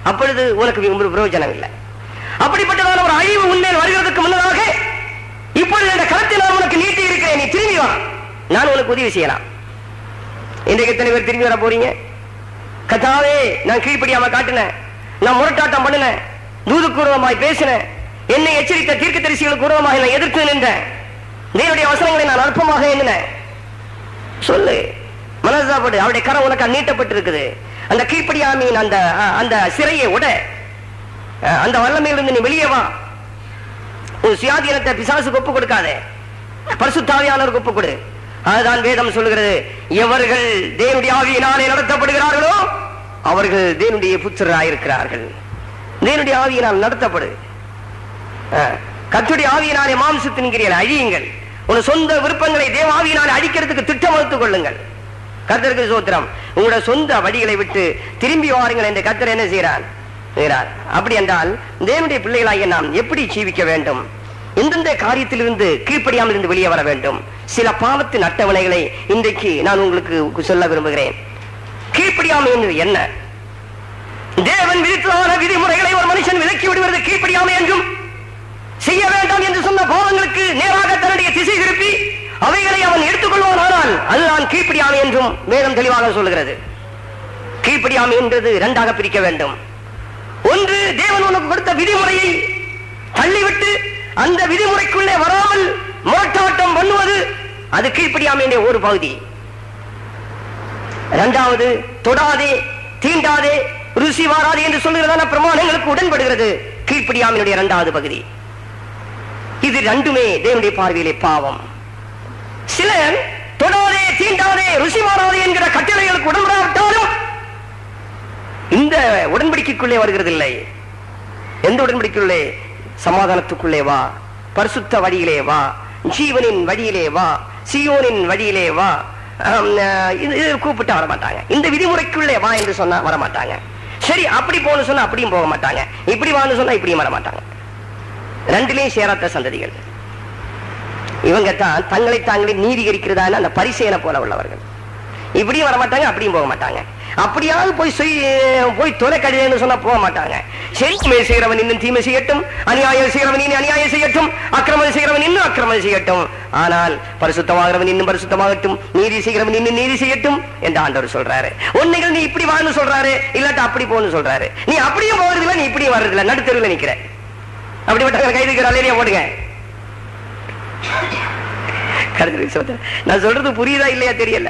அப்பொழுது உனக்கு வி- பிரயோஜனம் இல்லை அப்படிப்பட்டதான ஒரு அழிவு உன்மேல் வருகிறதுக்கு முன்னதாக இப்பொழுது இந்த கருத்தை நான் உனக்கு நீட்டி இருக்கிறேன் நீ திரும்பி வா நான் உனக்கு உதவி செய்யலாம் இன்றைக்கு எத்தனை பேர் திரும்பி வர போறீங்க கதாவே நான் கீழ்ப்படியாம காட்டினேன் நான் முரட்டாட்டம் பண்ணினேன் தூதுக்கூர்வமாய் பேசினேன் என்னை எச்சரித்த தீர்க்க தரிசிகளுக்கு உருவமாக நான் எதிர்த்து நின்றேன் தேவனுடைய வசனங்களை நான் அற்பமாக எண்ணினேன் சொல்லு மனசாப்படு அவருடைய கரம் உனக்கு நீட்டப்பட்டிருக்குது அந்த கீழ்ப்படியாமையின் அந்த அஹ், அந்த சிறையை உட அஹ், அந்த வல்லமையிலிருந்து நீ வெளியே வா உன் சுயாதீனத்தை பிசாசுக்கு ஒப்பு கொடுக்காதே பரிசுத்தாவியானவருக்கு ஒப்பு கொடு அதுதான் வேதம் சொல்லுகிறது எவர்கள் தேவனுடைய ஆவியினாலே நடத்தப்படுகிறார்களோ அவர்கள் தேவனுடைய புத்திரராயிருக்கிறார்கள் தேவனுடைய ஆவியினால் நடத்தப்படு அஹ், கர்த்தருடைய ஆவியினாலே மாம்சத்தின் அழியுங்கள் உன் சொந்த விருப்பங்களை தேவ ஆவியினாலே அழிக்கிறதுக்கு திட்டம் வகுத்துக் கொள்ளுங்கள் கர்த்தருக்கு சோத்திரம் உங்களோட சொந்த வழிகளை விட்டு திரும்பி வாருங்கள் என்று கர்த்தர் என்ன செய்கிறார் செய்கிறார் அப்படி என்றால் தேவனுடைய பிள்ளைகளாகிய நாம் எப்படி ஜீவிக்க வேண்டும் எந்தெந்த காரியத்திலிருந்து கீழ்ப்படியாமல் இருந்து வெளியே வர வேண்டும் சில பாவத்தின் அட்டவணைகளை இன்றைக்கு நான் உங்களுக்கு சொல்ல விரும்புகிறேன் கீழ்ப்படியாமை என்பது என்ன தேவன் விதித்ததான விதிமுறைகளை ஒரு மனுஷன் விலக்கி விடுவது கீழ்ப்படியாமை என்றும் செய்ய வேண்டாம் என்று சொன்ன பாவங்களுக்கு நேராக தன்னுடைய திசை திருப்பி அவைகளை அவன் எடுத்துக்கொள்வானால் அதுதான் கீழ்ப்படியாமை என்றும் வேதம் தெளிவாக சொல்லுகிறது கீழ்ப்படியாமை என்றது இரண்டாக பிரிக்க வேண்டும் ஒன்று தேவன் உனக்கு கொடுத்த விதிமுறையை தள்ளிவிட்டு அந்த விதிமுறைக்குள்ளே வராமல் மோட்டாட்டம் பண்ணுவது அது கீழ்ப்படியாமையுடைய ஒரு பகுதி இரண்டாவது தொடாதே தீண்டாதே ருசி வாராதே என்று சொல்லுகிறதான பிரமாணங்களுக்கு உடன்படுகிறது கீழ்ப்படியாமையினுடைய இரண்டாவது பகுதி இது ரெண்டுமே தேவனுடைய பார்வையிலே பாவம் சிலர் தொடாதே தீண்டாதே ருசி மாறாதே என்கிற கட்டளைகளுக்கு உடன்படாவிட்டாலும் இந்த உடன்படிக்கைக்குள்ளே வருகிறதில்லை எந்த உடன்படிக்கையுள்ளே சமாதானத்துக்குள்ளே வா பரிசுத்த வழியிலே வா ஜீவனின் வழியிலே வா சியோனின் வழியிலே வா ஆம், அஹ், இது இது கூப்பிட்டு வர மாட்டாங்க இந்த விதிமுறைக்குள்ளே வா என்று சொன்னா வர மாட்டாங்க சரி அப்படி போகணும் சொன்னா அப்படியும் போக மாட்டாங்க இப்படி வான்னு சொன்னா இப்படியும் வர மாட்டாங்க ரெண்டிலையும் சேராத சந்ததிகள் இவங்க தான் தங்களை தாங்களே நீதிகரிக்கிறதான அந்த பரிசேனை போல உள்ளவர்கள் இப்படியும் வர மாட்டாங்க அப்படியும் போக மாட்டாங்க அப்படியாவது போய் செய்- போய் தொலை கழிவுன்னு சொன்னா போக மாட்டாங்க சரி தீமை செய்கிறவன் இன்னும் தீமை செய்யட்டும் அநியாயம் செய்கிறவன் இன்னும் அநியாயம் செய்யட்டும் அக்கிரமம் செய்கிறவன் இன்னும் அக்கிரமம் செய்யட்டும் ஆனால் பரிசுத்தமாகிறவன் இன்னும் பரிசுத்தமாகட்டும் நீதி செய்கிறவன் இன்னும் நீதி செய்யட்டும் என்று ஆண்டவர் சொல்றாரு உன்னைகள் நீ இப்படி வான்னு சொல்றாரு இல்லாட்ட அப்படி போன்னு சொல்றாரு நீ அப்படியும் போறதில்ல நீ இப்படியும் வர்றதில்ல நடுத்தருவில் நிக்கிற அப்படிப்பட்ட கைதுக்கு அலையிலேயே போடுங்க கருத்தருக்கு சோதரம் நான் சொல்றது புரியுதா இல்லையா தெரியல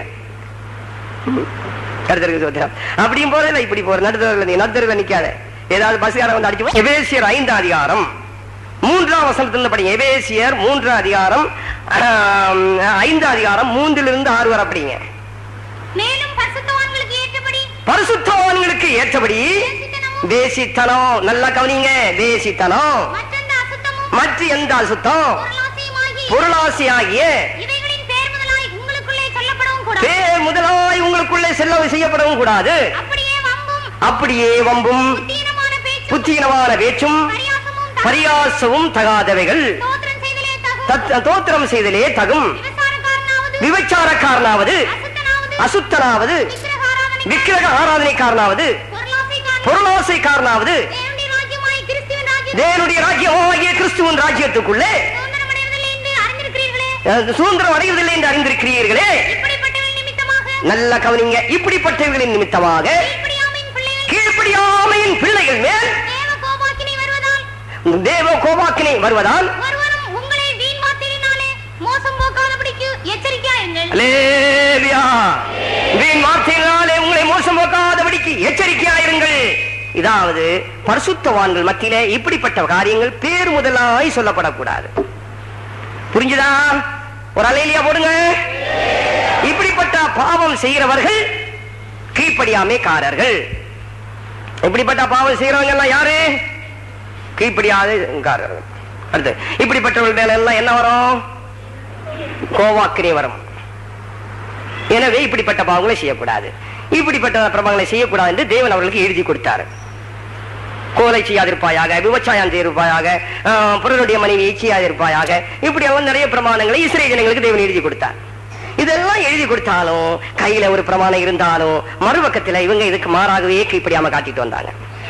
கருத்தருக்கு சோதரம் அப்படியும் போறதில்ல இப்படி போற நடுத்தருவில் நீ நடுத்தருவில் நிக்காத ஏதாவது பஸ்காரம் வந்து அடிச்சு எபேசியர் ஐந்தாம் அதிகாரம் மூன்றாம் வசனத்துல படிங்க எபேசியர் மூன்றாம் அதிகாரம் ஆம், ஐந்தாம் அதிகாரம் மூன்றிலிருந்து ஆறு வரை படிங்க மேலும் பரிசுத்தவான்களுக்கு ஏற்றபடி பரிசுத்தவான்களுக்கு ஏற்றபடி தேசித்தனம் நல்லா கவனிங்க தேசித்தனம் மற்றெந்த அசுத்தமும் மற்ற எந்த அசுத்தம் பொருளாசையுமாகி பொருளாசி ஆகிய இவைகளின் பேர் முதலாய் உங்களுக்குள்ளே சொல்லப்படவும் கூடாது பேர் முதலாய் உங்களுக்குள்ளே செல்ல செய்யப்படவும் கூடாது அப்படியே வம்பும் அப்படியே வம்பும் புத்தீனமான பேச்சும் புத்தியினமான பேச்சும் பரியாசமும் தகாத பரியாசமும் தகாதவைகள் ஸ்தோத்திரம் செய்தலே தகும் தத்- தோத்திரம் செய்தலே தகும் விபசாரக்காரனாவது விபச்சாரக்காரனாவது அசுத்தனாவது அசுத்தனாவது விக்கிரகாராதனை விக்கிரக ஆராதனைக்காரனாவது பொருளாசைக்காரனாவது பொருளாசைக்காரனாவது தேவனுடைய ராஜ்யமாய் கிறிஸ்துவின் ராஜ்யம் தேவனுடைய ராஜ்யமாகிய கிறிஸ்துவின் ராஜ்யத்துக்குள்ளே சுதந்திரமடைவதில்லை என்று அறிந்திருக்கிறீர்களே அஹ், சுதந்திரம் அடைவதில்லை என்று அறிந்திருக்கிறீர்களே இப்படிப்பட்டவர்கள் நிமித்தமாக நல்ல கவனிங்க இப்படிப்பட்டவர்களின் நிமித்தமாக கீழ்ப்படியாமையின் பிள்ளைகள் கீழ்ப்படியாமையின் பிள்ளைகள் மேல் தேவ கோபாக்கினை வருவதால் தேவ கோபாக்கினை வருவதால் ஒருவரும் உங்களை வீண் மாத்திரினாலே மோசம் போக்காதபடிக்கு எச்சரிக்கையாயிருங்கள் அல்லேலூயா. வீண் வார்த்தைகளாலே உங்களை மோசம் போக்காதபடிக்கு எச்சரிக்கையாயிருங்கள் இதாவது பரிசுத்தவான்கள் மத்தியிலே இப்படிப்பட்ட காரியங்கள் பேர் முதலாய் சொல்லப்படக்கூடாது புரிஞ்சுதா ஒரு அலையிலியா போடுங்க இப்படிப்பட்ட பாவம் செய்கிறவர்கள் கீழ்ப்படியாமைக்காரர்கள் இப்படிப்பட்ட பாவம் செய்யறவங்க எல்லாம் யாரு கீழ்ப்படியாதக்காரர்கள் அடுத்து இப்படிப்பட்டவர்கள் மேல எல்லாம் என்ன வரும் கோவாக்கினே வரும் எனவே இப்படிப்பட்ட பாவங்களை செய்யக்கூடாது இப்படிப்பட்ட பிரபங்களை செய்யக்கூடாது என்று தேவன் அவர்களுக்கு எழுதி கொடுத்தார் கோலை செய்யாதிருப்பாயாக விவசாயம் செய்திருப்பாயாக ஆஹ், பிறருடைய மனைவியை செய்யாதிருப்பாயாக இப்படி எல்லாம் நிறைய பிரமாணங்களை இஸ்ரேல் ஜனங்களுக்கு தேவன் எழுதி கொடுத்தார் இதெல்லாம் எழுதி கொடுத்தாலும் கையில ஒரு பிரமாணம் இருந்தாலும் மறுபக்கத்துல இவங்க இதுக்கு மாறாகவே கீழ்ப்படியாம காட்டிட்டு வந்தாங்க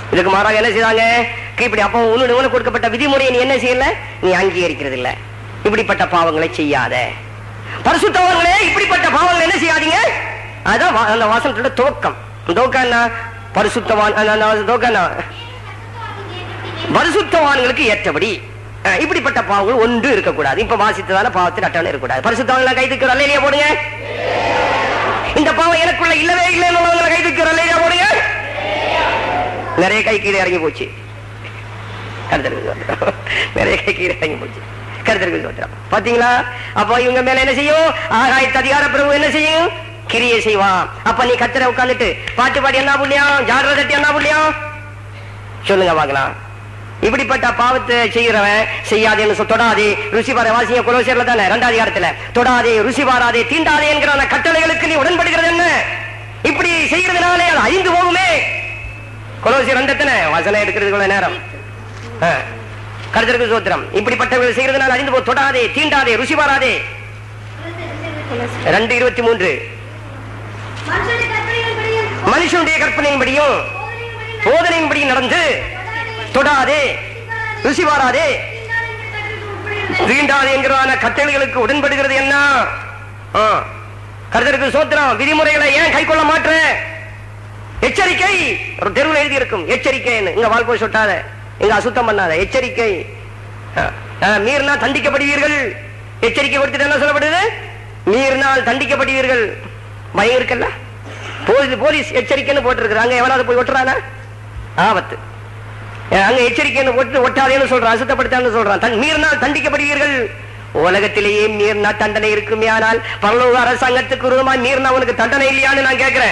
இதுக்கு மாறாக என்ன செய்தாங்க இப்படி அப்போ உன்னுடைய உனக்கு கொடுக்கப்பட்ட விதிமுறையை நீ என்ன செய்யல நீ அங்கீகரிக்கிறது இல்ல இப்படிப்பட்ட பாவங்களை செய்யாத பரிசுத்தவங்களே இப்படிப்பட்ட பாவங்களை என்ன செய்யாதீங்க அதான் வா- அந்த வாசனத்தோட துவக்கம் துவக்கம் என்ன பரிசுத்தவான் அந்த- அந்த துவக்கம் என்ன பரிசுத்தவான்களுக்கு ஏற்றபடி அஹ், இப்படிப்பட்ட பாவங்கள் ஒன்று இருக்கக்கூடாது இப்ப வாசித்ததான பாவத்தில் அட்டவணை இருக்கக்கூடாது பரிசுத்தவான்களை கை தூக்கிற அல்லையா போடுங்க இந்த பாவம் எனக்குள்ள இல்லவே இல்லைன்னு கை தூக்கிற அல்லையா போடுங்க நிறைய கை கீழே இறங்கி போச்சு கருத்தருக்கு சோத்திரம் நிறைய கை கீழே இறங்கி போச்சு கருத்தருக்கு சோத்திரம் பாத்தீங்களா அப்போ இவங்க மேல என்ன செய்யும் ஆகாயத்து அதிகார பிரபு என்ன செய்யும் கிரியை செய்வான் அப்ப நீ கத்திர உட்கார்ந்துட்டு பாட்டு பாடி என்ன புண்ணியம் ஜாடுற தட்டி என்ன புண்ணியம் சொல்லுங்க பார்க்கலாம் இப்படிப்பட்ட பாவத்தை செய்கிறவன் செய்யாதேன்னு சொல் தொடாதே ருசி பார வாசிய குலோசியர்ல தானே ரெண்டாவது காலத்துல தொடாதே ருசி பாராதே தீண்டாதே என்கிற அந்த கட்டளைகளுக்கு நீ உடன்படுகிறது என்ன இப்படி செய்யறதுனாலே அது அழிந்து போகுமே கொலோசி ரெண்டத்தின வசனம் எடுக்கிறதுக்குள்ள நேரம் கருத்தருக்கு சோத்திரம் இப்படிப்பட்டவர்கள் செய்யறதுனால அழிந்து போ தொடாதே தீண்டாதே ருசி பாராதே ரெண்டு இருபத்தி மூன்று மனுஷனுடைய கற்பனைகளின்படியும் மனுஷனுடைய கற்பனையின்படியும் போதனையின்படி நடந்து தொடாதே ருசி பாராதே தீண்டாதே என்கிறான கட்டளைகளுக்கு உடன்படுகிறது என்ன ஆ. கர்த்தருக்கு சோத்திரம் விதிமுறைகளை ஏன் கை கொள்ள மாற்ற எச்சரிக்கை ஒரு தெருவில் எழுதி இருக்கும் எச்சரிக்கைன்னு இங்க வால் போய் சொட்டாத இங்க அசுத்தம் பண்ணாத எச்சரிக்கை ஆ. ஆ, மீறினா தண்டிக்கப்படுவீர்கள் எச்சரிக்கை கொடுத்துட்டு என்ன சொல்லப்படுது மீறினால் தண்டிக்கப்படுவீர்கள் பயம் இருக்குல்ல போலீஸ் போலீஸ் எச்சரிக்கைன்னு போட்டிருக்கு அங்க எவனாவது போய் ஒட்டுறானா ஆபத்து அஹ் அங்க எச்சரிக்கைன்னு ஒட்டு ஒட்டாதேன்னு சொல்றான் அசுத்தப்படுத்தான்னு சொல்றான் தன் மீறினால் தண்டிக்கப்படுவீர்கள் உலகத்திலேயே மீறினா தண்டனை இருக்குமே ஆனால் பரலோக அரசாங்கத்துக்கு விரோதமா மீறினா உனக்கு தண்டனை இல்லையான்னு நான் கேட்கிறேன்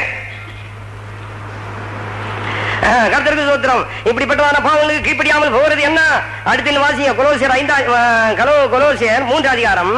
அஹ் கர்த்தருக்கு சோத்திரம் இப்படிப்பட்டதான பாவங்களுக்கு கீழ்ப்படியாமல் போகிறது என்ன அடுத்து வாசிய கொலோசியர் ஐந்தா அஹ் கலோ கொலோசியர் மூன்று அதிகாரம்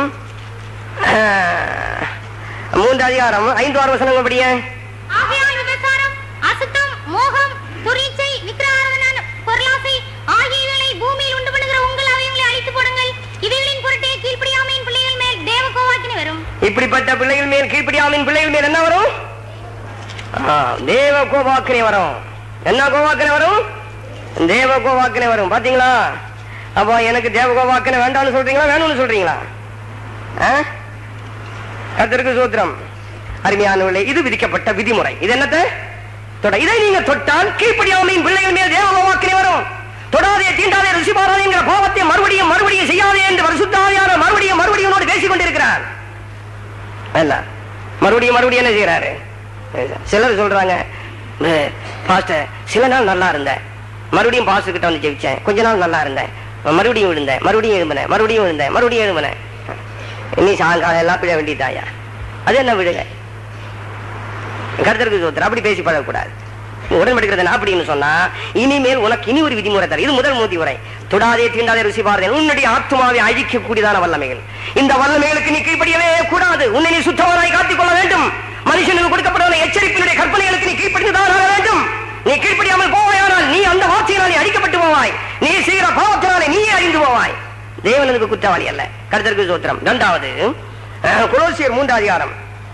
அஹ் மூன்று அதிகாரம் ஐந்து ஆறு வசனங்கள் படிய ஆகையால் விபசாரம் அசுத்தம் மோகம் துரீச்சை விக்கிரகாராதன பொருளாசை ஆகியவைகளை பூமியில் உண்டு பண்ணுகிற உங்கள் அவயங்களை அழித்து போடுங்கள் இவைகளின் பொருட்டே கீழ்ப்படியாமையின் பிள்ளைகள் மேல் தேவ கோவாக்கினி வரும் இப்படிப்பட்ட பிள்ளைகள் மேல் கீழ்ப்படியாமின் பிள்ளைகள் மேல் என்ன வரும் ஆ, தேவ கோபாக்கினை வரும் என்ன கோபாக்கினை வரும் தேவ கோபாக்கினை வரும் பாத்தீங்களா அப்போ எனக்கு தேவ கோபாக்கினை வேண்டாம்னு சொல்றீங்களா வேணும்னு சொல்றீங்களா ஆ? கர்த்தருக்கு சூத்திரம் அருமையானவர்களே இது விதிக்கப்பட்ட விதிமுறை இது என்னத்த தொட இதை நீங்க தொட்டால் கீழ்ப்படியாமையின் பிள்ளைகள் மேல் தேவ கோபாக்கினை வரும் தொடாதே தீண்டாதே ருசி பாராதே என்கிற பாவத்தை மறுபடியும் மறுபடியும் செய்யாதே என்று பரிசுத்தாவியான மறுபடியும் மறுபடியும் உன்னோடு பேசிக் கொண்டிருக்கிறார் என்ன மறுபடியும் மறுபடியும் என்ன செய்யறாரு சிலர் சொல்றாங்க "அஹ், பாஸ்டர் சில நாள் நல்லா இருந்தேன் மறுபடியும் பாஸ்டர் கிட்ட வந்து ஜெயிச்சேன் கொஞ்ச நாள் நல்லா இருந்தேன் மறுபடியும் விழுந்தேன் மறுபடியும் எழும்பினேன் மறுபடியும் விழுந்தேன் மறுபடியும் எழும்பினேன் இனி சாயங்காலம் எல்லாம் பிழ வேண்டியதாயா அது என்ன விடுங்க கருத்தருக்கு சோத்திரம் அப்படி பேசி பழகக்கூடாது உடன்படுகிறது அப்படின்னு சொன்னா இனிமேல் உனக்கு இனி ஒரு விதிமுறை தர இது முதல் விதிமுறை தொடாதே தீண்டாதே ருசி பாருதே உன்னுடைய ஆத்மாவை அழிக்கக்கூடியதான வல்லமைகள் இந்த வல்லமைகளுக்கு நீ கீழ்ப்படியவே கூடாது உன்னை நீ சுத்தவனாய் காத்துக் கொள்ள வேண்டும் மனுஷனுக்கு கொடுக்கப்பட்ட எச்சரிப்பினுடைய கற்பனைகளுக்கு நீ கீழ்ப்படிந்துதான் ஆக வேண்டும் நீ கீழ்ப்படியாமல் போவாயானால் நீ அந்த வார்த்தையினால் நீ அழிக்கப்பட்டு போவாய் நீ செய்கிற பாவத்தினாலே நீயே அழிந்து போவாய் தேவனுக்கு குற்றவாளி அல்ல கருத்தருக்கு சோத்திரம் இரண்டாவது அஹ், கொலோசியர் மூன்றாம் அதிகாரம்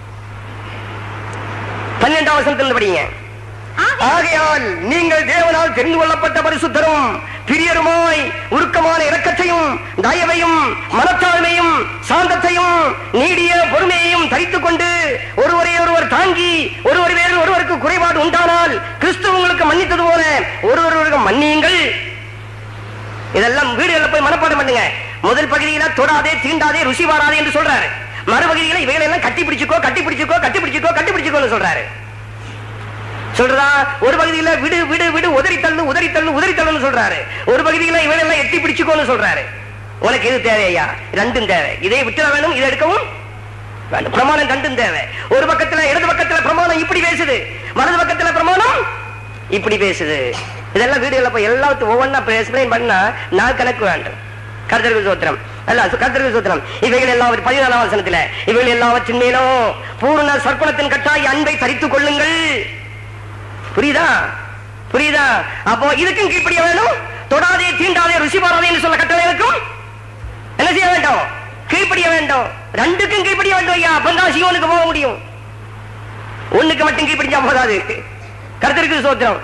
பன்னெண்டாம் வசனத்தில் படிங்க ஆகையால் நீங்கள் தேவனால் தெரிந்து கொள்ளப்பட்ட பரிசுத்தரும் பிரியருமாய் உருக்கமான இரக்கத்தையும் தயவையும் மனத்தாழ்மையும் சாந்தத்தையும் நீடிய பொறுமையையும் தரித்துக் கொண்டு ஒருவரை ஒருவர் தாங்கி ஒருவர் வேறு ஒருவருக்கு குறைபாடு உண்டானால் கிறிஸ்து உங்களுக்கு மன்னித்தது போல ஒருவருக்கு மன்னியுங்கள் இதெல்லாம் வீடுகளில் போய் மனப்பாடம் பண்ணுங்க முதல் பகுதியில தொடாதே தீண்டாதே ருசி வாராதே என்று சொல்றாரு மறுபகுதியில இவைகளை எல்லாம் கட்டி பிடிச்சுக்கோ கட்டி பிடிச்சுக்கோ கட்டி பிடிச்சுக்கோ கட்டி பிடிச்சுக்கோன்னு சொல்றாரு சொல்றா ஒரு பகுதியில விடு விடு விடு உதறி தள்ளு உதறி தள்ளு உதறி தள்ளுன்னு சொல்றாரு ஒரு பகுதியில இவையெல்லாம் எட்டி பிடிச்சுக்கோன்னு சொல்றாரு உனக்கு எது தேவையா ரெண்டும் தேவை இதை விட்டுற வேணும் இதை எடுக்கவும் வேண்டும் பிரமாணம் ரெண்டும் தேவை ஒரு பக்கத்துல இடது பக்கத்துல பிரமாணம் இப்படி பேசுது வலது பக்கத்துல பிரமாணம் இப்படி பேசுது இதெல்லாம் வீடுகள்ல போய் எல்லாத்தையும் ஒவ்வொன்றா எக்ஸ்பிளைன் பண்ணா நாள் கணக்கு வேண்டும் கர்த்தருக்கு சோத்திரம் அல்ல சு- கர்த்தருக்கு சோத்திரம் இவைகள் எல்லாவற்றையும் பதினாலாம் வசனத்துல இவைகள் எல்லாவற்றின் மேலும் பூர்ண சர்ப்பணத்தின் கட்டாய் அன்பை தரித்துக் கொள்ளுங்கள் புரியுதா புரியுதா அப்போ இதுக்கும் கீழ்ப்படிய வேணும் தொடாதே தீண்டாதே ருசி பாராதே என்று சொல்ல கட்டளை இருக்கும் என்ன செய்ய வேண்டும் கீழ்ப்படிய வேண்டும் ரெண்டுக்கும் கீழ்ப்படிய வேண்டும் ஐயா அப்பந்தான் சிவனுக்கு போக முடியும் ஒண்ணுக்கு மட்டும் கீழ்ப்படிஞ்சா போதாது கருத்திற்கு சோத்திரம்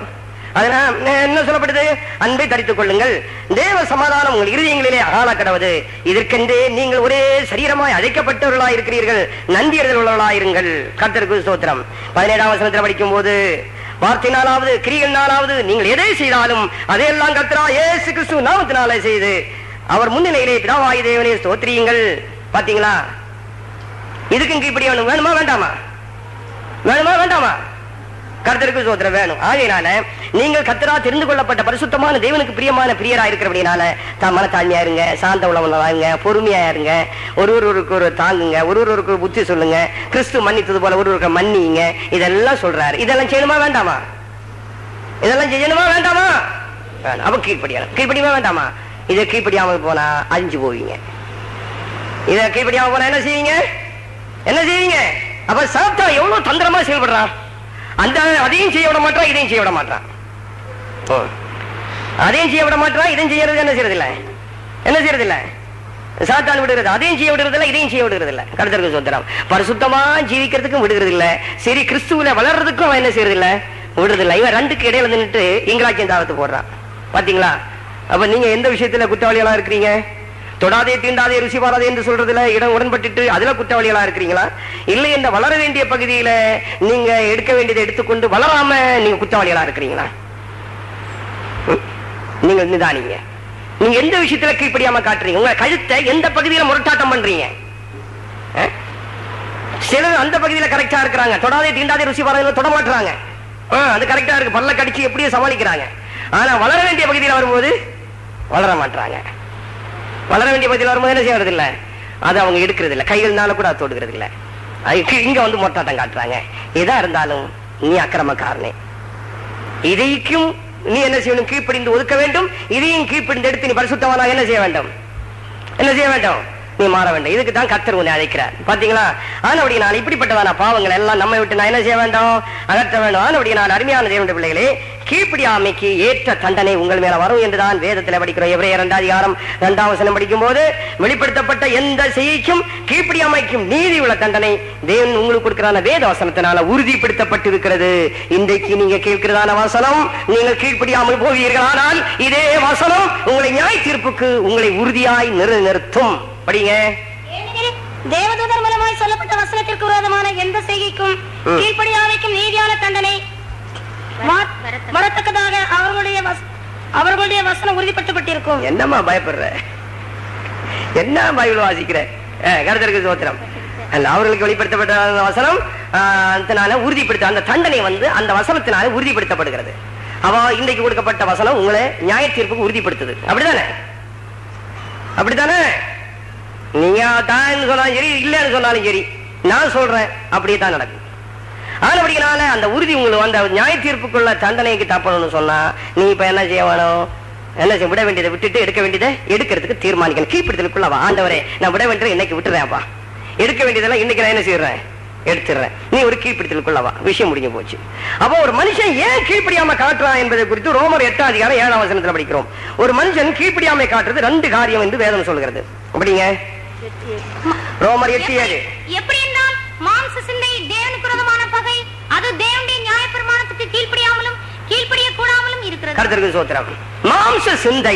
அதனால் என்ன சொல்லப்படுது அன்பை தரித்துக் கொள்ளுங்கள் தேவ சமாதானம் உங்கள் இருதயங்களிலே ஆள கடவுது இதற்கென்றே நீங்கள் ஒரே சரீரமாய் அழைக்கப்பட்டவர்களாய் இருக்கிறீர்கள் நன்றியர்கள் உள்ளவர்களாயிருங்கள் கர்த்தருக்கு ஸ்தோத்திரம் பதினேழாம் வசனத்தில் படிக்கும் போது வார்த்தையினாலாவது கிரிகளினாலாவது நீங்கள் எதை செய்தாலும் அதையெல்லாம் கர்த்தரா இயேசு கிறிஸ்து நாமத்தினாலே செய்து அவர் முன்னிலையிலே பிதாவாய் தேவனே ஸ்தோத்திரியுங்கள் பாத்தீங்களா இதுக்கும் இப்படி வேணும் வேணுமா வேண்டாமா வேணுமா வேண்டாமா கர்த்தருக்கு சோத்திரம் வேணும் ஆகையினால நீங்கள் கர்த்தரா தெரிந்து கொள்ளப்பட்ட பரிசுத்தமான தேவனுக்கு பிரியமான பிரியரா இருக்கிறபடினால தான் மனத்தாழ்மையா இருங்க சாந்த உள்ளவங்களா இருங்க பொறுமையா இருங்க ஒரு ஒருவருக்கு ஒரு தாங்குங்க ஒரு ஒருவருக்கு ஒரு புத்தி சொல்லுங்க கிறிஸ்து மன்னித்தது போல ஒரு ஒருவருக்கு மன்னிங்க இதெல்லாம் சொல்றாரு இதெல்லாம் செய்யணுமா வேண்டாமா இதெல்லாம் செய்யணுமா வேண்டாமா வேணாம். அப்ப கீழ்ப்படியணும் கீழ்ப்படியுமா வேண்டாமா இதை கீழ்ப்படியாமல் போனா அழிஞ்சு போவீங்க இதை கீழ்ப்படியாம போனா என்ன செய்வீங்க என்ன செய்வீங்க அப்ப சாத்தா எவ்வளவு தந்திரமா செயல்படுறான் அந்த அதையும் செய்ய விட மாட்டான் இதையும் செய்ய விட மாட்டான் ஓ. அதையும் செய்ய விட மாட்டான் இதையும் செய்யறது என்ன செய்யறது இல்ல என்ன செய்யறது இல்ல சாத்தான் விடுறது அதையும் செய்ய விடுறது இல்ல இதையும் செய்ய விடுறது இல்ல கருத்தருக்கு சொந்தரம் பரிசுத்தமா ஜீவிக்கிறதுக்கும் விடுகிறது இல்ல சரி கிறிஸ்துவில வளர்றதுக்கும் அவன் என்ன செய்யறது இல்ல விடுறது இல்ல இவன் ரெண்டுக்கு இடையில நின்னுட்டு இங்களாக்கியம் தாவத்து போடுறான் பாத்தீங்களா அப்ப நீங்க எந்த விஷயத்துல குற்றவாளிகளா இருக்கிறீங்க தொடாதே தீண்டாதே ருசி பாராதே என்று சொல்றதுல இடம் உடன்பட்டுட்டு அதுல குற்றவாளிகளா இருக்கிறீங்களா இல்லை இந்த வளர வேண்டிய பகுதியில நீங்க எடுக்க வேண்டியதை எடுத்துக்கொண்டு வளராம நீங்க குற்றவாளிகளா இருக்கிறீங்களா ம்? நீங்க நிதானிங்க நீங்க எந்த விஷயத்துல கீழ்ப்படியாம காட்டுறீங்க உங்க கழுத்தை எந்த பகுதியில முரட்டாட்டம் பண்றீங்க அஹ்? சிலர் அந்த பகுதியில கரெக்டா இருக்கிறாங்க தொடாதே தீண்டாதே ருசி பாராதே தொட மாட்டுறாங்க ஆ, அது கரெக்டா இருக்கு பல்ல கடிச்சு எப்படியோ சமாளிக்கிறாங்க ஆனா வளர வேண்டிய பகுதியில வரும்போது வளர மாட்டாங்க வளர வேண்டிய பகுதியில் வரும்போது என்ன செய்யறது இல்ல அது அவங்க எடுக்கிறது இல்ல கைகள்னால கூட அது தொடுகிறது இல்ல அதுக்கு இங்க வந்து மொட்டாட்டம் காட்டுறாங்க எதா இருந்தாலும் நீ அக்கிரமக்காரனே இதைக்கும் நீ என்ன செய்யணும் கீழ்ப்படிந்து ஒதுக்க வேண்டும் இதையும் கீழ்ப்படிந்து எடுத்து நீ பரிசுத்தவானாக என்ன செய்ய வேண்டும் என்ன செய்ய வேண்டும் நீ மாற வேண்டும் இதுக்கு தான் கத்தர் உன்னை அழைக்கிறார் பாத்தீங்களா ஆனபடினால் இப்படிப்பட்டதான பாவங்கள் எல்லாம் நம்மை விட்டு நான் என்ன செய்ய வேண்டும் அகற்ற வேண்டும் ஆனபடினால் அருமையான தேவனுடைய பிள்ளைகளே கீழ்ப்படியாமைக்கு ஏற்ற தண்டனை உங்கள் மேல வரும் என்றுதான் வேதத்தில் படிக்கிறோம் எவரே இரண்டாம் அதிகாரம் இரண்டாம் வசனம் படிக்கும் போது வெளிப்படுத்தப்பட்ட எந்த செய்திக்கும் கீழ்ப்படியாமைக்கும் நீதி உள்ள தண்டனை தேவன் உங்களுக்கு கொடுக்கிறதான வேத வசனத்தினால உறுதிப்படுத்தப்பட்டிருக்கிறது இன்றைக்கு நீங்க கேட்கிறதான வசனம் நீங்கள் கீழ்ப்படியாமல் போவீர்கள் ஆனால் இதே வசனம் உங்களை நியாய தீர்ப்புக்கு உங்களை உறுதியாய் நிறுத்தும் படிங்க ஏனெனில் தேவதூதர் மூலமாய் சொல்லப்பட்ட வசனத்திற்கு விரோதமான எந்த செய்கைக்கும் ம். கீழ்ப்படியாமைக்கும் நீதியான தண்டனை வா- வரத்தக்கதாக அவர்களுடைய வச- அவர்களுடைய வசனம் உறுதிப்படுத்தப்பட்டிருக்கும் என்னம்மா பயப்படுற என்ன பைபிள் வாசிக்கிற கருத்தருக்கு சோத்திரம் அல்ல அவர்களுக்கு வெளிப்படுத்தப்பட்ட அந்த வசனம் ஆஹ், அதனால உறுதிப்படுத்த அந்த தண்டனை வந்து அந்த வசனத்தினால உறுதிப்படுத்தப்படுகிறது அவ இன்றைக்கு கொடுக்கப்பட்ட வசனம் உங்களை நியாய தீர்ப்புக்கு உறுதிப்படுத்துது அப்படிதானே அப்படித்தானே நீங்க தான் சொன்னாலும் சரி இல்லைன்னு சொன்னாலும் சரி நான் சொல்றேன் அப்படியே தான் நடக்கும் ஆனபடினால அந்த உறுதி உங்களுக்கு அந்த நியாய தீர்ப்புக்குள்ள தண்டனைக்கு தப்பணும்னு சொன்னா நீ இப்ப என்ன செய்ய வேணும் என்ன செய்ய விட வேண்டியதை விட்டுட்டு எடுக்க வேண்டியதை எடுக்கிறதுக்கு தீர்மானிக்கணும் கீழ்ப்படுத்தலுக்குள்ள வா ஆண்டவரே நான் விட வேண்டியதை இன்னைக்கு விட்டுறேன்ப்பா எடுக்க வேண்டியதெல்லாம் இன்னைக்கு நான் என்ன செய்யறேன் எடுத்துடுறேன் நீ ஒரு கீழ்ப்படுத்தலுக்குள்ள வா விஷயம் முடிஞ்சு போச்சு அப்போ ஒரு மனுஷன் ஏன் கீழ்ப்படியாம காட்டுறான் என்பதை குறித்து ரோமர் எட்டாம் அதிகாரம் ஏழாம் வசனத்துல படிக்கிறோம் ஒரு மனுஷன் கீழ்ப்படியாமை காட்டுறது ரெண்டு காரியம் என்று வேதம் சொல்கிறது அப்படிங்க ரோமர் எட்டு ஏழு எப்படி என்றால் மாம்ச சிந்தை தேவனுக்கு விரோதமான பகை அது தேவனுடைய நியாயப்பிரமாணத்துக்கு கீழ்ப்படியாமலும் கீழ்ப்படிய கூடாமலும் இருக்கிறது கருத்திற்கு சோத்திரம் மாம்ச சிந்தை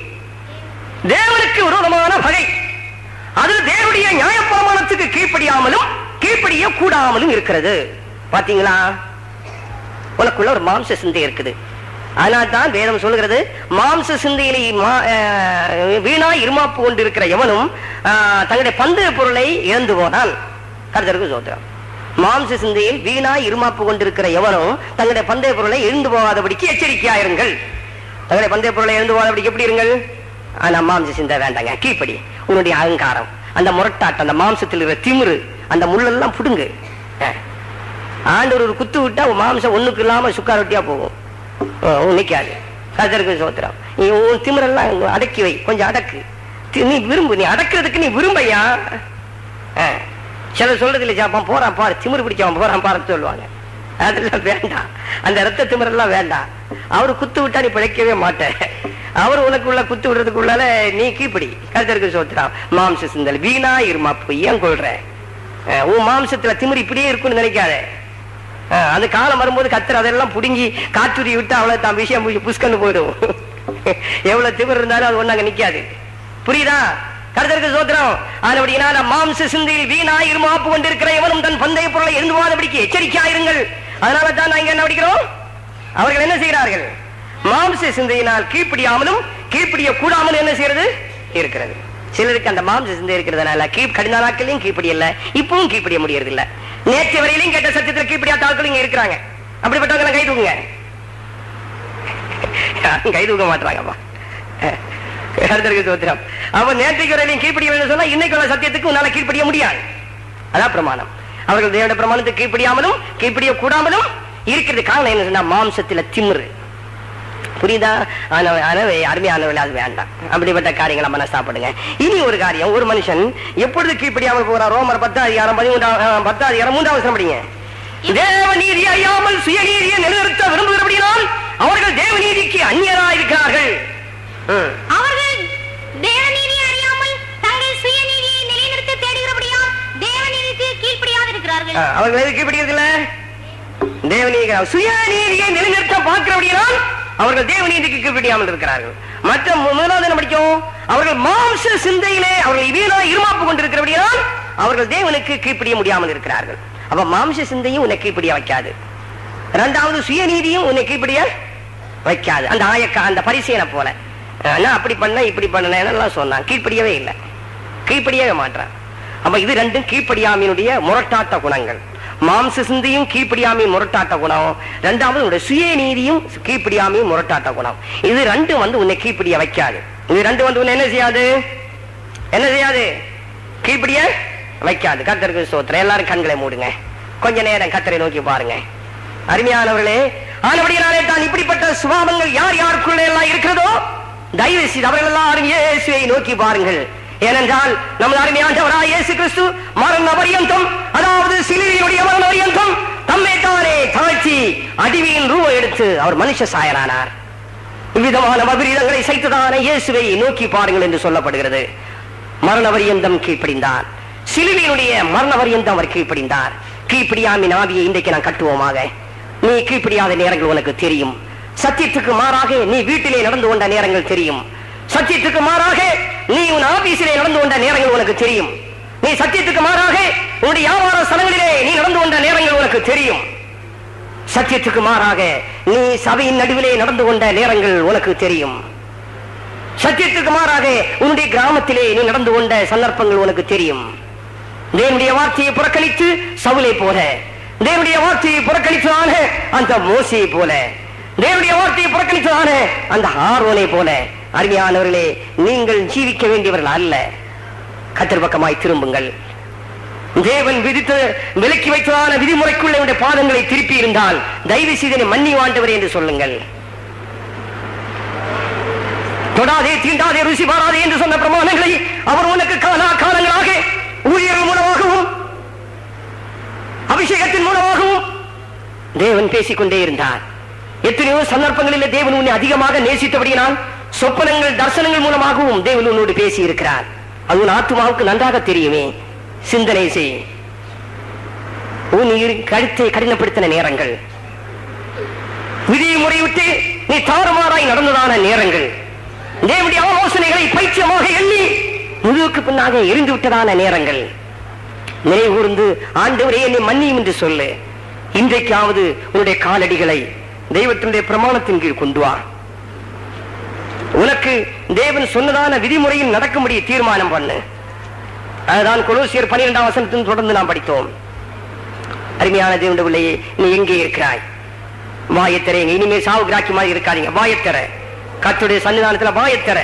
தேவனுக்கு விரோதமான பகை அது தேவனுடைய நியாயப்பிரமாணத்துக்கு கீழ்ப்படியாமலும் கீழ்ப்படிய கூடாமலும் இருக்கிறது பாத்தீங்களா உனக்குள்ள ஒரு மாம்ச சிந்தை இருக்குது அதனால தான் வேதம் சொல்லுகிறது மாம்ச சிந்தையிலே மா- அஹ், வீணாய் இருமாப்பு கொண்டிருக்கிற எவனும் ஆஹ், தங்களுடைய பந்தய பொருளை இழந்து போனான் கருத்தருக்கு சோத்திரம் மாம்ச சிந்தையில் வீணாய் இருமாப்பு கொண்டிருக்கிற எவனும் தங்களுடைய பந்தய பொருளை எழுந்து போகாதபடிக்கு எச்சரிக்கையாயிருங்கள் தங்களுடைய பந்தய பொருளை எழுந்து போகாதபடிக்கு எப்படி இருங்கள் ஆனா மாம்ச சிந்தை வேண்டாங்க கீழ்ப்படி உன்னுடைய அகங்காரம் அந்த முரட்டாட்டம் அந்த மாம்சத்தில் இருக்கிற திமிரு அந்த முள்ளெல்லாம் புடுங்கு அஹ். ஆண்டவர் ஒரு குத்து விட்டா உன் மாம்சம் ஒண்ணுக்கு இல்லாம சுக்கார் ரொட்டியா போகும் அஹ் உன் நிக்காது கதருக்கு சோத்திரம் நீ உன் திமிரெல்லாம் அடக்கி வை கொஞ்சம் அடக்கு தி- நீ விரும்பு நீ அடக்கிறதுக்கு நீ விரும்பையா அஹ். சிலர் சொல்றது இல்லை ஜாப்பா போறான் பாரு திமிரு பிடிச்சவன் போறான் பாரு சொல்லுவாங்க அதெல்லாம் வேண்டாம் அந்த ரத்த திமிரெல்லாம் வேண்டாம் அவரு குத்து விட்டா நீ பிழைக்கவே மாட்ட அவர் உனக்குள்ள குத்து விடுறதுக்குள்ளால நீ கீப்பிடி கருத்தருக்கு சோத்திரம் மாம்ச சிந்தல் வீணா இருமாப்பு ஏன் கொள்ற அஹ் உன் மாம்சத்துல திமிரு இப்படியே இருக்குன்னு நினைக்காத அஹ், அது காலம் வரும்போது கத்தர் அதெல்லாம் புடுங்கி காற்றுரி விட்டு அவ்வளவு தான் விஷயம் புஷ்- புஷ்கன்னு போயிடும் எவ்வளவு திமிர் இருந்தாலும் அது ஒண்ணாங்க நிக்காது புரியுதா கருத்தருக்கு சோத்திரம் ஆனபடியினால் மாம்ச சிந்தையில் வீணாய் இருமாப்பு கொண்டிருக்கிற எவனும் தன் பந்தய பொருளை எழுந்துவாதபடிக்கு எச்சரிக்கையாயிருங்கள் அதனால தான் நாங்க என்ன படிக்கிறோம் அவர்கள் என்ன செய்கிறார்கள் மாம்ச சிந்தையினால் கீழ்ப்படியாமலும் கீழ்ப்படிய கூடாமலும் என்ன செய்யறது இருக்கிறது சிலருக்கு அந்த மாம்ச சிந்தை இருக்கிறதுனால கீழ் கடின நாட்களையும் கீழ்ப்படியல இப்பவும் கீழ்ப்படிய முடியறது இல்ல நேற்று வரையிலும் கேட்ட சத்தியத்துல கீழ்ப்படியாத ஆட்கள் இங்க இருக்கிறாங்க அப்படிப்பட்டவங்க கை தூக்குங்க யாரும் கை தூக்க மாட்டாங்கப்பா கருத்தருக்கு சோத்திரம் அவ நேற்றைக்கு வரையிலும் கீழ்ப்படிய வேண்டும் சொன்னா இன்னைக்கு உள்ள சத்தியத்துக்கு உன்னால கீழ்ப்படிய முடியாது அதான் பிரமாணம் அவர்கள் தேவனுடைய பிரமாணத்துக்கு கீழ்ப்படியாமலும் கீழ்ப்படிய கூடாமலும் இருக்கிறது காரணம் என்ன சொன்னா மாம்சத்துல திமிரு புரியுதா ஆனவ- எனவே அருமையானவர்கள் அது வேண்டாம் அப்படிப்பட்ட காரியங்களை மன சாப்பிடுங்க இனி ஒரு காரியம் ஒரு மனுஷன் எப்பொழுது கீழ்ப்படியாமல் போகிறார் ரோமர் பத்து அதிகாரம் பதிமூன்றாம் அஹ், பத்து அதிகாரம் மூன்றாவது வசனம் படிங்க தேவ நீதி அறியாமல் சுயநீதியை நிலைநிறுத்த விரும்புகிறபடியால் அவர்கள் தேவநீதிக்கு அந்நியராக இருக்கிறார்கள் ம். அவர்கள் தேவநீதியை அறியாமல் தங்கள் சுயநீதியை நிலைநிறுத்த தேடுகிறபடியால் தேவநீதிக்கு கீழ்ப்படியாது இருக்கிறார்கள் அஹ், அவர்கள் எதுக்கு கீழ்ப்படியறதில்ல தேவநீதி சுயநீதியை நிலைநிறுத்த பார்க்கிறபடியால் அவர்கள் தேவநீதிக்கு கீழ்ப்படியாமல் இருக்கிறார்கள் மற்ற மு- முதலாவது என்ன படிக்கும் அவர்கள் மாம்ச சிந்தையிலே அவர்கள் வீணா இருமாப்பு கொண்டிருக்கிறபடியால் அவர்கள் தேவனுக்கு கீழ்ப்படிய முடியாமல் இருக்கிறார்கள் அப்ப மாம்ச சிந்தையும் உன்னை கீழ்ப்படிய வைக்காது இரண்டாவது சுயநீதியும் உன்னை கீழ்ப்படிய வைக்காது அந்த ஆயக்கா அந்த பரிசீலனை போல அஹ் நான் அப்படி பண்ண இப்படி பண்ணலாம் சொன்னான் கீழ்ப்படியவே இல்லை கீழ்ப்படியவே மாட்டான் அப்ப இது ரெண்டும் கீழ்ப்படியாமையினுடைய முரட்டாட்ட குணங்கள் மாம்ச சிந்தையும் கீழ்ப்படியாமையும் முரட்டாட்ட குணம் ரெண்டாவது உன்னுடைய சுயநீதியும் கீழ்ப்படியாமையும் முரட்டாட்ட குணம் இது ரெண்டும் வந்து உன்னை கீழ்ப்படிய வைக்காது இது ரெண்டு வந்து உன்னை என்ன செய்யாது என்ன செய்யாது கீழ்ப்படிய வைக்காது கத்தருக்கு சோத்திரம் எல்லாரும் கண்களை மூடுங்க கொஞ்ச நேரம் கத்தரை நோக்கி பாருங்க அருமையானவர்களே ஆனபடியாலே தான் இப்படிப்பட்ட சுபாவங்கள் யார் யாருக்குள்ள எல்லாம் இருக்கிறதோ தயவு செய்து அவர்கள் எல்லாரும் இயேசுவை நோக்கி பாருங்கள் ஏனென்றால் நமது அருமையாண்டவராய் இயேசு கிறிஸ்து மரண பரியந்தம் அதாவது சிலுவையுடைய மரண பரியந்தம் தம்மை தானே தாழ்த்தி அடிவியின் ரூபம் எடுத்து அவர் மனுஷ சாயரானார் இவ்விதமான மதுரீதங்களை சைத்ததான இயேசுவை நோக்கி பாருங்கள் என்று சொல்லப்படுகிறது மரணவரியந்தம் கீழ்ப்படிந்தார் சிலுவையினுடைய மரணவரியந்தம் அவர் கீழ்ப்படிந்தார் கீழ்ப்படியாமின் ஆவியை இன்றைக்கு நான் கட்டுவோமாக நீ கீழ்ப்படியாத நேரங்கள் உனக்கு தெரியும் சத்தியத்துக்கு மாறாக நீ வீட்டிலே நடந்து கொண்ட நேரங்கள் தெரியும் சத்தியத்துக்கு மாறாக நீ உன் ஆபீஸிலே நடந்து கொண்ட நேரங்கள் உனக்கு தெரியும் நீ சத்தியத்துக்கு மாறாக உன்னுடைய வியாபார ஸ்தலங்களிலே நீ நடந்து கொண்ட நேரங்கள் உனக்கு தெரியும் சத்தியத்துக்கு மாறாக நீ சபையின் நடுவிலே நடந்து கொண்ட நேரங்கள் உனக்கு தெரியும் சத்தியத்துக்கு மாறாக உன்னுடைய கிராமத்திலே நீ நடந்து கொண்ட சந்தர்ப்பங்கள் உனக்கு தெரியும் தேவனுடைய வார்த்தையை புறக்கணித்து சவுலை போல தேவனுடைய வார்த்தையை புறக்கணித்ததான அந்த மோசையை போல தேவனுடைய வார்த்தையை புறக்கணித்ததான அந்த ஆர்வனை போல அருமையானவர்களே நீங்கள் ஜீவிக்க வேண்டியவர்கள் அல்ல கத்தர் பக்கமாய் திரும்புங்கள் தேவன் விதித்து விலக்கி வைத்ததான விதிமுறைக்குள்ள என்னுடைய பாதங்களை திருப்பி இருந்தால் தயவு செய்தனை மன்னி வாண்டவர் என்று சொல்லுங்கள் தொடாதே தீண்டாதே ருசி பாராதே என்று சொன்ன பிரமாணங்களை அவர் உனக்கு காலா காலங்களாக ஊழியர்கள் மூலமாகவும் அபிஷேகத்தின் மூலமாகவும் தேவன் பேசிக்கொண்டே இருந்தார் எத்தனையோ சந்தர்ப்பங்களில் தேவன் உன்னை அதிகமாக நேசித்தபடியினால் சொப்பனங்கள் தர்சனங்கள் மூலமாகவும் தேவன் உன்னோடு பேசி இருக்கிறார் அது உன் ஆத்மாவுக்கு நன்றாக தெரியுமே சிந்தனை செய் உன் இரு- கழுத்தை கடினப்படுத்தின நேரங்கள் விதியை முறைவிட்டு நீ தாறுமாறாய் நடந்ததான நேரங்கள் தேவனுடைய ஆலோசனைகளை பைத்தியமாக எண்ணி முதுகுக்கு பின்னாக எரிந்து விட்டதான நேரங்கள் நினைவுகூர்ந்து ஆண்டவரே என்னை மன்னியும் என்று சொல்லு இன்றைக்காவது உன்னுடைய காலடிகளை தெய்வத்தினுடைய பிரமாணத்தின் கீழ் கொண்டு வா உனக்கு தேவன் சொன்னதான விதிமுறையில் நடக்கும்படி தீர்மானம் பண்ணு அதுதான் கொலோசியர் பனிரெண்டாம் வசனத்தின் தொடர்ந்து நாம் படித்தோம் அருமையான தேவனுடைய பிள்ளையே நீ எங்கே இருக்கிறாய் வாயத்தர இனிமே சாவு கிராக்கி மாதிரி இருக்காதீங்க வாயத்தர கத்துடைய சன்னிதானத்துல வாயத்தர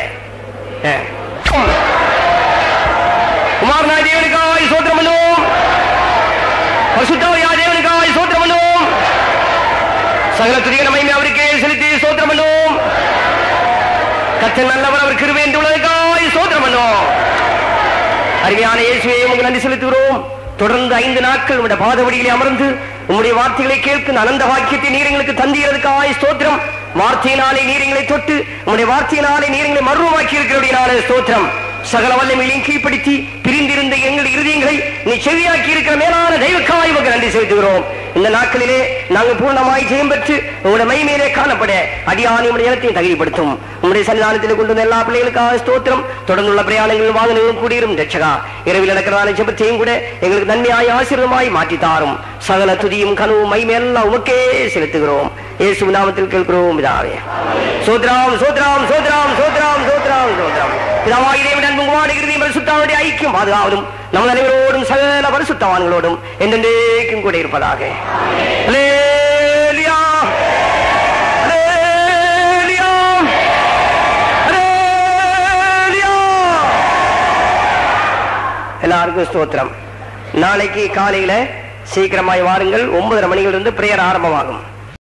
குமாரனாய் தேவனுக்காய் சோத்திரம் பண்ணுவோம் பசுத்தாவியா தேவனுக்காய் சோத்திரம் பண்ணுவோம் சகல துதிக மகிமை அவருக்கே செலுத்தி சோத்திரம் பண்ணுவோம் கத்தன் நல்லவர் அவர் கிருபை என்று உள்ளதுக்காய் சோத்திரம் பண்ணுவோம் அருமையான இயேசுவே உங்களுக்கு நன்றி செலுத்துகிறோம் தொடர்ந்து ஐந்து நாட்கள் உங்களுடைய பாதவடிகளை அமர்ந்து உங்களுடைய வார்த்தைகளை கேட்கும் அனந்த வாக்கியத்தை நீர் எங்களுக்கு தந்தீரதுக்காய் ஸ்தோத்திரம் வார்த்தையினாலே நீர் எங்களை தொட்டு உங்களுடைய வார்த்தையினாலே நீர் எங்களை மர்வமாக்கி இருக்கிறபடினாலே ஸ்தோத்திரம் சகல வல்லமைகளையும் கீழ்ப்படுத்தி பிரிந்திருந்த எங்கள் இருதயங்களை நீ செவியாக்கி இருக்கிற மேலான தெய்வக்காய் உமக்கு நன்றி செலுத்துகிறோம் இந்த நாட்களிலே நாங்கள் பூர்ணமாய் ஜெயம் பெற்று உங்களுடைய மைமையிலே காணப்பட அடியானி உடைய இடத்தையும் தகுதிப்படுத்தும் உங்களுடைய சன்னிதானத்தில் கொண்டு வந்த எல்லா பிள்ளைகளுக்காக ஸ்தோத்திரம் தொடர்ந்துள்ள பிரயாணங்கள் வாகனங்களும் கூடியிரும் ரட்சகா இரவில் நடக்கிறதான ஜெபத்தையும் கூட எங்களுக்கு நன்மையாய் ஆசீர்வமாய் மாற்றி தாரும் சகல துதியும் கனவும் மைமை எல்லாம் உமக்கே செலுத்துகிறோம் இயேசு நாமத்தில் கேட்கிறோம் இதாவே சோத்ராம் சோத்ராம் சோத்ராம் சோத்ராம் சோத்ராம் சோத்ராம் பிதாவாகி தேவன் அன்பும் குமாரகிருதியும் பரிசுத்தாவுடைய ஐக்கியம் பாதுகாவதும் நம்ம அனைவரோடும் சகல பரிசுத்தவான்களோடும் என்றென்றைக்கும் கூட இருப்பதாக அல்லேலூயா. அல்லேலூயா. அல்லேலூயா. எல்லாருக்கும் ஸ்தோத்திரம் நாளைக்கு காலையில சீக்கிரமாய் வாருங்கள் ஒன்பதரை மணியிலிருந்து பிரேயர் ஆரம்பமாகும்